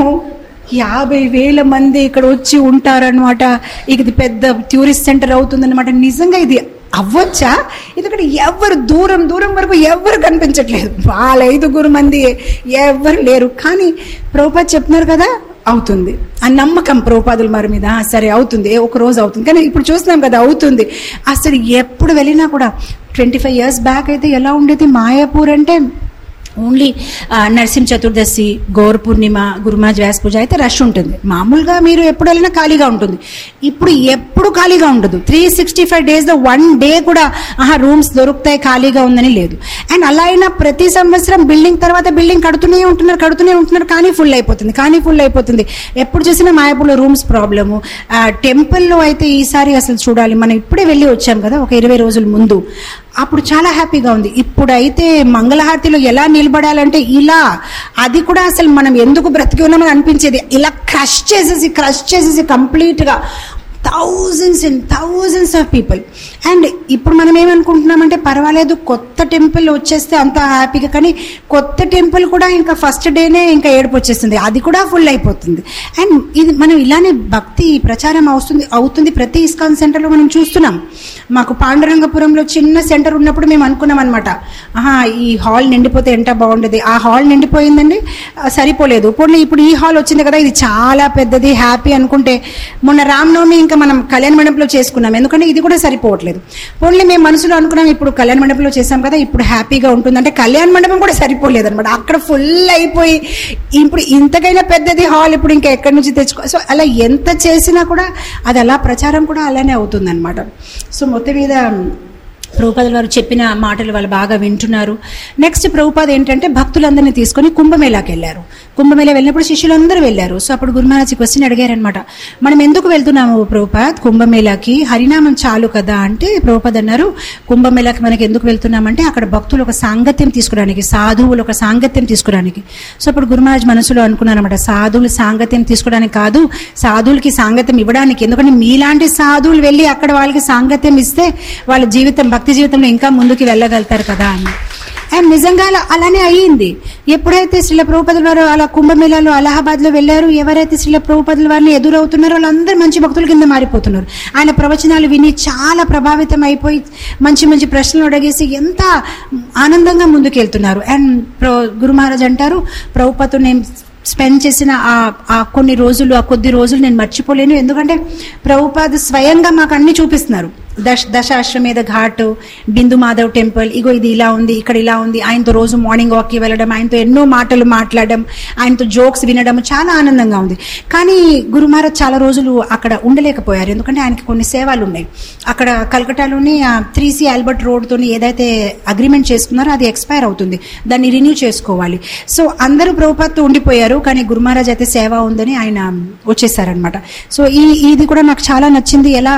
S4: యాభై వేల మంది ఇక్కడ వచ్చి ఉంటారనమాట ఇక ఇది పెద్ద టూరిస్ట్ సెంటర్ అవుతుందన్నమాట నిజంగా ఇది అవ్వచ్చా ఎందుకంటే ఎవరు దూరం దూరం వరకు ఎవరు కనిపించట్లేదు వాళ్ళ ఐదుగురు మంది ఎవరు లేరు కానీ ప్రభుపాద్ చెప్తున్నారు కదా అవుతుంది ఆ నమ్మకం ప్రభుపాదుల మరి మీద "ఆ, సరే అవుతుంది ఏ ఒక రోజు అవుతుంది కానీ ఇప్పుడు చూస్తున్నాం కదా అవుతుంది అసలు ఎప్పుడు వెళ్ళినా కూడా ట్వంటీ ఫైవ్ ఇయర్స్ బ్యాక్ అయితే ఎలా ఉండేది మాయాపూర్ అంటే ఓన్లీ నరసింహ చతుర్దశి గౌర పూర్ణిమ గురుమాజ్ వ్యాస్ పూజ అయితే రష్ ఉంటుంది మామూలుగా మీరు ఎప్పుడు వెళ్ళినా ఖాళీగా ఉంటుంది ఇప్పుడు ఎప్పుడు ఖాళీగా ఉండదు three sixty five days one day కూడా ఆహా రూమ్స్ దొరుకుతాయి ఖాళీగా ఉందని లేదు అండ్ అలా అయినా ప్రతి సంవత్సరం బిల్డింగ్ తర్వాత బిల్డింగ్ కడుతూనే ఉంటున్నారు కడుతూనే ఉంటున్నారు కానీ ఫుల్ అయిపోతుంది కానీ ఫుల్ అయిపోతుంది ఎప్పుడు చూసినా మాయాపూర్లో రూమ్స్ ప్రాబ్లము టెంపుల్లో అయితే ఈసారి అసలు చూడాలి మనం ఇప్పుడే వెళ్ళి వచ్చాం కదా ఒక ఇరవై రోజుల ముందు అప్పుడు చాలా హ్యాపీగా ఉంది ఇప్పుడైతే మంగళహారతిలో ఎలా నిలబడాలంటే ఇలా అది కూడా అసలు మనం ఎందుకు బ్రతికి ఉన్నామని అనిపించేది ఇలా క్రష్ చేసేసి క్రష్ చేసేసి కంప్లీట్గా thousands and thousands of people and ఇప్పుడు మనం ఏమనుకుంటున్నామంటే పర్వాలేదు కొత్త టెంపుల్ వచ్చేస్తే అంత హ్యాపీగా కానీ కొత్త టెంపుల్ కూడా ఇంకా ఫస్ట్ డేనే ఇంకా ఏడుపు వచ్చేస్తుంది అది కూడా ఫుల్ అయిపోతుంది అండ్ ఇది మనం ఇలానే భక్తి ప్రచారం అవుతుంది అవుతుంది ప్రతి ఇస్కాన్ సెంటర్లో మనం చూస్తున్నాం మాకు పాండురంగపురంలో చిన్న సెంటర్ ఉన్నప్పుడు మేము అనుకున్నాం అనమాట ఆహా ఈ హాల్ నిండిపోతే ఎంత బాగుండేది ఆ హాల్ నిండిపోయిందండి ఆ, సరిపోలేదు పోనీ ఇప్పుడు ఈ హాల్ వచ్చింది కదా ఇది చాలా పెద్దది హ్యాపీ అనుకుంటే మొన్న రామనవమి ఇంకా మనం కళ్యాణ మండపంలో చేసుకున్నాం ఎందుకంటే ఇది కూడా సరిపోవట్లేదు పోన్లీ మేము మనసులో అనుకున్నాం ఇప్పుడు కళ్యాణ మండపంలో చేసాం కదా ఇప్పుడు హ్యాపీగా ఉంటుంది అంటే కళ్యాణ మండపం కూడా సరిపోలేదు అనమాట అక్కడ ఫుల్ అయిపోయి ఇప్పుడు ఇంతకైనా పెద్దది హాల్ ఇప్పుడు ఇంకా ఎక్కడి నుంచి తెచ్చుకో సో అలా ఎంత చేసినా కూడా అది అలా ప్రచారం కూడా అలానే అవుతుంది అనమాట సో మొత్తం మీద ప్రభుపాద వారు చెప్పిన మాటలు వాళ్ళు బాగా వింటున్నారు నెక్స్ట్ ప్రభుపాద ఏంటంటే భక్తులందరినీ తీసుకొని కుంభమేళాకి వెళ్ళారు కుంభమేళా వెళ్ళినప్పుడు శిష్యులందరూ వెళ్ళారు సో అప్పుడు గురుమహారాజ్ క్వశ్చన్ అడిగారనమాట మనం ఎందుకు వెళ్తున్నాము ప్రభుపాద్ కుంభమేళాకి హరినామం చాలు కదా అంటే ప్రభుపాద్ అన్నారు కుంభమేళాకి మనకి ఎందుకు వెళ్తున్నామంటే అక్కడ భక్తులు ఒక సాంగత్యం తీసుకోవడానికి సాధువులు ఒక సాంగత్యం తీసుకోవడానికి సో అప్పుడు గురుమహారాజ్ మనసులో అనుకున్నారనమాట సాధువులు సాంగత్యం తీసుకోవడానికి కాదు సాధువులకి సాంగత్యం ఇవ్వడానికి ఎందుకంటే మీలాంటి సాధువులు వెళ్ళి అక్కడ వాళ్ళకి సాంగత్యం ఇస్తే వాళ్ళ జీవితం భక్తి జీవితంలో ఇంకా ముందుకు వెళ్ళగలుగుతారు కదా అని అండ్ నిజంగా అలా అలానే అయ్యింది ఎప్పుడైతే శ్రీల ప్రభుపదుల వారు అలా కుంభమేళాలో అలహాబాద్ లో వెళ్ళారు ఎవరైతే శ్రీల ప్రభుపదుల వారిని ఎదురవుతున్నారో వాళ్ళందరూ మంచి భక్తుల కింద మారిపోతున్నారు ఆయన ప్రవచనాలు విని చాలా ప్రభావితం అయిపోయి మంచి మంచి ప్రశ్నలు అడిగేసి ఎంత ఆనందంగా ముందుకెళ్తున్నారు అండ్ ప్రో గురు మహారాజ్ అంటారు ప్రభుపతు నేను స్పెండ్ చేసిన ఆ ఆ కొన్ని రోజులు ఆ కొద్ది రోజులు నేను మర్చిపోలేను ఎందుకంటే ప్రభుపాద స్వయంగా మాకు అన్ని చూపిస్తున్నారు దశ దశాశ్వమేధ ఘాట్ బిందు మాధవ్ టెంపుల్ ఇగో ఇది ఇలా ఉంది ఇక్కడ ఇలా ఉంది ఆయనతో రోజు మార్నింగ్ వాక్కి వెళ్ళడం ఆయనతో ఎన్నో మాటలు మాట్లాడడం ఆయనతో జోక్స్ వినడం చాలా ఆనందంగా ఉంది కానీ గురు మహారాజ్ చాలా రోజులు అక్కడ ఉండలేకపోయారు ఎందుకంటే ఆయనకి కొన్ని సేవలు ఉన్నాయి అక్కడ కలకటాలోని త్రీ సి ఆల్బర్ట్ రోడ్తోని ఏదైతే అగ్రిమెంట్ చేసుకున్నారో అది ఎక్స్పైర్ అవుతుంది దాన్ని రిన్యూ చేసుకోవాలి సో అందరూ ప్రభుపాద్తో ఉండిపోయారు కానీ గురు మహారాజ్ అయితే సేవ ఉందని ఆయన వచ్చేసారనమాట సో ఈ ఇది కూడా నాకు చాలా నచ్చింది ఎలా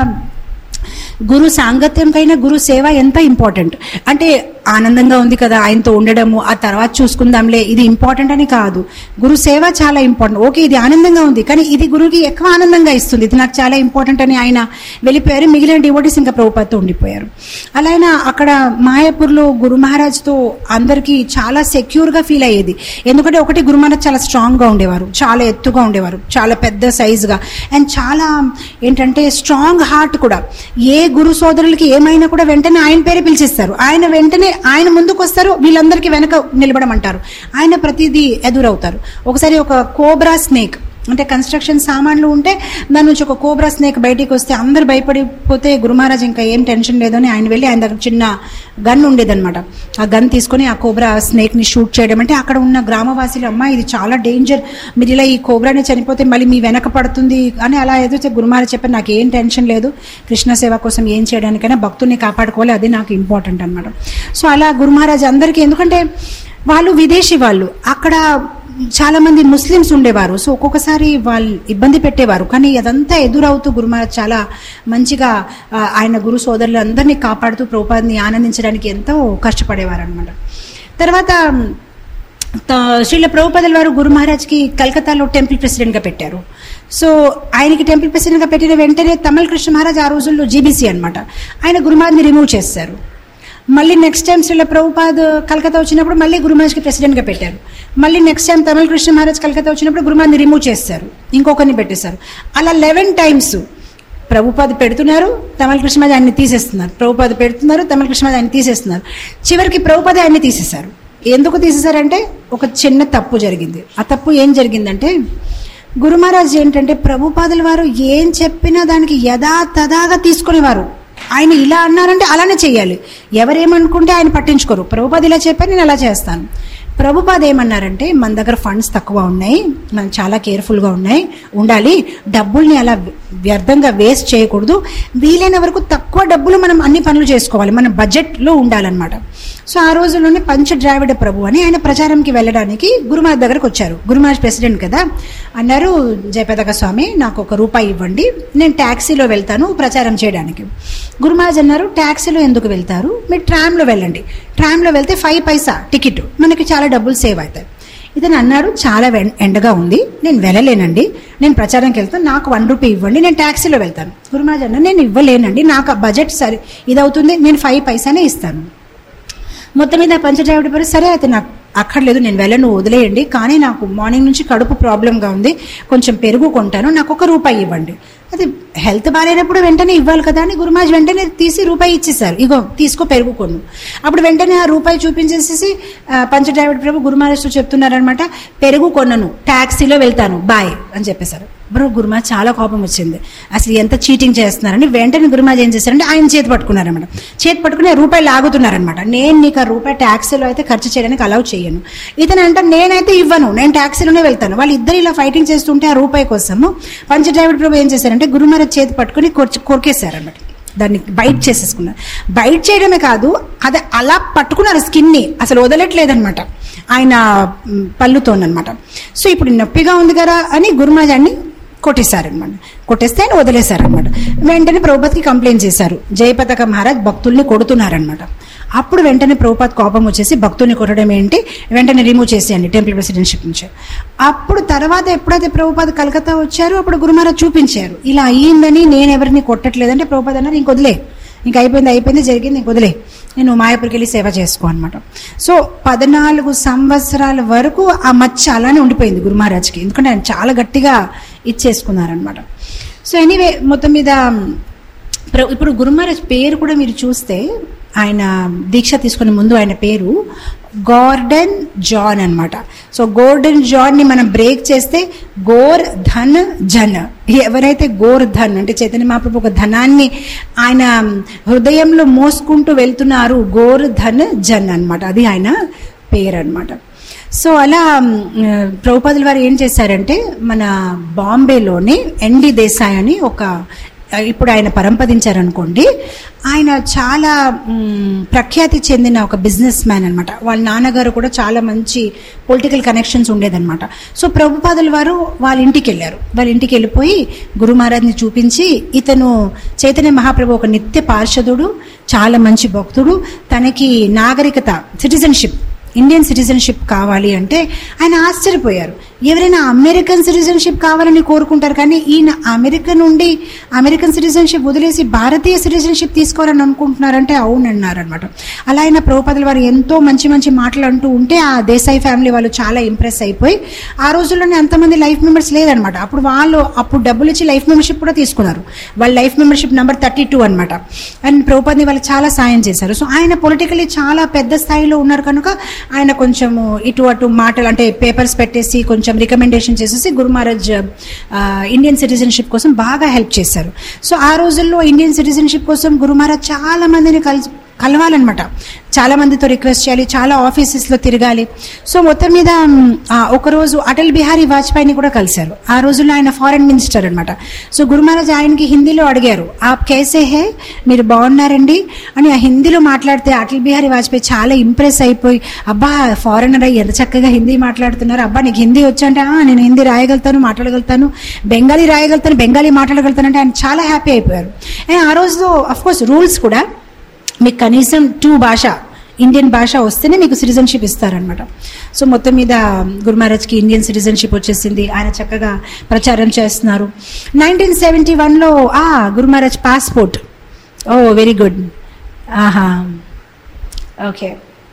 S4: గురు సాంగత్యం కైనా గురు సేవ ఎంత ఇంపార్టెంట్ అంటే ఆనందంగా ఉంది కదా ఆయనతో ఉండడము ఆ తర్వాత చూసుకుందాంలే ఇది ఇంపార్టెంట్ అని కాదు గురు సేవ చాలా ఇంపార్టెంట్ ఓకే ఇది ఆనందంగా ఉంది కానీ ఇది గురువుకి ఎక్కువ ఆనందంగా ఇస్తుంది ఇది నాకు చాలా ఇంపార్టెంట్ అని ఆయన వెళ్ళిపోయారు మిగిలిన డివోటీస్ ఇంకా ప్రభుపాద్తో ఉండిపోయారు అలా ఆయన అక్కడ మాయాపూర్లో గురు మహారాజ్తో అందరికీ చాలా సెక్యూర్గా ఫీల్ అయ్యేది ఎందుకంటే ఒకటి గురు మహారాజ్ చాలా స్ట్రాంగ్గా ఉండేవారు చాలా ఎత్తుగా ఉండేవారు చాలా పెద్ద సైజుగా అండ్ చాలా ఏంటంటే స్ట్రాంగ్ హార్ట్ కూడా ఏ గురు సోదరులకి ఏమైనా కూడా వెంటనే ఆయన పేరే పిలిచేస్తారు ఆయన వెంటనే ఆయన ముందుకు వస్తారు వీళ్ళందరికీ వెనక నిలబడమంటారు ఆయన ప్రతిదీ ఎదురవుతారు ఒకసారి ఒక కోబ్రా స్నేక్ అంటే కన్స్ట్రక్షన్ సామాన్లు ఉంటే దాని నుంచి ఒక కోబ్రా స్నేక్ బయటికి వస్తే అందరు భయపడిపోతే గురుమహారాజ్ ఇంకా ఏం టెన్షన్ లేదని ఆయన వెళ్ళి ఆయన దగ్గర చిన్న గన్ ఉండేదన్నమాట ఆ గన్ తీసుకొని ఆ కోబ్రా స్నేక్ ని షూట్ చేయడం అంటే అక్కడ ఉన్న గ్రామవాసులు అమ్మా ఇది చాలా డేంజర్ మీరు ఇలా ఈ కోబ్రాని చనిపోతే మళ్ళీ మీ వెనక పడుతుంది అని అలా ఎదురు గురుమహారాజ్ చెప్పారు నాకు ఏం టెన్షన్ లేదు కృష్ణ సేవ కోసం ఏం చేయడానికైనా భక్తుల్ని కాపాడుకోవాలి అది నాకు ఇంపార్టెంట్ అనమాట సో అలా గురుమహారాజ్ అందరికీ ఎందుకంటే వాళ్ళు విదేశీ వాళ్ళు అక్కడ చాలా మంది ముస్లిమ్స్ ఉండేవారు సో ఒక్కొక్కసారి వాళ్ళు ఇబ్బంది పెట్టేవారు కానీ అదంతా ఎదురవుతూ గురుమహారాజ్ చాలా మంచిగా ఆ, ఆయన గురు సోదరులు అందరినీ కాపాడుతూ ప్రభుపాదిని ఆనందించడానికి ఎంతో కష్టపడేవారు అనమాట తర్వాత త- శ్రీల ప్రభుపదుల వారు గురు మహారాజ్కి కలకత్తాలో టెంపుల్ ప్రెసిడెంట్గా పెట్టారు సో ఆయనకి టెంపుల్ ప్రెసిడెంట్గా పెట్టిన వెంటనే తమిళ కృష్ణ మహారాజ్ ఆ రోజుల్లో జీబీసీ అనమాట ఆయన గురు మహారాజ్ని రిమూవ్ చేస్తారు మళ్ళీ నెక్స్ట్ టైం శ్రీల ప్రభుపాద్ కలకత్తా వచ్చినప్పుడు మళ్ళీ గురుమహారాజ్కి ప్రెసిడెంట్గా పెట్టారు మళ్ళీ నెక్స్ట్ టైం తమిళ కృష్ణ మహారాజ్ కలకత్తా వచ్చినప్పుడు గురుమహాన్ని రిమూవ్ చేస్తారు ఇంకొకరిని పెట్టేశారు అలా లెవెన్ టైమ్స్ ప్రభుపాద పెడుతున్నారు తమిళ కృష్ణమాజ ఆయన్ని తీసేస్తున్నారు ప్రభుపాద పెడుతున్నారు తమిళ కృష్ణమాజ ఆయన్ని తీసేస్తున్నారు చివరికి ప్రభుపాద ఆయన్ని తీసేశారు ఎందుకు తీసేశారంటే ఒక చిన్న తప్పు జరిగింది ఆ తప్పు ఏం జరిగిందంటే గురు మహారాజ్ ఏంటంటే ప్రభుపాదుల వారు ఏం చెప్పినా దానికి యథా తదాగా తీసుకునేవారు ఆయన ఇలా అన్నారంటే అలానే చేయాలి ఎవరేమనుకుంటే ఆయన పట్టించుకోరు ప్రభుపాద ఇలా చెప్పారు నేను అలా చేస్తాను ప్రభుపాద ఏమన్నారంటే మన దగ్గర ఫండ్స్ తక్కువ ఉన్నాయి మనం చాలా కేర్ఫుల్గా ఉన్నాయి ఉండాలి డబ్బుల్ని అలా వ్యర్థంగా వేస్ట్ చేయకూడదు వీలైన వరకు తక్కువ డబ్బులు మనం అన్ని పనులు చేసుకోవాలి మన బడ్జెట్లో ఉండాలన్నమాట సో ఆ రోజుల్లోనే పంచ ద్రావిడ ప్రభు అని ఆయన ప్రచారంకి వెళ్ళడానికి గురుమాజ్ దగ్గరకు వచ్చారు గురుమాజ్ ప్రెసిడెంట్ కదా అన్నారు జయపదక స్వామి నాకు ఒక రూపాయి ఇవ్వండి నేను ట్యాక్సీలో వెళ్తాను ప్రచారం చేయడానికి గురుమాజ్ అన్నారు ట్యాక్సీలో ఎందుకు వెళ్తారు మీరు ట్రామ్లో వెళ్ళండి ట్రామ్లో వెళ్తే ఫైవ్ పైసా టికెట్ మనకి చాలా డబ్బులు సేవ్ అవుతాయి ఇతను అన్నాడు చాలా వెం- ఎండగా ఉంది నేను వెళ్ళలేనండి నేను ప్రచారంకి వెళ్తాను నాకు వన్ రూపీ ఇవ్వండి నేను ట్యాక్సీలో వెళ్తాను గురుమాజ్ అన్న నేను ఇవ్వలేనండి నాకు ఆ బడ్జెట్ సరి ఇదవుతుంది నేను ఫైవ్ పైసానే ఇస్తాను మొత్తం మీద పంచడ్రైవర్ పరి సరే అయితే నాకు అక్కర్లేదు నేను వెళ్ళను వదిలేయండి కానీ నాకు మార్నింగ్ నుంచి కడుపు ప్రాబ్లంగా ఉంది కొంచెం పెరుగు కొంటాను నాకు ఒక రూపాయి ఇవ్వండి అది హెల్త్ బాగాలేనప్పుడు వెంటనే ఇవ్వాలి కదా అని గురుమాజ్ వెంటనే తీసి రూపాయి ఇచ్చేసారు ఇగో తీసుకో పెరుగు కొను అప్పుడు వెంటనే ఆ రూపాయి చూపించేసేసి ఆ, పంచడ్రైవర్ ప్రభు గురుమారాజు చెప్తున్నారనమాట పెరుగు కొనను ట్యాక్సీలో వెళ్తాను బాయ్ అని చెప్పేశారు బ్రో గురుమా చాలా కోపం వచ్చింది అసలు ఎంత చీటింగ్ చేస్తున్నారని వెంటనే గురుమాజ్ ఏం చేశారంటే ఆయన చేతి పట్టుకున్నారనమాట చేతి పట్టుకుని ఆ రూపాయి లాగుతున్నారనమాట నేను నీకు ఆ రూపాయి ట్యాక్సీలో అయితే ఖర్చు చేయడానికి అలౌ చేయను ఇతను అంటే నేనైతే ఇవ్వను నేను ట్యాక్సీలోనే వెళ్తాను వాళ్ళు ఇద్దరు ఇలా ఫైటింగ్ చేస్తుంటే ఆ రూపాయి కోసము పంచ డ్రైవర్ ప్రభు ఏం చేశారంటే గురుమారాజ్ చేతి పట్టుకుని కొర్చి కొరికేశారనమాట దాన్ని బైట్ చేసేసుకున్నారు బైట్ చేయడమే కాదు అది అలా పట్టుకున్నారు స్కిన్ని అసలు వదలట్లేదనమాట ఆయన మ్, పళ్ళుతోనమాట సో ఇప్పుడు నొప్పిగా ఉంది కదా అని గురుమాజాన్ని కొట్టేశారనమాట కొట్టేస్తే ఆయన వదిలేశారనమాట వెంటనే ప్రభుపతికి కంప్లైంట్ చేశారు జయపతాక మహారాజ్ భక్తుల్ని కొడుతున్నారనమాట అప్పుడు వెంటనే ప్రభుపాద్ కోపం వచ్చేసి భక్తుల్ని కొట్టడం ఏంటి వెంటనే రిమూవ్ చేసేయండి టెంపుల్ ప్రెసిడెన్షిప్ నుంచి అప్పుడు తర్వాత ఎప్పుడైతే ప్రభుపాద్ కలకత్తా వచ్చారో అప్పుడు గురుమహారాజ్ చూపించారు ఇలా అయ్యిందని నేను ఎవరిని కొట్టట్లేదంటే ప్రభుపాద్ అన్నారు ఇంకొదిలే ఇంకా అయిపోయింది అయిపోయింది జరిగింది ఇంక వదిలే నేను మాయాపూర్కి వెళ్ళి సేవ చేసుకో అనమాట సో పద్నాలుగు సంవత్సరాల వరకు ఆ మచ్చ అలానే ఉండిపోయింది గురు మహారాజ్కి ఎందుకంటే ఆయన చాలా గట్టిగా ఇచ్చేసుకున్నారనమాట సో ఎనీవే మొత్తం మీద ప్ర- ఇప్పుడు గురు మహారాజ్ పేరు కూడా మీరు చూస్తే ఆయన దీక్ష తీసుకునే ముందు ఆయన పేరు గోర్డెన్ జాన్ అన్నమాట సో గోర్డెన్ జాన్ ని మనం బ్రేక్ చేస్తే గోర్ ధన్ జన్ ఎవరైతే గోర్ ధన్ అంటే చైతన్య మహాప్రభు ఒక ధనాన్ని ఆయన హృదయంలో మోసుకుంటూ వెళ్తున్నారు గోర్ ధన్ జన్ అన్నమాట అది ఆయన పేరు అన్నమాట సో అలా మ్, ప్రభుపాదుల వారు ఏం చేశారంటే మన బాంబేలోని ఎన్డి దేశాయ్ అని ఒక ఇప్పుడు ఆయన పరంపదించారనుకోండి ఆయన చాలా మ్, ప్రఖ్యాతి చెందిన ఒక బిజినెస్ మ్యాన్ అనమాట వాళ్ళ నాన్నగారు కూడా చాలా మంచి పొలిటికల్ కనెక్షన్స్ ఉండేదన్నమాట సో ప్రభుపాదుల వారు వాళ్ళ ఇంటికి వెళ్ళారు వాళ్ళ ఇంటికి వెళ్ళిపోయి గురు మహారాజ్ని చూపించి ఇతను చైతన్య మహాప్రభు ఒక నిత్య పార్షదుడు చాలా మంచి భక్తుడు తనకి నాగరికత సిటిజన్షిప్ ఇండియన్ సిటిజన్షిప్ కావాలి అంటే ఆయన ఆశ్చర్యపోయారు ఎవరైనా అమెరికన్ సిటిజన్షిప్ కావాలని కోరుకుంటారు కానీ ఈయన అమెరికా నుండి అమెరికన్ సిటిజన్షిప్ వదిలేసి భారతీయ సిటిజన్షిప్ తీసుకోవాలని అనుకుంటున్నారంటే అవునన్నారు అనమాట అలా ఆయన ప్రభుపదుల వారు ఎంతో మంచి మంచి మాటలు అంటూ ఉంటే ఆ దేశాయి ఫ్యామిలీ వాళ్ళు చాలా ఇంప్రెస్ అయిపోయి ఆ రోజుల్లోనే అంతమంది లైఫ్ మెంబర్స్ లేదనమాట అప్పుడు వాళ్ళు అప్పుడు డబ్బులు ఇచ్చి లైఫ్ మెంబర్షిప్ కూడా తీసుకున్నారు వాళ్ళ life membership number thirty two అనమాట అండ్ ప్రభుపదిని వాళ్ళు చాలా సాయం చేశారు సో ఆయన పొలిటికలీ చాలా పెద్ద స్థాయిలో ఉన్నారు కనుక ఆయన కొంచెము ఇటు అటు మాటలు అంటే పేపర్స్ పెట్టేసి కొంచెం రికమెండేషన్ చేసేసి గురు మహారాజ్ ఆ, ఇండియన్ సిటిజన్షిప్ కోసం బాగా హెల్ప్ చేశారు సో ఆ రోజుల్లో ఇండియన్ సిటిజన్షిప్ కోసం గురు మహారాజ్ చాలా మందిని కలిసి కలవాలన్నమాట చాలా మందితో రిక్వెస్ట్ చేయాలి చాలా ఆఫీసెస్లో తిరగాలి సో మొత్తం మీద మ్, ఆ, ఒకరోజు అటల్ బిహారీ వాజ్పేయిని కూడా కలిశారు ఆ రోజుల్లో ఆయన ఫారెన్ మినిస్టర్ అనమాట సో గురు మహారాజ్ ఆయనకి హిందీలో అడిగారు ఆప్ కేసే హే మీరు బాగున్నారండి అని ఆ హిందీలో మాట్లాడితే అటల్ బిహారీ వాజ్పేయి చాలా ఇంప్రెస్ అయిపోయి అబ్బా ఫారెనర్ అయ్యి ఎంత చక్కగా హిందీ మాట్లాడుతున్నారు అబ్బా నీకు హిందీ వచ్చంటే "ఆ, నేను హిందీ రాయగలుగుతాను మాట్లాడగలుగుతాను బెంగాలీ రాయగలుగుతాను బెంగాలీ మాట్లాడగలుగుతాను అంటే ఆయన చాలా హ్యాపీ అయిపోయారు అండ్ ఆ రోజు అఫ్ కోర్స్ రూల్స్ కూడా మీకు కనీసం టూ భాష ఇండియన్ భాష వస్తేనే మీకు సిటిజన్షిప్ ఇస్తారనమాట సో మొత్తం మీద గురు మహారాజ్కి ఇండియన్ సిటిజన్షిప్ వచ్చేసింది ఆయన చక్కగా ప్రచారం చేస్తున్నారు నైన్టీన్ సెవెంటీ వన్లో ఆ Guru Maharaj passport oh very good ఆహా okay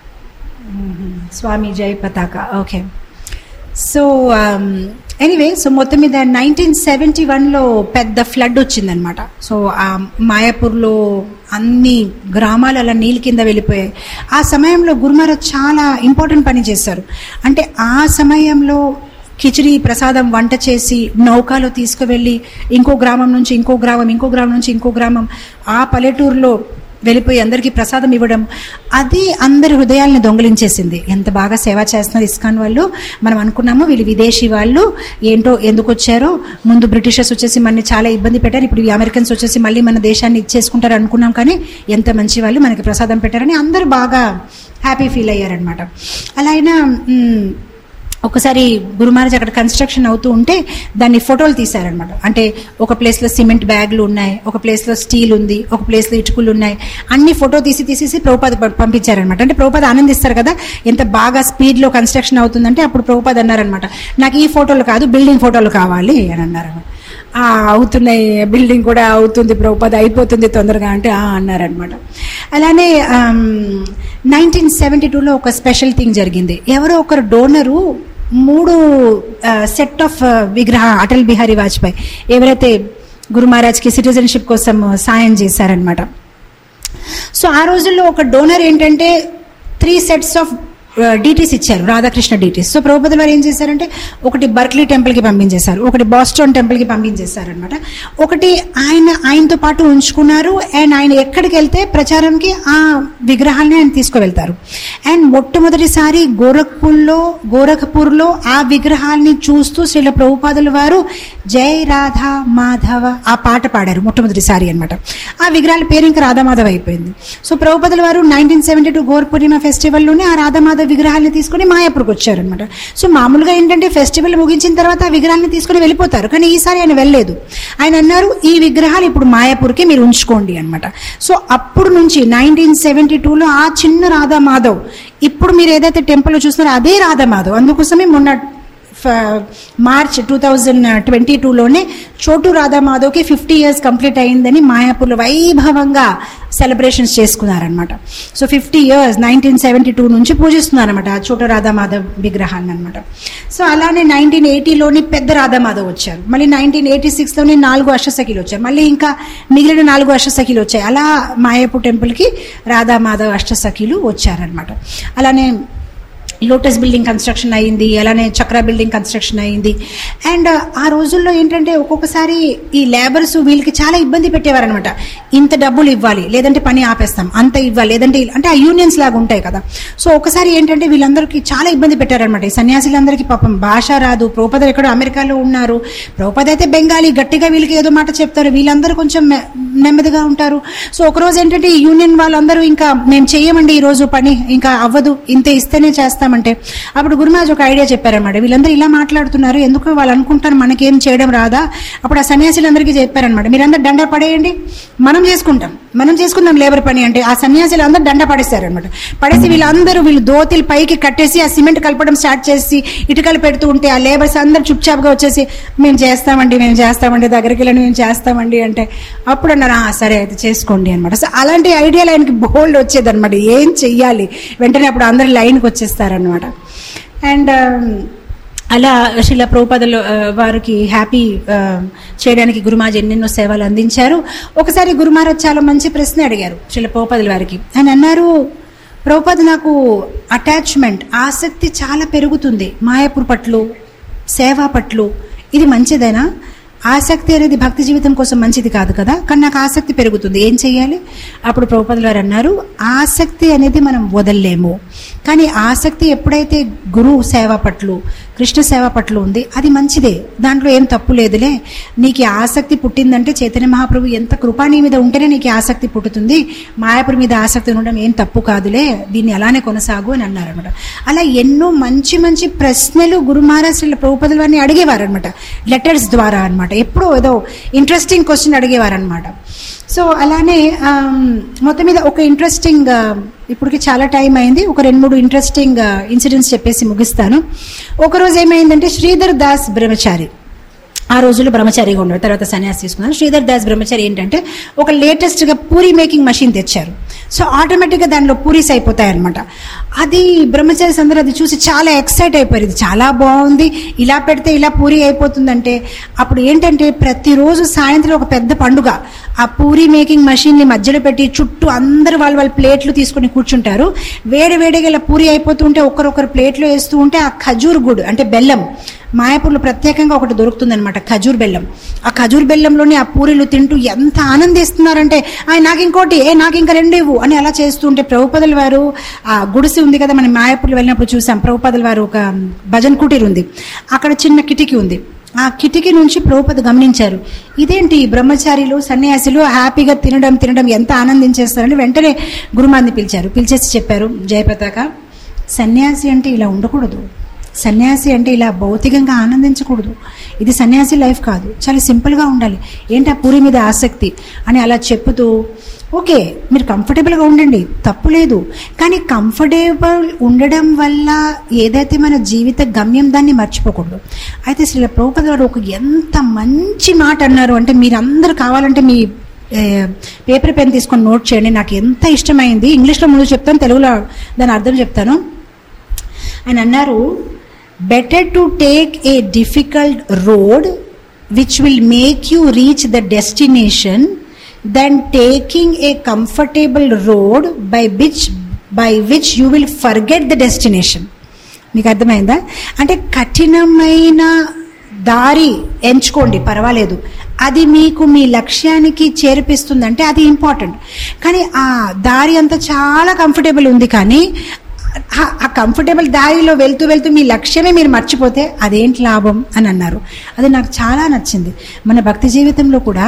S4: Swami Jai Pataka okay so anyway so మొత్తం మీద నైన్టీన్ సెవెంటీ వన్లో పెద్ద ఫ్లడ్ వచ్చిందనమాట సో ఆ మాయాపూర్లో అన్ని గ్రామాలు అలా నీళ్ళ కింద వెళ్ళిపోయాయి ఆ సమయంలో గురుమారాజ్ చాలా ఇంపార్టెంట్ పని చేశారు అంటే ఆ సమయంలో కిచిడి ప్రసాదం వంట చేసి నౌకాలో తీసుకువెళ్ళి ఇంకో గ్రామం నుంచి ఇంకో గ్రామం ఇంకో గ్రామం నుంచి ఇంకో గ్రామం ఆ పల్లెటూరులో వెళ్ళిపోయి అందరికీ ప్రసాదం ఇవ్వడం అది అందరి హృదయాల్ని దొంగలించేసింది ఎంత బాగా సేవ చేస్తున్నారు ఇస్కాన్ వాళ్ళు మనం అనుకున్నాము వీళ్ళు విదేశీ వాళ్ళు ఏంటో ఎందుకు వచ్చారో ముందు బ్రిటిషర్స్ వచ్చేసి మనని చాలా ఇబ్బంది పెట్టారు ఇప్పుడు ఈ అమెరికన్స్ వచ్చేసి మళ్ళీ మన దేశాన్ని ఇచ్చేసుకుంటారు అనుకున్నాం కానీ ఎంత మంచి వాళ్ళు మనకి ప్రసాదం పెట్టారని అందరూ బాగా హ్యాపీ ఫీల్ అయ్యారనమాట అలా అయినా మ్, ఒకసారి గురుమహారాజ్ అక్కడ కన్స్ట్రక్షన్ అవుతూ ఉంటే దాన్ని ఫోటోలు తీశారనమాట అంటే ఒక ప్లేస్లో సిమెంట్ బ్యాగ్లు ఉన్నాయి ఒక ప్లేస్లో స్టీల్ ఉంది ఒక ప్లేస్లో ఇటుకలు ఉన్నాయి అన్ని ఫోటో తీసి తీసేసి ప్రభుపాద ప- పంపించారనమాట అంటే ప్రభుపాద ఆనందిస్తారు కదా ఎంత బాగా స్పీడ్లో కన్స్ట్రక్షన్ అవుతుందంటే అప్పుడు ప్రభుపాద అన్నారనమాట నాకు ఈ ఫోటోలు కాదు బిల్డింగ్ ఫోటోలు కావాలి అని అన్నారనమాట "ఆ, అవుతున్నాయి బిల్డింగ్ కూడా అవుతుంది ప్రభుపాద అయిపోతుంది తొందరగా అంటే "ఆ" అన్నారనమాట అలానే నైన్టీన్ సెవెంటీ టూలో ఒక స్పెషల్ థింగ్ జరిగింది ఎవరో ఒకరు డోనరు మూడు సెట్ ఆఫ్ విగ్రహ అటల్ బిహారీ వాజ్పేయి ఎవరైతే గురు మహారాజ్కి సిటిజన్షిప్ కోసం సాయం చేశారనమాట సో ఆ రోజుల్లో ఒక డోనర్ ఏంటంటే త్రీ సెట్స్ ఆఫ్ డీటీస్ ఇచ్చారు రాధాకృష్ణ డీటీస్ సో ప్రభుపతి వారు ఏం చేశారంటే ఒకటి బర్క్లీ టెంపుల్కి పంపించేశారు ఒకటి బాస్టోన్ టెంపుల్కి పంపించేశారు అనమాట ఒకటి ఆయన ఆయనతో పాటు ఉంచుకున్నారు అండ్ ఆయన ఎక్కడికి వెళ్తే ప్రచారంకి ఆ విగ్రహాన్ని ఆయన తీసుకువెళ్తారు అండ్ మొట్టమొదటిసారి గోరఖ్పూర్లో గోరఖ్పూర్లో ఆ విగ్రహాల్ని చూస్తూ శ్రీల ప్రభుపాదుల వారు జై రాధా మాధవ ఆ పాట పాడారు మొట్టమొదటిసారి అనమాట ఆ విగ్రహాల పేరు ఇంకా రాధామాధవ్ అయిపోయింది సో ప్రభుపదుల వారు nineteen seventy two Gaur Purnima ఫెస్టివల్లోనే ఆ రాధామాధవ్ విగ్రహాన్ని తీసుకుని మాయాపూర్కి వచ్చారనమాట సో మామూలుగా ఏంటంటే ఫెస్టివల్ ముగించిన తర్వాత ఆ విగ్రహాన్ని తీసుకుని వెళ్ళిపోతారు కానీ ఈసారి ఆయన వెళ్ళలేదు ఆయన అన్నారు ఈ విగ్రహాలు ఇప్పుడు మాయాపూర్కి మీరు ఉంచుకోండి అనమాట సో అప్పుడు నుంచి నైన్టీన్ సెవెంటీ టూలో ఆ చిన్న రాధా మాధవ్ ఇప్పుడు మీరు ఏదైతే టెంపుల్ చూస్తున్నారో అదే రాధా మాధవ్ అందుకోసమే మొన్న ఫ- మార్చ్ టూ థౌజండ్ ట్వంటీ టూలోనే చోటు రాధా మాధవ్కి ఫిఫ్టీ ఇయర్స్ కంప్లీట్ అయిందని మాయాపూర్లో వైభవంగా సెలబ్రేషన్స్ చేసుకున్నారనమాట so fifty years nineteen seventy two నుంచి పూజిస్తున్నారనమాట ఆ చోటు రాధా మాధవ్ విగ్రహాన్ని అనమాట సో అలానే నైన్టీన్ ఎయిటీలోని పెద్ద రాధా మాధవ్ వచ్చారు మళ్ళీ నైన్టీన్ ఎయిటీ సిక్స్లోని నాలుగు అష్టసఖీలు వచ్చారు మళ్ళీ ఇంకా మిగిలిన నాలుగు అష్టసఖీలు వచ్చాయి అలా మాయాపూర్ టెంపుల్కి రాధా మాధవ్ అష్టసఖీలు వచ్చారనమాట అలానే లోటస్ బిల్డింగ్ కన్స్ట్రక్షన్ అయింది అలానే చక్ర బిల్డింగ్ కన్స్ట్రక్షన్ అయింది అండ్ ఆ రోజుల్లో ఏంటంటే ఒక్కొక్కసారి ఈ లేబర్స్ వీళ్ళకి చాలా ఇబ్బంది పెట్టేవారనమాట ఇంత డబ్బులు ఇవ్వాలి లేదంటే పని ఆపేస్తాం అంత ఇవ్వాలి లేదంటే ఇ- అంటే ఆ యూనియన్స్ లాగా ఉంటాయి కదా సో ఒకసారి ఏంటంటే వీళ్ళందరికీ చాలా ఇబ్బంది పెట్టారనమాట ఈ సన్యాసులందరికీ పాపం భాష రాదు ప్రోపద ఎక్కడో అమెరికాలో ఉన్నారు ప్రోపద అయితే బెంగాలీ గట్టిగా వీళ్ళకి ఏదో మాట చెప్తారు వీళ్ళందరూ కొంచెం మె- నెమ్మదిగా ఉంటారు సో ఒకరోజు ఏంటంటే ఈ యూనియన్ వాళ్ళందరూ ఇంకా మేము చేయమండి ఈ రోజు పని ఇంకా అవ్వదు ఇంత ఇస్తేనే చేస్తామంటే అప్పుడు గురుమాజ్ ఒక ఐడియా చెప్పారనమాట వీళ్ళందరూ ఇలా మాట్లాడుతున్నారు ఎందుకు వాళ్ళు అనుకుంటారు మనకేం చేయడం రాదా అప్పుడు ఆ సన్యాసులందరికీ చెప్పారనమాట మీరందరూ దండ పడేయండి మనం చేసుకుంటాం మనం చేసుకుందాం లేబర్ పని అంటే ఆ సన్యాసులు అందరూ దండ పడేశారనమాట పడేసి వీళ్ళందరూ వీళ్ళు దోతిలు పైకి కట్టేసి ఆ సిమెంట్ కలపడం స్టార్ట్ చేసి ఇటుకలు పెడుతూ ఉంటే ఆ లేబర్స్ అందరూ చుప్చాప్గా వచ్చేసి మేము చేస్తామండి మేము చేస్తామండి దగ్గరికి వెళ్ళండి మేము చేస్తామండి అంటే అప్పుడు అన్నారు "ఆ, సరే అయితే చేసుకోండి అనమాట సో అలాంటి ఐడియాలు ఆయనకి బోల్డ్ వచ్చేదన్నమాట ఏం చెయ్యాలి వెంటనే అప్పుడు అందరు లైన్కి వచ్చేస్తారనమాట అండ్ అలా శిల ప్రభుపదలు ఆ, వారికి హ్యాపీ ఆ, చేయడానికి గురుమాజ్ ఎన్నెన్నో సేవలు అందించారు ఒకసారి గురుమారాజ్ చాలా మంచి ప్రశ్న అడిగారు శిల ప్రభుపదుల వారికి ఆయన అన్నారు ప్రభుపద నాకు అటాచ్మెంట్ ఆసక్తి చాలా పెరుగుతుంది మాయాపూర్ పట్లు సేవా పట్లు ఇది మంచిదేనా ఆసక్తి అనేది భక్తి జీవితం కోసం మంచిది కాదు కదా కానీ నాకు ఆసక్తి పెరుగుతుంది ఏం చెయ్యాలి అప్పుడు ప్రభుపదుల వారు అన్నారు ఆసక్తి అనేది మనం వదల్లేము కానీ ఆసక్తి ఎప్పుడైతే గురువు సేవ పట్ల కృష్ణ సేవ పట్ల ఉంది అది మంచిదే దాంట్లో ఏం తప్పు లేదులే నీకు ఈ ఆసక్తి పుట్టిందంటే చైతన్య మహాప్రభు ఎంత కృపా నీ మీద ఉంటేనే నీకు ఈ ఆసక్తి పుట్టుతుంది మాయాపురి మీద ఆసక్తి ఉండడం ఏం తప్పు కాదులే దీన్ని అలానే కొనసాగు అని అన్నారనమాట అలా ఎన్నో మంచి మంచి ప్రశ్నలు గురు మహారాష్ట్రల ప్రభుపదుల వారిని అడిగేవారనమాట లెటర్స్ ద్వారా అన్నమాట ఎప్పుడో ఏదో ఇంట్రెస్టింగ్ క్వశ్చన్ అడిగేవారనమాట సో అలానే ఆమ్, మొత్తం మీద ఒక ఇంట్రెస్టింగ్ ఇప్పటికి చాలా టైం అయింది ఒక రెండు మూడు ఇంట్రెస్టింగ్ ఇన్సిడెంట్స్ చెప్పేసి ముగిస్తాను ఒకరోజు ఏమైందంటే శ్రీధర్ దాస్ బ్రహ్మచారి ఆ రోజుల్లో బ్రహ్మచారిగా ఉండేవారు తర్వాత సన్యాసి తీసుకున్నారు శ్రీధర్ దాస్ బ్రహ్మచారి ఏంటంటే ఒక లేటెస్ట్గా పూరి మేకింగ్ మషిన్ తెచ్చారు సో ఆటోమేటిక్గా దానిలో పూరీస్ అయిపోతాయి అనమాట అది బ్రహ్మచారి అందరూ అది చూసి చాలా ఎక్సైట్ అయిపోయారు ఇది చాలా బాగుంది ఇలా పెడితే ఇలా పూరి అయిపోతుందంటే అప్పుడు ఏంటంటే ప్రతిరోజు సాయంత్రం ఒక పెద్ద పండుగ ఆ పూరి మేకింగ్ మషిన్ని మధ్యలో పెట్టి చుట్టూ అందరు వాళ్ళు వాళ్ళ ప్లేట్లు తీసుకుని కూర్చుంటారు వేడి వేడిగా ఇలా పూరి అయిపోతుంటే ఒకరొకరు ప్లేట్లో వేస్తూ ఉంటే ఆ ఖజూర్ గుడ్ అంటే బెల్లం మాయాపూర్లో ప్రత్యేకంగా ఒకటి దొరుకుతుందన్నమాట ఖజూర్ బెల్లం ఆ ఖజూర్ బెల్లంలోని ఆ పూరీలు తింటూ ఎంత ఆనందిస్తున్నారంటే ఆయన నాకు ఇంకోటి ఏ నాకు ఇంకా రెండు ఇవ్వు అని అలా చేస్తూ ఉంటే ప్రభుపదుల వారు ఆ గుడిసె ఉంది కదా మనం మాయాపూర్లో వెళ్ళినప్పుడు చూసాం ప్రభుపదుల వారు ఒక భజన్ కుటీర్ ఉంది అక్కడ చిన్న కిటికీ ఉంది ఆ కిటికీ నుంచి ప్రభుపద గమనించారు ఇదేంటి ఈ బ్రహ్మచారులు సన్యాసులు హ్యాపీగా తినడం తినడం ఎంత ఆనందించేస్తారని వెంటనే గురుమాన్ని పిలిచారు పిలిచేసి చెప్పారు జయప్రతాక సన్యాసి అంటే ఇలా ఉండకూడదు సన్యాసి అంటే ఇలా భౌతికంగా ఆనందించకూడదు ఇది సన్యాసి లైఫ్ కాదు చాలా సింపుల్గా ఉండాలి ఏంటి ఆ పూరి మీద ఆసక్తి అని అలా చెప్పుతూ ఓకే మీరు కంఫర్టబుల్గా ఉండండి తప్పు లేదు కానీ కంఫర్టబుల్ ఉండడం వల్ల ఏదైతే మన జీవిత గమ్యం దాన్ని మర్చిపోకూడదు అయితే శ్రీ ప్రభుపద గారు ఒక ఎంత మంచి మాట అన్నారు అంటే మీరందరూ కావాలంటే మీ ఏ, పేపర్ పెన్ తీసుకొని నోట్ చేయండి నాకు ఎంత ఇష్టమైంది ఇంగ్లీష్లో ముందు చెప్తాను తెలుగులో దాని అర్థం చెప్తాను ఆయన అన్నారు better to take a difficult road which will make you reach the destination then taking a comfortable road by which by which you will forget the destination మీకు అర్థమైందా అంటే కఠినమైన దారి ఎంచుకోండి పర్వాలేదు అది మీకు మీ లక్ష్యానికి చేర్పిస్తుందంటే అది ఇంపార్టెంట్ కానీ ఆ దారి అంతా చాలా కంఫర్టబుల్ ఉంది కానీ ఆ- ఆ కంఫర్టబుల్ దారిలో వెళ్తూ వెళ్తూ మీ లక్ష్యమే మీరు మర్చిపోతే అదేంటి లాభం అని అన్నారు అది నాకు చాలా నచ్చింది మన భక్తి జీవితంలో కూడా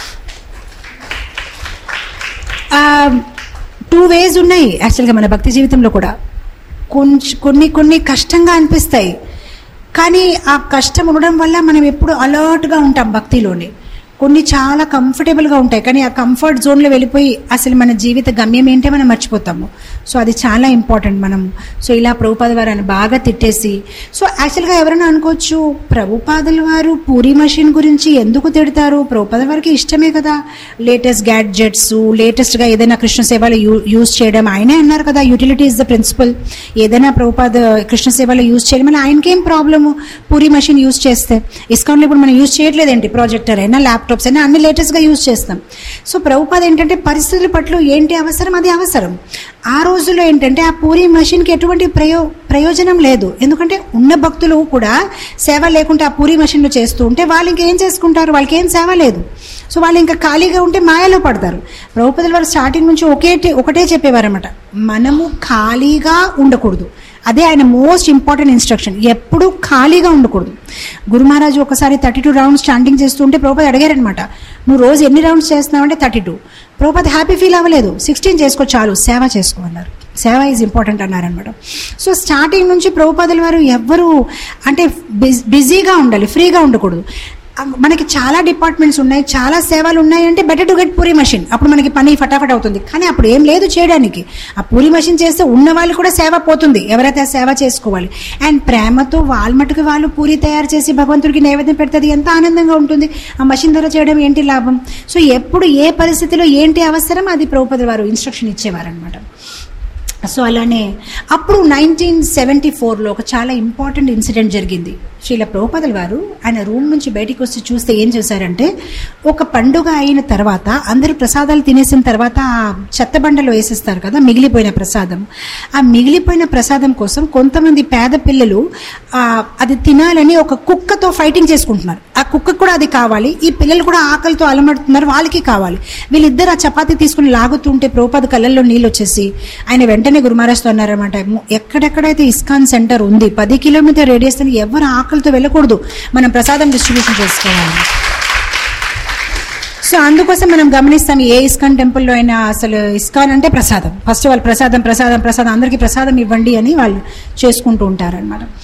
S4: టూ వేస్ ఉన్నాయి యాక్చువల్గా మన భక్తి జీవితంలో కూడా కొంచెం కొన్ని కొన్ని కష్టంగా అనిపిస్తాయి కానీ ఆ కష్టం ఉండడం వల్ల మనం ఎప్పుడు అలర్ట్గా ఉంటాం భక్తిలోని కొన్ని చాలా కంఫర్టబుల్గా ఉంటాయి కానీ ఆ కంఫర్ట్ జోన్లో వెళ్ళిపోయి అసలు మన జీవిత గమ్యం ఏంటో మనం మర్చిపోతాము సో అది చాలా ఇంపార్టెంట్ మనం సో ఇలా ప్రభుపాద వారు అని బాగా తిట్టేసి సో యాక్చువల్గా ఎవరైనా అనుకోవచ్చు ప్రభుపాదుల వారు పూరి మషిన్ గురించి ఎందుకు తిడతారు ప్రభుపాద వారికి ఇష్టమే కదా లేటెస్ట్ గ్యాడ్జెట్స్ లేటెస్ట్గా ఏదైనా కృష్ణ సేవలో యూ యూజ్ చేయడం ఆయనే అన్నారు కదా యూటిలిటీ ఇస్ ద ప్రిన్సిపల్ ఏదైనా ప్రభుపాద కృష్ణ సేవలో యూజ్ చేయడం వల్ల ఆయనకేం ప్రాబ్లము పూరి మషిన్ యూజ్ చేస్తే ఇస్కాన్లో ఇప్పుడు మనం యూజ్ చేయట్లేదేంటి ప్రాజెక్టర్ అయినా ల్యాప్టాప్స్ అయినా అన్ని లేటెస్ట్గా యూజ్ చేస్తాం సో ప్రభుపాద ఏంటంటే పరిస్థితుల పట్ల ఏంటి అవసరం అది అవసరం ఆ రోజుల్లో ఏంటంటే ఆ పూరి మషిన్కి ఎటువంటి ప్రయో ప్రయోజనం లేదు ఎందుకంటే ఉన్న భక్తులు కూడా సేవ లేకుంటే ఆ పూరి మషిన్లు చేస్తూ ఉంటే వాళ్ళు ఇంకేం చేసుకుంటారు వాళ్ళకి ఏం సేవ లేదు సో వాళ్ళు ఇంకా ఖాళీగా ఉంటే మాయలో పడతారు ప్రభుపదుల వారు స్టార్టింగ్ నుంచి ఒకే ఒకటే చెప్పేవారు అనమాట మనము ఖాళీగా ఉండకూడదు అదే ఆయన మోస్ట్ ఇంపార్టెంట్ ఇన్స్ట్రక్షన్ ఎప్పుడూ ఖాళీగా ఉండకూడదు గురు మహారాజు ఒకసారి థర్టీ టూ రౌండ్స్ స్టాండింగ్ చేస్తూ ఉంటే ప్రభుపద అడిగారనమాట నువ్వు రోజు ఎన్ని రౌండ్స్ చేస్తున్నావంటే thirty two Prabhupada happy feel అవ్వలేదు సిక్స్టీన్ చేసుకో చాలు సేవ చేసుకో అన్నారు సేవ ఈజ్ ఇంపార్టెంట్ అన్నారనమాట సో స్టార్టింగ్ నుంచి ప్రభుపాదుల వారు ఎవ్వరు అంటే బిజ్- బిజీగా ఉండాలి ఫ్రీగా ఉండకూడదు ఆ, మనకి చాలా డిపార్ట్మెంట్స్ ఉన్నాయి చాలా సేవలు ఉన్నాయి అంటే better to get puri machine అప్పుడు మనకి పని ఫటాఫట్ అవుతుంది కానీ అప్పుడు ఏం లేదు చేయడానికి ఆ పూరి మషిన్ చేస్తే ఉన్న వాళ్ళు కూడా సేవ పోతుంది ఎవరైతే ఆ సేవ చేసుకోవాలి అండ్ ప్రేమతో వాళ్ళ మటుకు వాళ్ళు పూరి తయారు చేసి భగవంతుడికి నైవేద్యం పెడుతుంది ఎంత ఆనందంగా ఉంటుంది ఆ మషిన్ ద్వారా చేయడం ఏంటి లాభం సో ఎప్పుడు ఏ పరిస్థితిలో ఏంటి అవసరం అది ప్రభుపద వారు ఇన్స్ట్రక్షన్ ఇచ్చేవారనమాట సో అలానే అప్పుడు నైన్టీన్ సెవెంటీ ఫోర్లో ఒక చాలా ఇంపార్టెంట్ ఇన్సిడెంట్ జరిగింది శ్రీల ప్రభుపదల వారు ఆయన రూమ్ నుంచి బయటికి వచ్చి చూస్తే ఏం చేశారంటే ఒక పండుగ అయిన తర్వాత అందరూ ప్రసాదాలు తినేసిన తర్వాత ఆ చెత్త బండలో వేసేస్తారు కదా మిగిలిపోయిన ప్రసాదం ఆ మిగిలిపోయిన ప్రసాదం కోసం కొంతమంది పేద పిల్లలు ఆ, అది తినాలని ఒక కుక్కతో ఫైటింగ్ చేసుకుంటున్నారు ఆ కుక్క కూడా అది కావాలి ఈ పిల్లలు కూడా ఆకలితో అలమడుతున్నారు వాళ్ళకి కావాలి వీళ్ళిద్దరు ఆ చపాతీ తీసుకుని లాగుతుంటే ప్రోపాద కళ్ళల్లో నీళ్ళు వచ్చేసి ఆయన వెంటనే గురుమారాజ్తో అన్నారన్నమాట "ము- ఎక్కడెక్కడైతే ఇస్కాన్ సెంటర్ ఉంది పది కిలోమీటర్ రేడియస్ ఎవరు ఆకలితో వెళ్ళకూడదు మనం ప్రసాదం డిస్ట్రిబ్యూషన్ చేసుకోవాలి సో అందుకోసం మనం గమనిస్తాం ఏ ఇస్కాన్ టెంపుల్లో అయినా అసలు ఇస్కాన్ అంటే ప్రసాదం ఫస్ట్ వాళ్ళు ప్రసాదం ప్రసాదం ప్రసాదం అందరికీ ప్రసాదం ఇవ్వండి అని వాళ్ళు చేసుకుంటూ ఉంటారనమాట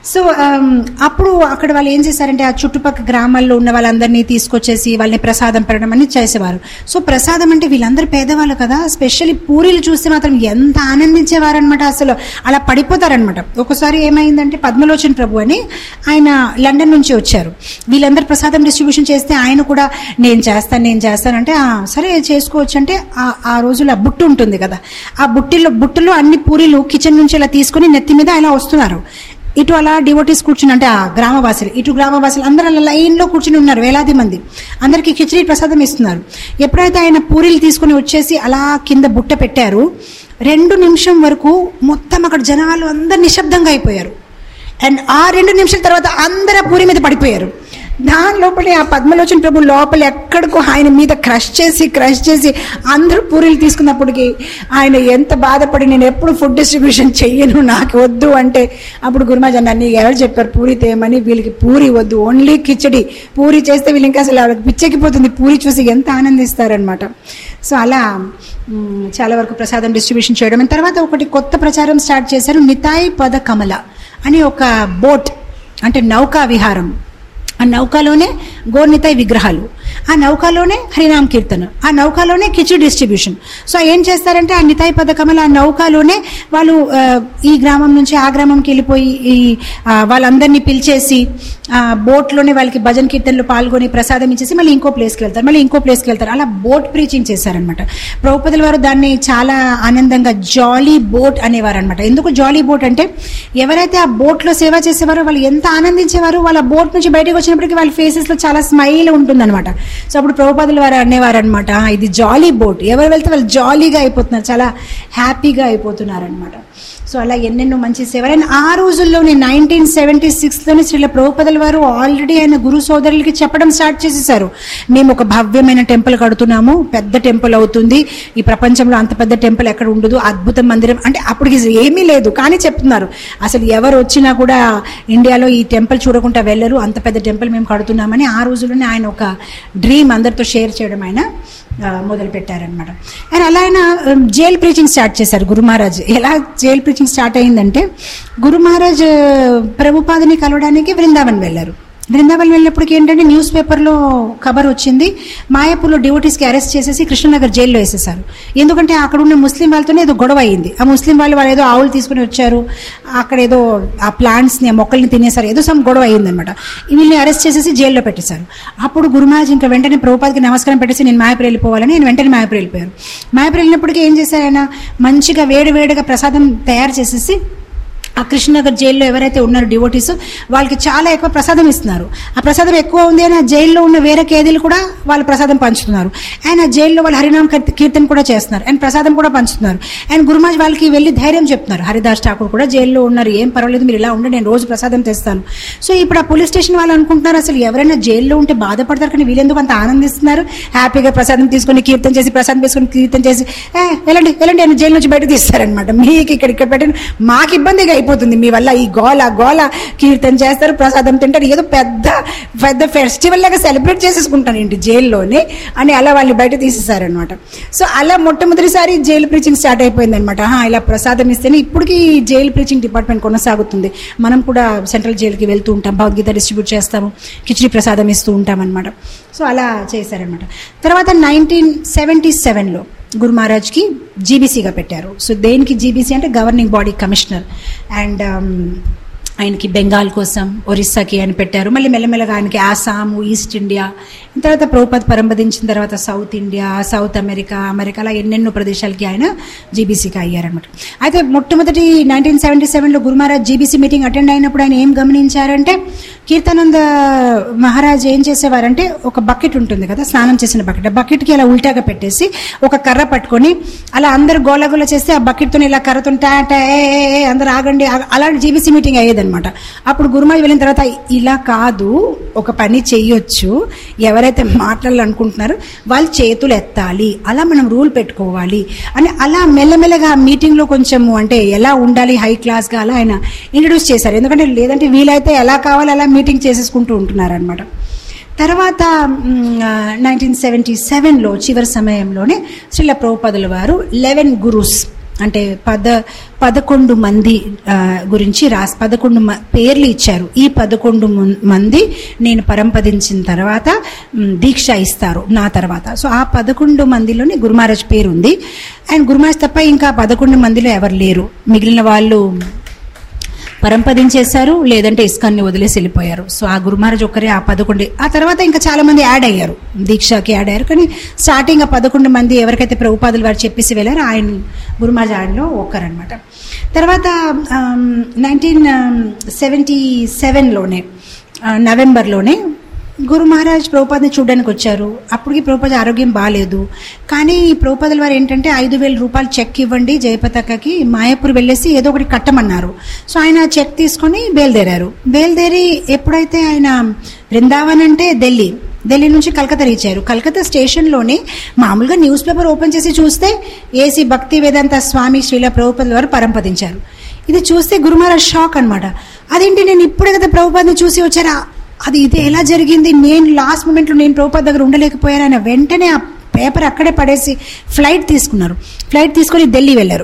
S4: సో ఆమ్, అప్పుడు అక్కడ వాళ్ళు ఏం చేశారంటే ఆ చుట్టుపక్కల గ్రామాల్లో ఉన్న వాళ్ళందరినీ తీసుకొచ్చేసి వాళ్ళని ప్రసాదం పెట్టడం అని చేసేవారు సో ప్రసాదం అంటే వీళ్ళందరూ పేదవాళ్ళు కదా స్పెషల్లీ పూరీలు చూస్తే మాత్రం ఎంత ఆనందించేవారనమాట అసలు అలా పడిపోతారనమాట ఒకసారి ఏమైందంటే పద్మలోచన్ ప్రభు అని ఆయన లండన్ నుంచి వచ్చారు వీళ్ళందరూ ప్రసాదం డిస్ట్రిబ్యూషన్ చేస్తే ఆయన కూడా నేను చేస్తాను నేను చేస్తానంటే "ఆ, సరే చేసుకోవచ్చు అంటే ఆ- ఆ రోజుల్లో ఆ బుట్టు ఉంటుంది కదా ఆ బుట్టిలో బుట్టలో అన్ని పూరీలు కిచెన్ నుంచి ఇలా తీసుకొని నెత్తి మీద ఇలా వస్తున్నారు ఇటు అలా డివోటీస్ కూర్చుని అంటే ఆ గ్రామవాసులు ఇటు గ్రామవాసులు అందరూ అలా లైన్లో కూర్చుని ఉన్నారు వేలాది మంది అందరికీ కిచడీ ప్రసాదం ఇస్తున్నారు ఎప్పుడైతే ఆయన పూరీలు తీసుకుని వచ్చేసి అలా కింద బుట్ట పెట్టారు రెండు నిమిషం వరకు మొత్తం అక్కడ జనాలు అందరు నిశ్శబ్దంగా అయిపోయారు అండ్ ఆ రెండు నిమిషాల తర్వాత అందరూ ఆ పూరి మీద పడిపోయారు దాని లోపలే ఆ పద్మలోచన ప్రభు లోపల ఎక్కడికో ఆయన మీద క్రష్ చేసి క్రష్ చేసి అందరూ పూరీలు తీసుకున్నప్పటికీ ఆయన ఎంత బాధపడి నేను ఎప్పుడు ఫుడ్ డిస్ట్రిబ్యూషన్ చెయ్యను నాకు వద్దు అంటే అప్పుడు గురుమాజీ అన్న నీకు ఎవరు చెప్పారు పూరి తేమని వీళ్ళకి పూరి వద్దు ఓన్లీ కిచడి పూరి చేస్తే వీళ్ళు ఇంకా అసలు వాళ్ళకి పిచ్చెక్కిపోతుంది పూరి చూసి ఎంత ఆనందిస్తారనమాట సో అలా మ్, చాలా వరకు ప్రసాదం డిస్ట్రిబ్యూషన్ చేయడం And తర్వాత ఒకటి కొత్త ప్రచారం స్టార్ట్ చేశారు నితాయ్ పద కమల అని ఒక బోట్ అంటే నౌకా విహారం ఆ నౌకలోనే గోర్నితాయ్ విగ్రహాలు ఆ నౌకలోనే హరినామ్ కీర్తన ఆ నౌకలోనే కిచిడి డిస్ట్రిబ్యూషన్ సో ఏం చేస్తారంటే ఆ నితాయ్ పథకమల ఆ నౌకలోనే వాళ్ళు ఆ, ఈ గ్రామం నుంచి ఆ గ్రామంకి వెళ్ళిపోయి ఈ ఆ, వాళ్ళందరినీ పిలిచేసి ఆ, బోట్లోనే వాళ్ళకి భజన్ కీర్తనలో పాల్గొని ప్రసాదం ఇచ్చేసి మళ్ళీ ఇంకో ప్లేస్కి వెళ్తారు మళ్ళీ ఇంకో ప్లేస్కి వెళ్తారు అలా బోట్ ప్రీచింగ్ చేశారనమాట ప్రభుపదుల వారు దాన్ని చాలా ఆనందంగా జాలీ బోట్ అనేవారు అనమాట ఎందుకు జాలీ బోట్ అంటే ఎవరైతే ఆ బోట్లో సేవ చేసేవారో వాళ్ళు ఎంత ఆనందించేవారు వాళ్ళ బోట్ నుంచి బయటకు వచ్చినప్పటికీ వాళ్ళ ఫేసెస్ లో చాలా స్మైల్ ఉంటుందన్నమాట సో అప్పుడు ప్రభుపాదుల వారు అనేవారు అనమాట ఇది జాలీ బోట్ ఎవరు వెళ్తే వాళ్ళు జాలీగా అయిపోతున్నారు చాలా హ్యాపీగా అయిపోతున్నారు అనమాట సో అలా ఎన్నెన్నో మంచి సేవలు అండ్ ఆ రోజుల్లోనే నైన్టీన్ సెవెంటీ సిక్స్లోనే శ్రీల ప్రభుపదుల వారు ఆల్రెడీ ఆయన గురు సోదరులకి చెప్పడం స్టార్ట్ చేసేసారు మేము ఒక భవ్యమైన టెంపుల్ కడుతున్నాము పెద్ద టెంపుల్ అవుతుంది ఈ ప్రపంచంలో అంత పెద్ద టెంపుల్ ఎక్కడ ఉండదు అద్భుతం మందిరం అంటే అప్పటికి ఏమీ లేదు కానీ చెప్తున్నారు అసలు ఎవరు వచ్చినా కూడా ఇండియాలో ఈ టెంపుల్ చూడకుండా వెళ్ళరు అంత పెద్ద టెంపుల్ మేము కడుతున్నామని ఆ రోజుల్లోనే ఆయన ఒక డ్రీమ్ అందరితో షేర్ చేయడం ఆయన ఆ, మొదలు పెట్టారనమాట అండ్ అలా ఆయన జైల్ ప్రీచింగ్ స్టార్ట్ చేశారు గురు మహారాజ్ ఎలా జైల్ ప్రీచింగ్ స్టార్ట్ అయిందంటే గురు మహారాజ్ ప్రభుపాదని కలవడానికి బృందావన్ వెళ్ళారు బృందావన్ వెళ్ళినప్పటికి ఏంటంటే న్యూస్ పేపర్లో ఖబర్ వచ్చింది మాయాపూర్లో డివోటీస్కి అరెస్ట్ చేసేసి కృష్ణనగర్ జైల్లో వేసేసారు ఎందుకంటే అక్కడ ఉన్న ముస్లిం వాళ్ళతోనే ఏదో గొడవ అయింది ఆ ముస్లిం వాళ్ళు వాళ్ళు ఏదో ఆవులు తీసుకుని వచ్చారు అక్కడ ఏదో ఆ ప్లాంట్స్ని ఆ మొక్కల్ని తినేసారు ఏదో సమ్ గొడవ అయిందనమాట వీళ్ళని అరెస్ట్ చేసేసి జైల్లో పెట్టేశారు అప్పుడు గురుమహారాజ్ ఇంకా వెంటనే ప్రభుపాదికి నమస్కారం పెట్టేసి నేను మాయపూర్ వెళ్ళిపోవాలని ఆయన వెంటనే మాయపూర్ వెళ్ళిపోయారు మాయపూర్ వెళ్ళినప్పటికీ ఏం చేశారు ఆయన మంచిగా వేడి వేడిగా ప్రసాదం తయారు చేసేసి ఆ కృష్ణనగర్ జైల్లో ఎవరైతే ఉన్నారో డివోటీస్ వాళ్ళకి చాలా ఎక్కువ ప్రసాదం ఇస్తున్నారు ఆ ప్రసాదం ఎక్కువ ఉంది అని ఆ జైల్లో ఉన్న వేరే ఖైదీలు కూడా వాళ్ళు ప్రసాదం పంచుతున్నారు అండ్ ఆ జైల్లో వాళ్ళు హరినామ కీర్త- కీర్తన కూడా చేస్తున్నారు అండ్ ప్రసాదం కూడా పంచుతున్నారు అండ్ గురుమాజ్ వాళ్ళకి వెళ్ళి ధైర్యం చెప్తున్నారు హరిదాస్ ఠాకూర్ కూడా జైల్లో ఉన్నారు ఏం పర్వాలేదు మీరు ఇలా ఉండండి నేను రోజు ప్రసాదం తెస్తాను సో ఇప్పుడు ఆ పోలీస్ స్టేషన్ వాళ్ళు అనుకుంటున్నారు అసలు ఎవరైనా జైల్లో ఉంటే బాధపడతారు కానీ వీళ్ళెందుకు అంత ఆనందిస్తున్నారు హ్యాపీగా ప్రసాదం తీసుకొని కీర్తన చేసి ప్రసాదం తీసుకొని కీర్తన చేసి ఏ వెళ్ళండి వెళ్ళండి అని జైలు నుంచి బయట తీస్తారనమాట మీకు ఇక్కడ ఇక్కడ పెట్టండి మాకు ఇబ్బందిగా అయిపోతుంది మీ వల్ల ఈ గోల గోల కీర్తన చేస్తారు ప్రసాదం తింటారు ఏదో పెద్ద పెద్ద ఫెస్టివల్ లాగా సెలబ్రేట్ చేసేసుకుంటాను ఏంటి జైల్లోనే అని అలా వాళ్ళని బయట తీసేసారనమాట సో అలా మొట్టమొదటిసారి జైలు ప్రీచింగ్ స్టార్ట్ అయిపోయింది అనమాట ఇలా ప్రసాదం ఇస్తేనే ఇప్పటికీ జైలు ప్రీచింగ్ డిపార్ట్మెంట్ కొనసాగుతుంది మనం కూడా సెంట్రల్ జైలుకి వెళ్తూ ఉంటాం భగవద్గీత డిస్ట్రిబ్యూట్ చేస్తాము కిచిడి ప్రసాదం ఇస్తూ ఉంటాం అనమాట సో అలా చేశారనమాట తర్వాత నైన్టీన్ సెవెంటీ సెవెన్లో గురు మహారాజ్కి జీబీసీగా పెట్టారు సో దేనికి జీబీసీ అంటే గవర్నింగ్ బాడీ కమిషనర్ అండ్ ఆయనకి బెంగాల్ కోసం ఒరిస్సాకి అని పెట్టారు మళ్ళీ మెల్లమెల్లగా ఆయనకి ఆసాము ఈస్ట్ ఇండియా తర్వాత ప్రభుపద్ పరంపదించిన తర్వాత South India South America America అలా ఎన్నెన్నో ప్రదేశాలకి ఆయన జీబీసీకి అయ్యారనమాట అయితే మొట్టమొదటి నైన్టీన్ సెవెంటీ సెవెన్లో Guru Maharaj GBC meeting attend అయినప్పుడు ఆయన ఏం గమనించారంటే కీర్తానంద మహారాజ్ ఏం చేసేవారంటే ఒక బకెట్ ఉంటుంది కదా స్నానం చేసిన బకెట్ ఆ బకెట్కి అలా ఉల్టాగా పెట్టేసి ఒక కర్ర పట్టుకొని అలా అందరు గోలగోల చేస్తే ఆ బకెట్తో ఇలా కర్రతో టా టా ఏ ఏ, ఏ అందరు ఆగండి ఆగ- అలాంటి జీబీసీ మీటింగ్ అయ్యేదన్నమాట అప్పుడు గురుమాయి వెళ్ళిన తర్వాత ఇలా కాదు ఒక పని చెయ్యొచ్చు ఎవరైతే మాట్లాడాలనుకుంటున్నారో వాళ్ళు చేతులు ఎత్తాలి అలా మనం రూల్ పెట్టుకోవాలి అని అలా మెల్లమెల్లగా ఆ మీటింగ్లో కొంచెము అంటే ఎలా ఉండాలి హై క్లాస్గా అలా ఆయన ఇంట్రడ్యూస్ చేశారు ఎందుకంటే లేదంటే వీలైతే ఎలా కావాలి అలా మీటింగ్ చేసేసుకుంటూ ఉంటున్నారనమాట తర్వాత నైన్టీన్ సెవెంటీ సెవెన్లో చివరి సమయంలోనే శ్రీల ప్రభుపదుల వారు లెవెన్ గురూస్ అంటే పద పదకొండు మంది ఆ, గురించి రాసి పదకొండు మ- పేర్లు ఇచ్చారు ఈ పదకొండు మున్- మంది నేను పరంపదించిన తర్వాత మ్, దీక్ష ఇస్తారు నా తర్వాత సో ఆ పదకొండు మందిలోనే గురుమహారాజ్ పేరు ఉంది అండ్ గురుమహారాజ్ తప్ప ఇంకా పదకొండు మందిలో ఎవరు లేరు మిగిలిన వాళ్ళు పరంపదించేశారు లేదంటే ఇస్కాన్ని వదిలేసి వెళ్ళిపోయారు సో ఆ గురుమహారాజ్ ఒక్కరే ఆ పదకొండు ఆ తర్వాత ఇంకా చాలా మంది యాడ్ అయ్యారు దీక్షకి యాడ్ అయ్యారు కానీ స్టార్టింగ్ ఆ పదకొండు మంది ఎవరికైతే ప్రభుపాదులు వారు చెప్పేసి వెళ్ళారో ఆయన గురుమహారాజ్ ఆయనలో ఒక్కరనమాట తర్వాత నైన్టీన్ సెవెంటీ సెవెన్లోనే నవంబర్లోనే గురు మహారాజ్ ప్రభుపాదని చూడడానికి వచ్చారు అప్పటికి ప్రభుపాద ఆరోగ్యం బాగాలేదు కానీ ప్రభుపాదుల వారు ఏంటంటే ఐదు వేల రూపాయలు చెక్ ఇవ్వండి జయపతాకకి మాయాపూర్ వెళ్ళేసి ఏదో ఒకటి కట్టమన్నారు సో ఆయన చెక్ తీసుకొని బయలుదేరారు బయలుదేరి ఎప్పుడైతే ఆయన బృందావన్ అంటే ఢిల్లీ ఢిల్లీ నుంచి కలకత్తా రీచ్ అయ్యారు కలకత్తా స్టేషన్లోనే మామూలుగా న్యూస్ పేపర్ ఓపెన్ చేసి చూస్తే ఏసీ భక్తి వేదాంత స్వామి శ్రీల ప్రభుపదుల వారు పరంపదించారు ఇది చూస్తే గురుమహారాజ్ షాక్ అన్నమాట అదేంటి నేను ఇప్పుడే కదా ప్రభుపాదని చూసి వచ్చారా అది ఇది ఎలా జరిగింది నేను లాస్ట్ మూమెంట్లో నేను ప్రభుపాద్ దగ్గర ఉండలేకపోయాను ఆయన వెంటనే ఆ పేపర్ అక్కడే పడేసి ఫ్లైట్ తీసుకున్నారు ఫ్లైట్ తీసుకొని ఢిల్లీ వెళ్ళారు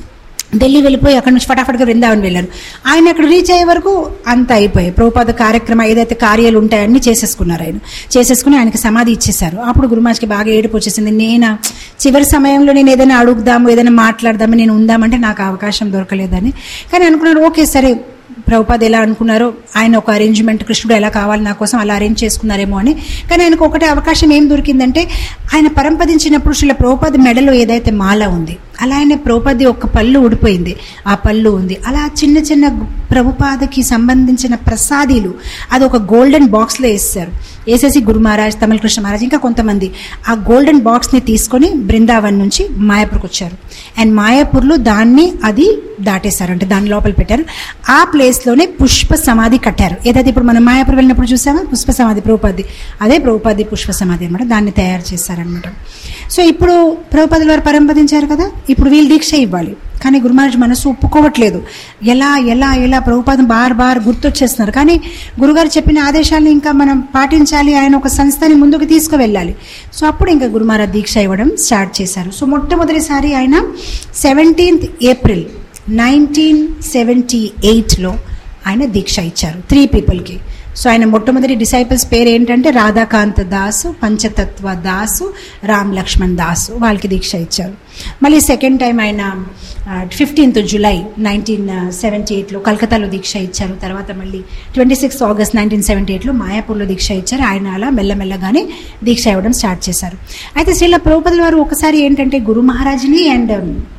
S4: ఢిల్లీ వెళ్ళిపోయి అక్కడ నుంచి ఫటాఫట్గా బృందావన్ వెళ్ళారు ఆయన అక్కడ రీచ్ అయ్యే వరకు అంత అయిపోయాయి ప్రభుపాద కార్యక్రమం ఏదైతే కార్యాలు ఉంటాయన్నీ చేసేసుకున్నారు ఆయన చేసేసుకుని ఆయనకి సమాధి ఇచ్చేశారు అప్పుడు గురుమాజ్కి బాగా ఏడుపు వచ్చేసింది నేను చివరి సమయంలో నేను ఏదైనా అడుగుదాము ఏదైనా మాట్లాడదాము నేను ఉందామంటే నాకు అవకాశం దొరకలేదని కానీ అనుకున్నారు ఓకే సరే ప్రభుపాద్ ఎలా అనుకున్నారో ఆయన ఒక అరేంజ్మెంట్ కృష్ణుడు ఎలా కావాలి నా కోసం అలా అరేంజ్ చేసుకున్నారేమో అని కానీ ఆయనకు ఒకటే అవకాశం ఏం దొరికిందంటే ఆయన పరంపదించినప్పుడు శ్రీల ప్రభుపాద్ మెడలో ఏదైతే మాల ఉంది అలా ఆయన ప్రభుపాది ఒక పళ్ళు ఊడిపోయింది ఆ పళ్ళు ఉంది అలా చిన్న చిన్న ప్రభుపాదకి సంబంధించిన ప్రసాదీలు అది ఒక గోల్డెన్ బాక్స్లో వేస్తారు వేసేసి గురు మహారాజ్ తమిళ కృష్ణ మహారాజ్ ఇంకా కొంతమంది ఆ గోల్డెన్ బాక్స్ని తీసుకొని బృందావన్ నుంచి మాయాపూర్కి వచ్చారు అండ్ మాయాపూర్లో దాన్ని అది దాటేశారు అంటే దాని లోపల పెట్టారు ఆ ప్లేస్లోనే పుష్ప సమాధి కట్టారు ఏదైతే ఇప్పుడు మనం మాయాపూర్ వెళ్ళినప్పుడు చూసామో పుష్ప సమాధి ప్రభుపాది అదే ప్రభుపాది పుష్ప సమాధి అనమాట దాన్ని తయారు చేశారనమాట సో ఇప్పుడు ప్రభుపాదుల వారు పరంపదించారు కదా ఇప్పుడు వీళ్ళు దీక్ష ఇవ్వాలి కానీ గురుమహారాజ్ మనసు ఒప్పుకోవట్లేదు ఎలా ఎలా ఎలా ప్రభుపాదం బార్ బార్ గుర్తొచ్చేస్తున్నారు కానీ గురుగారు చెప్పిన ఆదేశాలను ఇంకా మనం పాటించాలి ఆయన ఒక సంస్థని ముందుకు తీసుకువెళ్ళాలి సో అప్పుడు ఇంకా గురుమహారాజ్ దీక్ష ఇవ్వడం స్టార్ట్ చేశారు సో మొట్టమొదటిసారి ఆయన సెవెంటీన్త్ ఏప్రిల్ నైన్టీన్ సెవెంటీ ఎయిట్లో ఆయన దీక్ష ఇచ్చారు త్రీ పీపుల్కి సో ఆయన మొట్టమొదటి డిసైపుల్స్ పేరు ఏంటంటే రాధాకాంత దాసు పంచతత్వ దాసు రామ్ లక్ష్మణ్ దాసు వాళ్ళకి దీక్ష ఇచ్చారు మళ్ళీ సెకండ్ టైం ఆయన ఫిఫ్టీన్త్ జూలై నైన్టీన్ సెవెంటీ ఎయిట్లో కలకత్తాలో దీక్ష ఇచ్చారు తర్వాత మళ్ళీ twenty sixth August nineteen seventy ఎయిట్లో మాయాపూర్లో దీక్ష ఇచ్చారు ఆయన అలా మెల్లమెల్లగానే దీక్ష ఇవ్వడం స్టార్ట్ చేశారు అయితే శ్రీల ప్రభుపదుల వారు ఒకసారి ఏంటంటే గురు మహారాజ్ని అండ్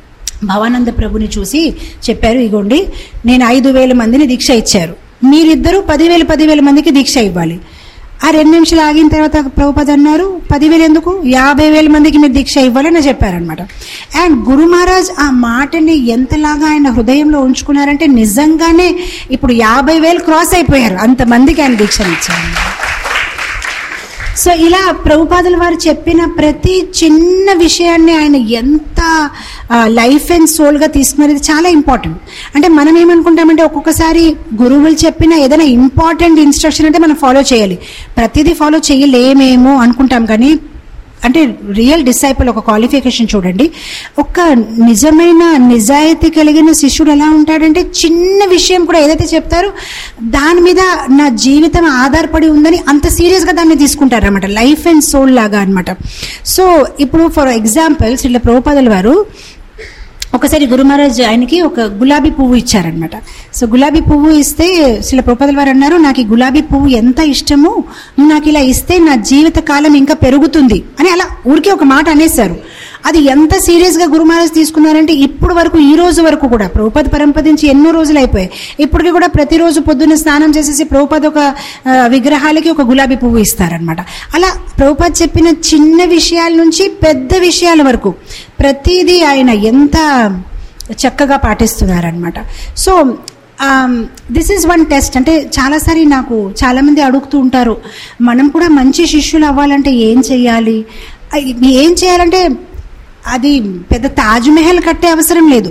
S4: భవానంద ప్రభుని చూసి చెప్పారు ఇగోండి నేను ఐదు వేల మందిని దీక్ష ఇచ్చారు మీరిద్దరూ పదివేల పదివేల మందికి దీక్ష ఇవ్వాలి ఆ రెండు నిమిషాలు ఆగిన తర్వాత ప్రభుపద అన్నారు పదివేలు ఎందుకు యాభై వేల మందికి మీరు దీక్ష ఇవ్వాలని చెప్పారనమాట అండ్ గురు మహారాజ్ ఆ మాటని ఎంతలాగా ఆయన హృదయంలో ఉంచుకున్నారంటే నిజంగానే ఇప్పుడు యాభై వేలు క్రాస్ అయిపోయారు అంతమందికి ఆయన దీక్షను ఇచ్చారు సో ఇలా ప్రభుపాదుల వారు చెప్పిన ప్రతి చిన్న విషయాన్ని ఆయన ఎంత లైఫ్ అండ్ సోల్గా తీసుకున్నారు ఇది చాలా ఇంపార్టెంట్ అంటే మనం ఏమనుకుంటామంటే ఒక్కొక్కసారి గురువులు చెప్పిన ఏదైనా ఇంపార్టెంట్ ఇన్స్ట్రక్షన్ అంటే మనం ఫాలో చేయాలి ప్రతిదీ ఫాలో చేయలేమేమో అనుకుంటాం కానీ అంటే రియల్ డిసైపుల్ ఒక క్వాలిఫికేషన్ చూడండి ఒక నిజమైన నిజాయితీ కలిగిన శిష్యుడు ఎలా ఉంటాడంటే చిన్న విషయం కూడా ఏదైతే చెప్తారో దాని మీద నా జీవితం ఆధారపడి ఉందని అంత సీరియస్గా దాన్ని తీసుకుంటారు అనమాట లైఫ్ అండ్ సోల్ లాగా అనమాట సో ఇప్పుడు ఫర్ ఎగ్జాంపుల్ శ్రీల ప్రభుపాదుల వారు ఒకసారి గురు మహారాజ్ ఆయనకి ఒక గులాబీ పువ్వు ఇచ్చారనమాట సో గులాబీ పువ్వు ఇస్తే శిల ప్రభుపదుల వారు అన్నారు నాకు ఈ గులాబీ పువ్వు ఎంత ఇష్టమో నువ్వు నాకు ఇలా ఇస్తే నా జీవిత కాలం ఇంకా పెరుగుతుంది అని అలా ఊరికే ఒక మాట అనేశారు అది ఎంత సీరియస్గా గురు మహారాజ్ తీసుకున్నారంటే ఇప్పుడు వరకు ఈ రోజు వరకు కూడా ప్రభుపద పరంపదించి ఎన్నో రోజులు అయిపోయాయి ఇప్పటికీ కూడా ప్రతిరోజు పొద్దున్న స్నానం చేసేసి ప్రభుపద ఒక ఆ, విగ్రహాలకి ఒక గులాబీ పువ్వు ఇస్తారనమాట అలా ప్రభుపద్ చెప్పిన చిన్న విషయాల నుంచి పెద్ద విషయాల వరకు ప్రతిదీ ఆయన ఎంత చక్కగా పాటిస్తున్నారనమాట so this is one test అంటే చాలాసారి నాకు చాలామంది అడుగుతూ ఉంటారు మనం కూడా మంచి శిష్యులు అవ్వాలంటే ఏం చేయాలి అయ్ ఏం చేయాలంటే అది పెద్ద తాజ్ మహల్ కట్టే అవసరం లేదు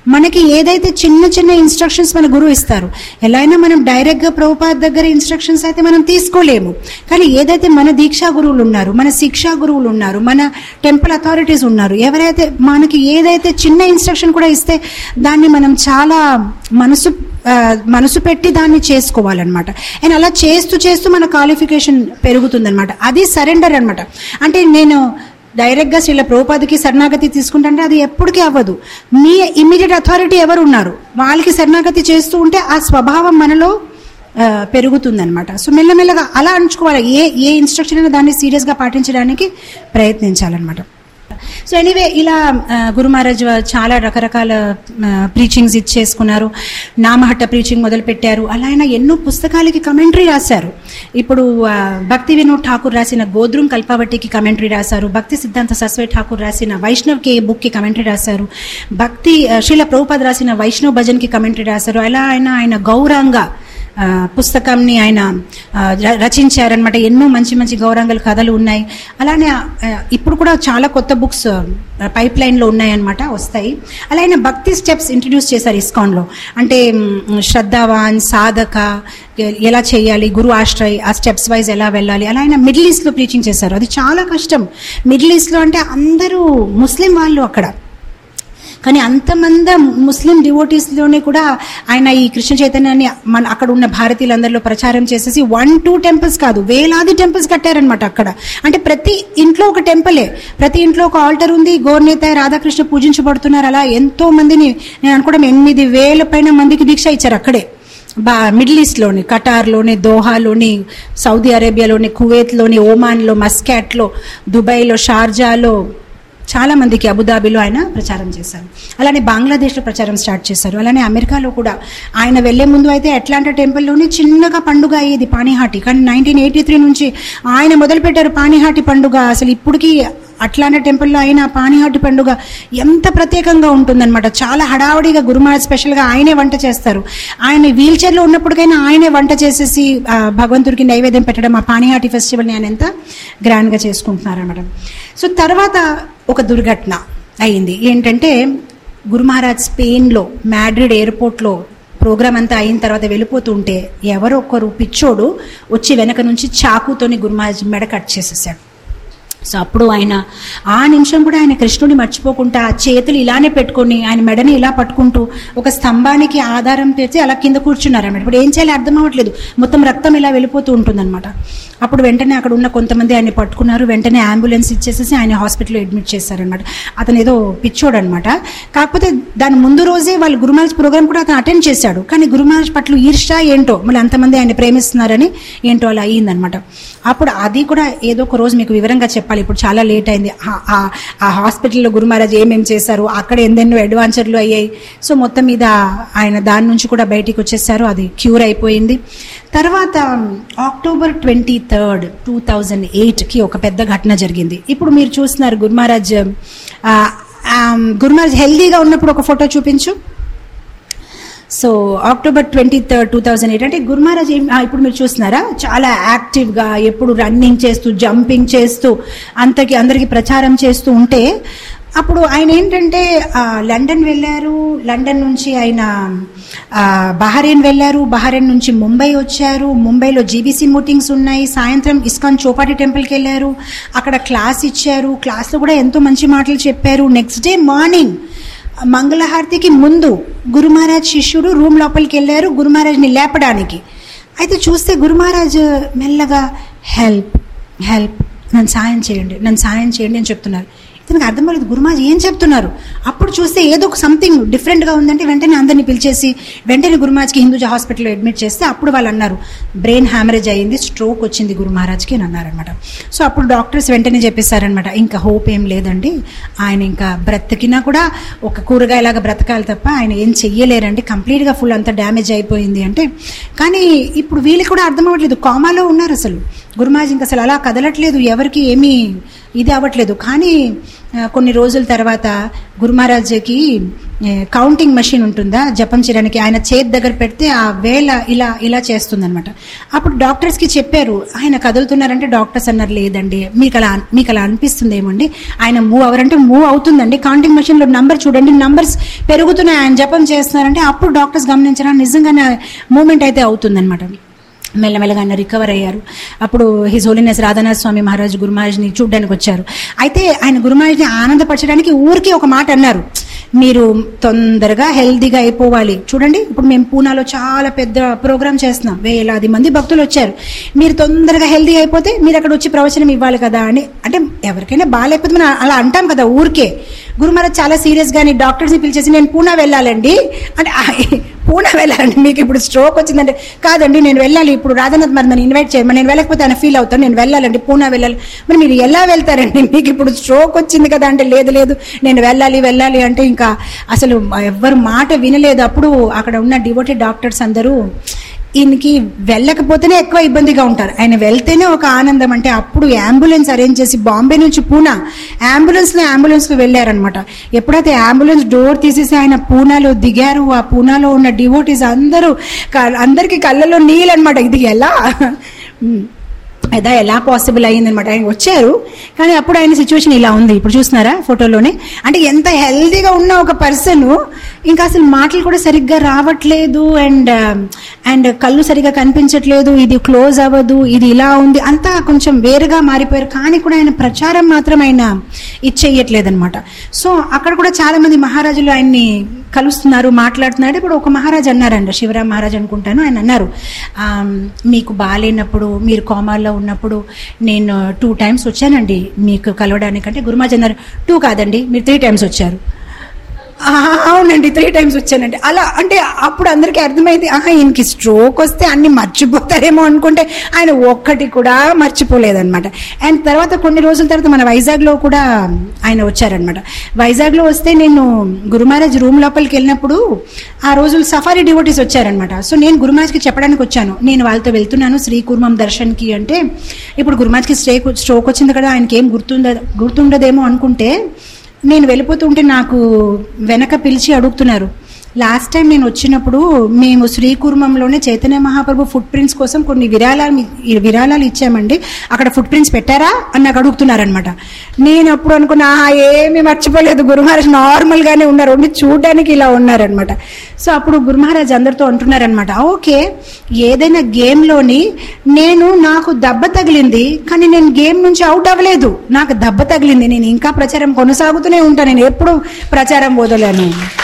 S4: మనకి ఏదైతే చిన్న చిన్న ఇన్స్ట్రక్షన్స్ మన గురువు ఇస్తారు ఎలా అయినా మనం డైరెక్ట్ గా ప్రభుపాద్ దగ్గర ఇన్స్ట్రక్షన్స్ అయితే మనం తీసుకోలేము కానీ ఏదైతే మన దీక్షా గురువులు ఉన్నారు మన శిక్షా గురువులు ఉన్నారు మన టెంపుల్ అథారిటీస్ ఉన్నారు ఎవరైతే మనకి ఏదైతే చిన్న ఇన్స్ట్రక్షన్ కూడా ఇస్తే దాన్ని మనం చాలా మనసు ఆ, మనసు పెట్టి దాన్ని చేసుకోవాలన్నమాట అండ్ అలా చేస్తూ చేస్తూ మన క్వాలిఫికేషన్ పెరుగుతుందన్నమాట అది సరెండర్ అన్నమాట అంటే నేను డైరెక్ట్ గా శ్రీల ప్రభుపాదికి శరణాగతి తీసుకుంటే అది ఎప్పటికీ అవ్వదు మీ ఇమీడియట్ అథారిటీ ఎవరు ఉన్నారు వాళ్ళకి శరణాగతి చేస్తూ ఉంటే ఆ స్వభావం మనలో ఆ, పెరుగుతుందన్నమాట సో మెల్లమెల్లగా అలా అంచుకోవాలి ఏ ఏ ఇన్స్ట్రక్షన్ అయినా దాన్ని సీరియస్గా పాటించడానికి ప్రయత్నించాలన్నమాట సో ఎనీవే ఇలా ఆ, గురు మహారాజ్ వా- చాలా రకరకాల ప్రీచింగ్స్ ఇచ్చేసుకున్నారు నామహట్ట ప్రీచింగ్ మొదలు పెట్టారు అలా ఆయన ఎన్నో పుస్తకాలకి కమెంటరీ రాశారు ఇప్పుడు ఆ, భక్తి వినోద్ ఠాకూర్ రాసిన గోద్రం కల్పావటికి కమెంటరీ రాశారు భక్తి సిద్ధాంత సస్వే ఠాకూర్ రాసిన వైష్ణవ్ కే బుక్ కి కమెంటరీ రాశారు భక్తి ఆ, శ్రీల ప్రభుపాద్ రాసిన వైష్ణవ్ భజన్ కి కమెంటరీ రాశారు అలా ఆయన ఆయన గౌరంగా ఆ, పుస్తకంని ఆయన ఆ, ర- రచించారనమాట ఎన్నో మంచి మంచి గౌరంగల కథలు ఉన్నాయి అలానే ఆ, ఇప్పుడు కూడా చాలా కొత్త బుక్స్ పైప్ లైన్లో ఉన్నాయన్నమాట వస్తాయి అలా ఆయన భక్తి స్టెప్స్ ఇంట్రడ్యూస్ చేశారు ఇస్కాన్లో అంటే మ్, శ్రద్ధావాన్ సాధక ఎ- ఎలా చేయాలి గురు ఆశ్రయ్ ఆ స్టెప్స్ వైజ్ ఎలా వెళ్ళాలి అలా ఆయన మిడిల్ ఈస్ట్లో ప్రీచింగ్ చేశారు అది చాలా కష్టం మిడిల్ ఈస్ట్లో అంటే అందరూ ముస్లిం వాళ్ళు అక్కడ కానీ అంతమంది ముస్లిం డివోటీస్లోనే కూడా ఆయన ఈ కృష్ణ చైతన్యాన్ని మన అక్కడ ఉన్న భారతీయులందరిలో ప్రచారం చేసేసి వన్ టూ టెంపుల్స్ కాదు వేలాది టెంపుల్స్ కట్టారనమాట అక్కడ అంటే ప్రతి ఇంట్లో ఒక టెంపులే ప్రతి ఇంట్లో ఒక ఆల్టర్ ఉంది గోర్నేత రాధాకృష్ణ పూజించబడుతున్నారు అలా ఎంతో మందిని నేను అనుకోవడం ఎనిమిది వేల పైన మందికి దీక్ష ఇచ్చారు అక్కడే బా మిడిల్ ఈస్ట్లోని కటార్లోని దోహాలోని సౌదీ అరేబియాలోని కువైత్లోని ఓమాన్లో మస్కాట్లో దుబాయ్లో షార్జాలో చాలా మందికి అబుదాబిలో ఆయన ప్రచారం చేశారు అలానే బంగ్లాదేశ్లో ప్రచారం స్టార్ట్ చేశారు అలానే అమెరికాలో కూడా ఆయన వెళ్లే ముందు అయితే అట్లాంటా టెంపుల్లోనే చిన్నగా పండుగ అయ్యేది పాణిహాటి కానీ నైన్టీన్ ఎయిటీ త్రీ నుంచి ఆయన మొదలుపెట్టారు పాణిహాటి పండుగ అసలు ఇప్పటికీ అట్లాంటి టెంపుల్లో అయిన పాణిహాటి పండుగ ఎంత ప్రత్యేకంగా ఉంటుందన్నమాట చాలా హడావుడిగా గురుమహారాజ్ స్పెషల్గా ఆయనే వంట చేస్తారు ఆయన వీల్ చైర్లో ఉన్నప్పటికైనా ఆయనే వంట చేసేసి ఆ, భగవంతుడికి నైవేద్యం పెట్టడం ఆ పాణిహాటి ఫెస్టివల్ని ఆయన ఎంత గ్రాండ్గా చేసుకుంటున్నారు అనమాట సో తర్వాత ఒక దుర్ఘటన అయింది ఏంటంటే గురు మహారాజ్ స్పెయిన్లో మ్యాడ్రిడ్ ఎయిర్పోర్ట్లో ప్రోగ్రామ్ అంతా అయిన తర్వాత వెళ్ళిపోతుంటే ఎవరో ఒకరు పిచ్చోడు వచ్చి వెనక నుంచి చాకుతోని గురు మహారాజ్ మెడ కట్ చేసేసాడు సో అప్పుడు ఆయన ఆ నిమిషం కూడా ఆయన కృష్ణుని మర్చిపోకుండా ఆ చేతులు ఇలానే పెట్టుకొని ఆయన మెడని ఇలా పట్టుకుంటూ ఒక స్తంభానికి ఆధారం తెచ్చి అలా కింద కూర్చున్నారు అన్నమాట ఇప్పుడు ఏం చేయాలి అర్థం అవ్వట్లేదు మొత్తం రక్తం ఇలా వెళ్ళిపోతూ ఉంటుందన్నమాట అప్పుడు వెంటనే అక్కడ ఉన్న కొంతమంది ఆయన పట్టుకున్నారు వెంటనే అంబులెన్స్ ఇచ్చేసేసి ఆయన హాస్పిటల్లో అడ్మిట్ చేశారనమాట అతను ఏదో పిచ్చోడు అనమాట కాకపోతే దాని ముందు రోజే వాళ్ళు గురుమహారాజ్ ప్రోగ్రామ్ కూడా అతను అటెండ్ చేశాడు కానీ గురుమహారాజ్ పట్ల ఈర్ష ఏంటో మళ్ళీ అంతమంది ఆయన ప్రేమిస్తున్నారని ఏంటో అలా అయ్యిందనమాట అప్పుడు అది కూడా ఏదో ఒక రోజు మీకు వివరంగా చెప్పాలి ఇప్పుడు చాలా లేట్ అయింది ఆ- ఆ- ఆ హాస్పిటల్లో గురు మహారాజ్ ఏమేం చేశారు అక్కడ ఎన్నెన్నో అడ్వాన్చర్లు అయ్యాయి సో మొత్తం మీద ఆయన దాని నుంచి కూడా బయటికి వచ్చేసారు అది క్యూర్ అయిపోయింది తర్వాత October twenty third two thousand ఎయిట్కి ఒక పెద్ద ఘటన జరిగింది ఇప్పుడు మీరు చూస్తున్నారు గురు మహారాజ్ ఆ, ఆ, గురు మహారాజ్ హెల్దీగా ఉన్నప్పుడు ఒక ఫోటో చూపించు so October twenty third two thousand eight అంటే గురు మహారాజ్ ఏం- ఆ, ఇప్పుడు మీరు చూస్తున్నారా చాలా యాక్టివ్గా ఎప్పుడు రన్నింగ్ చేస్తూ జంపింగ్ చేస్తూ అంతకి అందరికి ప్రచారం చేస్తూ ఉంటే అప్పుడు ఆయన ఏంటంటే ఆ, లండన్ వెళ్ళారు లండన్ నుంచి ఆయన ఆ, బహరేన్ వెళ్ళారు బహరేన్ నుంచి ముంబై వచ్చారు ముంబైలో జీబీసీ మీటింగ్స్ ఉన్నాయి సాయంత్రం ఇస్కాన్ చౌపాటి టెంపుల్కి వెళ్ళారు అక్కడ క్లాస్ ఇచ్చారు క్లాస్లో కూడా ఎంతో మంచి మాటలు చెప్పారు నెక్స్ట్ డే మార్నింగ్ మంగళహారతికి ముందు గురు మహారాజ్ శిష్యుడు రూమ్ లోపలికి వెళ్ళారు గురు మహారాజ్ని లేపడానికి అయితే చూస్తే గురు మహారాజ్ మెల్లగా హెల్ప్ హెల్ప్ నన్ను సాయం చేయండి నన్ను సాయం చేయండి అని చెప్తున్నారు ఇతనికి అర్థం అవ్వలేదు గురుమాజ్ ఏం చెప్తున్నారు అప్పుడు చూస్తే ఏదో ఒక సంథింగ్ డిఫరెంట్గా ఉందంటే వెంటనే అందరిని పిలిచేసి వెంటనే గురుమాజ్కి హిందూజా హాస్పిటల్లో అడ్మిట్ చేస్తే అప్పుడు వాళ్ళు అన్నారు బ్రెయిన్ హ్యామరేజ్ అయ్యింది స్ట్రోక్ వచ్చింది గురు మహారాజ్కి అని అన్నారనమాట సో అప్పుడు డాక్టర్స్ వెంటనే చెప్పేశారనమాట ఇంకా హోప్ ఏం లేదండి ఆయన ఇంకా బ్రతికినా కూడా ఒక కూరగాయలాగా బ్రతకాలి తప్ప ఆయన ఏం చెయ్యలేరండి కంప్లీట్గా ఫుల్ అంతా డ్యామేజ్ అయిపోయింది అంటే కానీ ఇప్పుడు వీళ్ళకి కూడా అర్థం అవ్వట్లేదు కామాలో ఉన్నారు అసలు గురుమహారాజ్ ఇంకా అసలు అలా కదలట్లేదు ఎవరికి ఏమీ ఇది అవ్వట్లేదు కానీ ఆ, కొన్ని రోజుల తర్వాత గురుమహారాజ్కి కౌంటింగ్ మెషిన్ ఉంటుందా జపం చేయడానికి ఆయన చేతి దగ్గర పెడితే ఆ వేళ ఇలా ఇలా చేస్తుందన్నమాట అప్పుడు డాక్టర్స్కి చెప్పారు ఆయన కదులుతున్నారంటే డాక్టర్స్ అన్నారు లేదండి మీకు అలా మీకు అలా అనిపిస్తుంది ఏమండి ఆయన మూవ్ అవ్వరంటే మూవ్ అవుతుందండి కౌంటింగ్ మెషిన్లో నంబర్ చూడండి నంబర్స్ పెరుగుతున్నాయి ఆయన జపం చేస్తున్నారంటే అప్పుడు డాక్టర్స్ గమనించారా నిజంగానే మూమెంట్ అయితే అవుతుందన్నమాట మెల్లమెల్లగా ఆయన రికవర్ అయ్యారు అప్పుడు హిజ్ హోలీనెస్ రాధానాథ స్వామి మహారాజ్ గురు మహారాజ్ని చూడడానికి వచ్చారు అయితే ఆయన గురు మహారాజ్ని ఆనందపరచడానికి ఊరికి ఒక మాట అన్నారు మీరు తొందరగా హెల్దీగా అయిపోవాలి చూడండి ఇప్పుడు మేము పూనాలో చాలా పెద్ద ప్రోగ్రామ్ చేస్తున్నాం వేలాది మంది భక్తులు వచ్చారు మీరు తొందరగా హెల్దీ అయిపోతే మీరు అక్కడ వచ్చి ప్రవచనం ఇవ్వాలి కదా అని అంటే ఎవరికైనా బాగాలేకపోతే మనం అలా అంటాం కదా ఊరికే గురు మహారాజ్ చాలా సీరియస్ గాని డాక్టర్స్ ని పిలిచేసి నేను పూనా వెళ్ళాలండి అంటే ఆ, పూనా వెళ్ళాలండి మీకు ఇప్పుడు స్ట్రోక్ వచ్చిందంటే కాదండి నేను వెళ్ళాలి ఇప్పుడు రాధానాథ్ మరి నన్ను ఇన్వైట్ చేయమని నేను వెళ్ళకపోతే ఆయన ఫీల్ అవుతాను నేను వెళ్ళాలండి పూనా వెళ్ళాలి మరి మీరు ఎలా వెళ్తారండి మీకు ఇప్పుడు స్ట్రోక్ వచ్చింది కదా అంటే లేదు లేదు నేను వెళ్ళాలి వెళ్ళాలి అంటే ఇంకా అసలు ఎవ్వరు మాట వినలేదు అప్పుడు అక్కడ ఉన్న డివోటీ డాక్టర్స్ అందరూ ఈయనకి వెళ్ళకపోతేనే ఎక్కువ ఇబ్బందిగా ఉంటారు ఆయన వెళ్తేనే ఒక ఆనందం అంటే అప్పుడు అంబులెన్స్ అరేంజ్ చేసి బాంబే నుంచి పూనా అంబులెన్స్ లో అంబులెన్స్ కు వెళ్ళారనమాట ఎప్పుడైతే అంబులెన్స్ డోర్ తీసేసి ఆయన పూనాలో దిగారు ఆ పూనాలో ఉన్న డివోటీస్ అందరూ క- అందరికీ కళ్ళలో నీళ్ళు అనమాట ఇది ఎలా ఉమ్. అదా ఎలా పాసిబుల్ అయ్యిందనమాట ఆయన వచ్చారు కానీ అప్పుడు ఆయన సిచ్యువేషన్ ఇలా ఉంది ఇప్పుడు చూస్తున్నారా ఫోటోలోనే అంటే ఎంత హెల్దీగా ఉన్న ఒక పర్సన్ ఇంకా అసలు మాటలు కూడా సరిగ్గా రావట్లేదు అండ్ అండ్ కళ్ళు సరిగ్గా కనిపించట్లేదు ఇది క్లోజ్ అవ్వదు ఇది ఇలా ఉంది అంతా కొంచెం వేరుగా మారిపోయారు కానీ కూడా ఆయన ప్రచారం మాత్రం ఆయన ఇచ్చేయట్లేదు అనమాట సో అక్కడ కూడా చాలా మంది మహారాజులు ఆయన్ని కలుస్తున్నారు మాట్లాడుతున్నారు ఇప్పుడు ఒక మహారాజ్ అన్నారండి శివరాం మహారాజ్ అనుకుంటాను ఆయన అన్నారు "ఆమ్, మీకు బాగాలేనప్పుడు మీరు కోమాల్లో ఉన్నప్పుడు నేను టూ టైమ్స్ వచ్చానండి మీకు కలవడానికి అంటే గురుమాజ్ అన్నారు టూ కాదండి మీరు త్రీ టైమ్స్ వచ్చారు "ఆ, అవునండి త్రీ టైమ్స్ వచ్చానండి అలా అంటే అప్పుడు అందరికీ అర్థమైంది ఆహా ఈయనకి స్ట్రోక్ వస్తే అన్ని మర్చిపోతారేమో అనుకుంటే ఆయన ఒక్కటి కూడా మర్చిపోలేదన్నమాట అండ్ తర్వాత కొన్ని రోజుల తర్వాత మన వైజాగ్లో కూడా ఆయన వచ్చారనమాట వైజాగ్లో వస్తే నేను గురుమహారాజ్ రూమ్ లోపలికి వెళ్ళినప్పుడు ఆ రోజులు సఫారీ డివోటీస్ వచ్చారనమాట సో నేను గురుమహారాజ్కి చెప్పడానికి వచ్చాను నేను వాళ్ళతో వెళ్తున్నాను శ్రీకుర్మం దర్శన్కి అంటే ఇప్పుడు గురుమహారాజ్కి స్ట్రేక్ స్ట్రోక్ వచ్చింది కదా ఆయనకి ఏం గుర్తుండ గుర్తుండదేమో అనుకుంటే నేను వెళ్ళిపోతుంటే నాకు వెనక పిలిచి అడుగుతున్నారు లాస్ట్ టైం నేను వచ్చినప్పుడు మేము శ్రీకుర్మంలోనే చైతన్య మహాప్రభు ఫుట్ ప్రింట్స్ కోసం కొన్ని విరాళాలు విరాళాలు ఇచ్చామండి అక్కడ ఫుట్ ప్రింట్స్ పెట్టారా అని నాకు అడుగుతున్నారనమాట నేను అప్పుడు అనుకున్నా "ఆహా, ఏమీ మర్చిపోలేదు గురుమహారాజ్ నార్మల్ గానే ఉన్నారు ఓన్లీ చూడడానికి ఇలా ఉన్నారనమాట సో అప్పుడు గురుమహారాజ్ అందరితో అంటున్నారనమాట ఓకే ఏదైనా గేమ్లోని నేను నాకు దెబ్బ తగిలింది కానీ నేను గేమ్ నుంచి అవుట్ అవ్వలేదు నాకు దెబ్బ తగిలింది నేను ఇంకా ప్రచారం కొనసాగుతూనే ఉంటాను నేను ఎప్పుడు ప్రచారం వదలను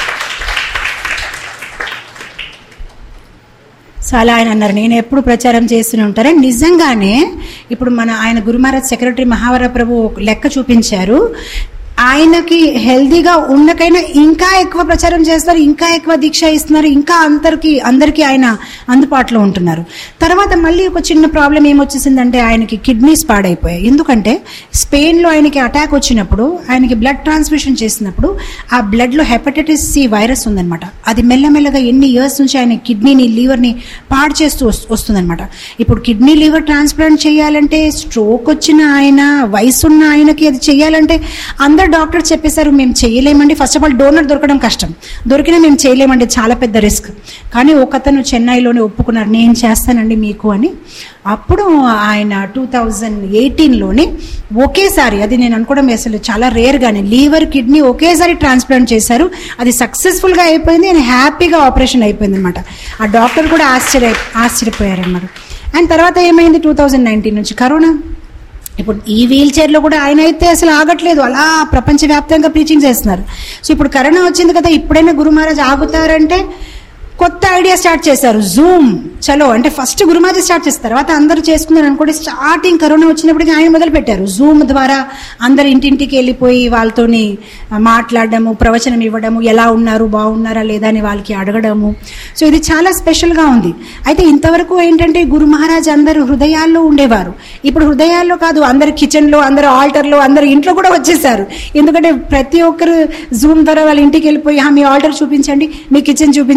S4: సో అలా ఆయన అన్నారు నేను ఎప్పుడు ప్రచారం చేస్తూనే ఉంటారు And నిజంగానే ఇప్పుడు మన ఆయన గురుమహారాజ్ సెక్రటరీ మహావర ప్రభు ఒక లెక్క చూపించారు ఆయనకి హెల్దీగా ఉన్నకైనా ఇంకా ఎక్కువ ప్రచారం చేస్తారు ఇంకా ఎక్కువ దీక్ష ఇస్తున్నారు ఇంకా అందరికి అందరికీ ఆయన అందుబాటులో ఉంటున్నారు తర్వాత మళ్ళీ ఒక చిన్న ప్రాబ్లం ఏమొచ్చేసిందంటే ఆయనకి కిడ్నీస్ పాడైపోయాయి ఎందుకంటే స్పెయిన్లో ఆయనకి అటాక్ వచ్చినప్పుడు ఆయనకి బ్లడ్ ట్రాన్స్ఫ్యూషన్ చేసినప్పుడు ఆ బ్లడ్లో హెపటైటిస్ సి వైరస్ ఉందన్నమాట అది మెల్లమెల్లగా ఎన్ని ఇయర్స్ నుంచి ఆయన కిడ్నీని లివర్ని పాడు చేస్తూ వస్- వస్తుందన్నమాట ఇప్పుడు కిడ్నీ లివర్ ట్రాన్స్ప్లాంట్ చేయాలంటే స్ట్రోక్ వచ్చిన ఆయన వయసున్న ఆయనకి అది చేయాలంటే అందరు డాక్టర్ చెప్పేశారు మేము చేయలేమండి ఫస్ట్ ఆఫ్ ఆల్ డోనర్ దొరకడం కష్టం దొరికినా మేము చేయలేమండి చాలా పెద్ద రిస్క్ కానీ ఒకతను చెన్నైలోనే ఒప్పుకున్నారు నేను చేస్తానండి మీకు అని అప్పుడు ఆయన టూ థౌజండ్ ఎయిటీన్లోని ఒకేసారి అది నేను అనుకోవడం అసలు చాలా రేర్గానే లీవర్ కిడ్నీ ఒకేసారి ట్రాన్స్ప్లాంట్ చేశారు అది సక్సెస్ఫుల్గా అయిపోయింది అండ్ హ్యాపీగా ఆపరేషన్ అయిపోయింది అనమాట ఆ డాక్టర్ కూడా ఆశ్చర్య ఆశ్చర్యపోయారనమాట అండ్ తర్వాత ఏమైంది టూ థౌజండ్ నైన్టీన్ నుంచి కరోనా ఇప్పుడు ఈ వీల్ చైర్లో కూడా ఆయన అయితే అసలు ఆగట్లేదు అలా ప్రపంచవ్యాప్తంగా ప్రీచింగ్ చేస్తున్నారు సో ఇప్పుడు కరోనా వచ్చింది కదా ఇప్పుడైనా గురు మహారాజ్ ఆగుతారంటే కొత్త ఐడియా స్టార్ట్ చేశారు జూమ్ చలో అంటే ఫస్ట్ గురుమాజీ స్టార్ట్ చేస్తారు తర్వాత అందరూ చేసుకున్నారు అనుకోండి స్టార్టింగ్ కరోనా వచ్చినప్పటికీ ఆయన మొదలు పెట్టారు జూమ్ ద్వారా అందరు ఇంటింటికి వెళ్ళిపోయి వాళ్ళతోని మాట్లాడడము ప్రవచనం ఇవ్వడము ఎలా ఉన్నారు బాగున్నారా లేదా అని వాళ్ళకి అడగడము సో ఇది చాలా స్పెషల్గా ఉంది అయితే ఇంతవరకు ఏంటంటే గురు మహారాజ్ అందరు హృదయాల్లో ఉండేవారు ఇప్పుడు హృదయాల్లో కాదు అందరు కిచెన్లో అందరు ఆల్టర్లో అందరు ఇంట్లో కూడా వచ్చేసారు ఎందుకంటే ప్రతి ఒక్కరు జూమ్ ద్వారా వాళ్ళ ఇంటికి వెళ్ళిపోయి "ఆ, మీ ఆల్టర్ చూపించండి మీ కిచెన్ చూపించండి ఏ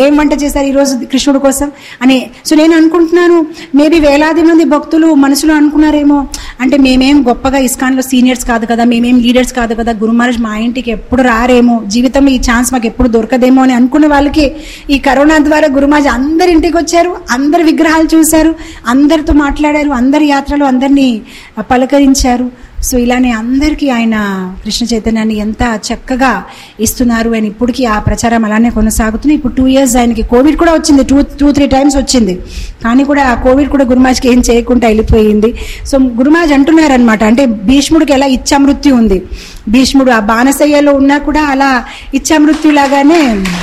S4: ఏం వంట చేశారు ఈరోజు కృష్ణుడు కోసం అని సో నేను అనుకుంటున్నాను మేబీ వేలాది మంది భక్తులు మనసులో అనుకున్నారేమో అంటే మేమేం గొప్పగా ఇస్కాన్లో సీనియర్స్ కాదు కదా మేమేం లీడర్స్ కాదు కదా గురు మహారాజ్ మా ఇంటికి ఎప్పుడు రారేమో జీవితంలో ఈ ఛాన్స్ మాకు ఎప్పుడు దొరకదేమో అని అనుకున్న వాళ్ళకి ఈ కరోనా ద్వారా గురు మహారాజ్ అందరి ఇంటికి వచ్చారు అందరి విగ్రహాలు చూశారు అందరితో మాట్లాడారు అందరి యాత్రలు అందరినీ పలకరించారు సో ఇలానే అందరికీ ఆయన కృష్ణ చైతన్యాన్ని ఎంత చక్కగా ఇస్తున్నారు అని ఇప్పటికీ ఆ ప్రచారం అలానే కొనసాగుతుంది ఇప్పుడు టూ ఇయర్స్ ఆయనకి కోవిడ్ కూడా వచ్చింది టూ టూ త్రీ టైమ్స్ వచ్చింది కానీ కూడా ఆ కోవిడ్ కూడా గురుమాజ్కి ఏం చేయకుండా వెళ్ళిపోయింది సో గురుమాజ్ అంటున్నారనమాట అంటే భీష్ముడికి ఎలా ఇచ్చామృత్యు ఉంది భీష్ముడు ఆ బాణసయ్యలో ఉన్నా కూడా అలా ఇచ్చామృత్యు లాగానే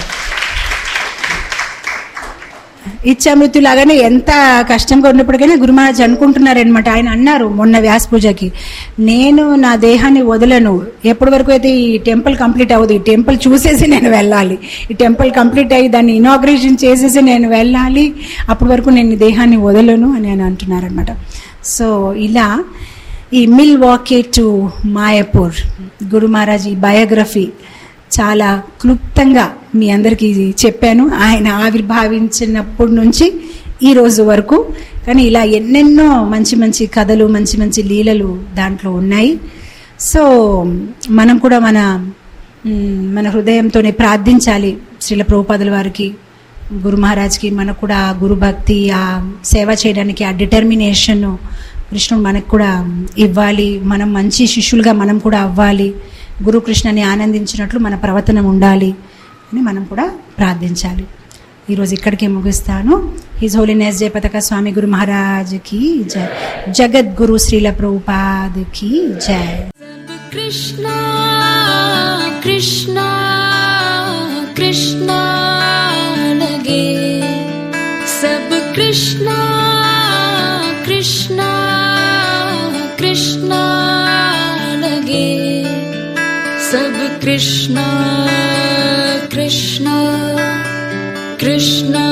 S4: ఇచ్చామృత్యు లాగానే ఎంత కష్టంగా ఉన్నప్పటికైనా గురుమహారాజ్ అనుకుంటున్నారనమాట ఆయన అన్నారు మొన్న వ్యాస పూజకి నేను నా దేహాన్ని వదలను ఎప్పటి వరకు అయితే ఈ టెంపుల్ కంప్లీట్ అవ్వదు ఈ టెంపుల్ చూసేసి నేను వెళ్ళాలి ఈ టెంపుల్ కంప్లీట్ అయ్యి దాన్ని ఇనాగ్రేషన్ చేసేసి నేను వెళ్ళాలి అప్పటి వరకు నేను ఈ దేహాన్ని వదలను అని ఆయన అంటున్నారనమాట సో ఇలా ఈ మిల్ వాకే టు మాయపూర్ గురు మహారాజ్ ఈ బయోగ్రఫీ చాలా క్లుప్తంగా మీ అందరికీ చెప్పాను ఆయన ఆవిర్భావించినప్పటి నుంచి ఈ రోజు వరకు కానీ ఇలా ఎన్నెన్నో మంచి మంచి కథలు మంచి మంచి లీలలు దాంట్లో ఉన్నాయి సో మనం కూడా మన మ్, మన హృదయంతోనే ప్రార్థించాలి శ్రీల ప్రభుపాదుల వారికి గురు మహారాజ్కి మనకు కూడా ఆ గురు భక్తి ఆ సేవ చేయడానికి ఆ డిటర్మినేషన్ కృష్ణుడు మనకు కూడా ఇవ్వాలి మనం మంచి శిష్యులుగా మనం కూడా అవ్వాలి గురు కృష్ణని ఆనందించినట్లు మన ప్రవర్తన ఉండాలి అని మనం కూడా ప్రార్థించాలి ఈరోజు ఇక్కడికే ముగిస్తాను హిజ్ హోలీనెస్ జయపతక స్వామి గురు మహారాజ్కి జయ జగద్గురు శ్రీల ప్రభుపాద్కి జయ
S1: सब कृष्णा कृष्णा कृष्णा लगे सब कृष्णा कृष्णा कृष्णा लगे सब कृष्णा कृष्णा कृष्णा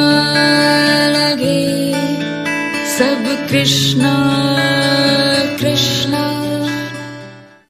S1: लगे सब कृष्णा कृष्णा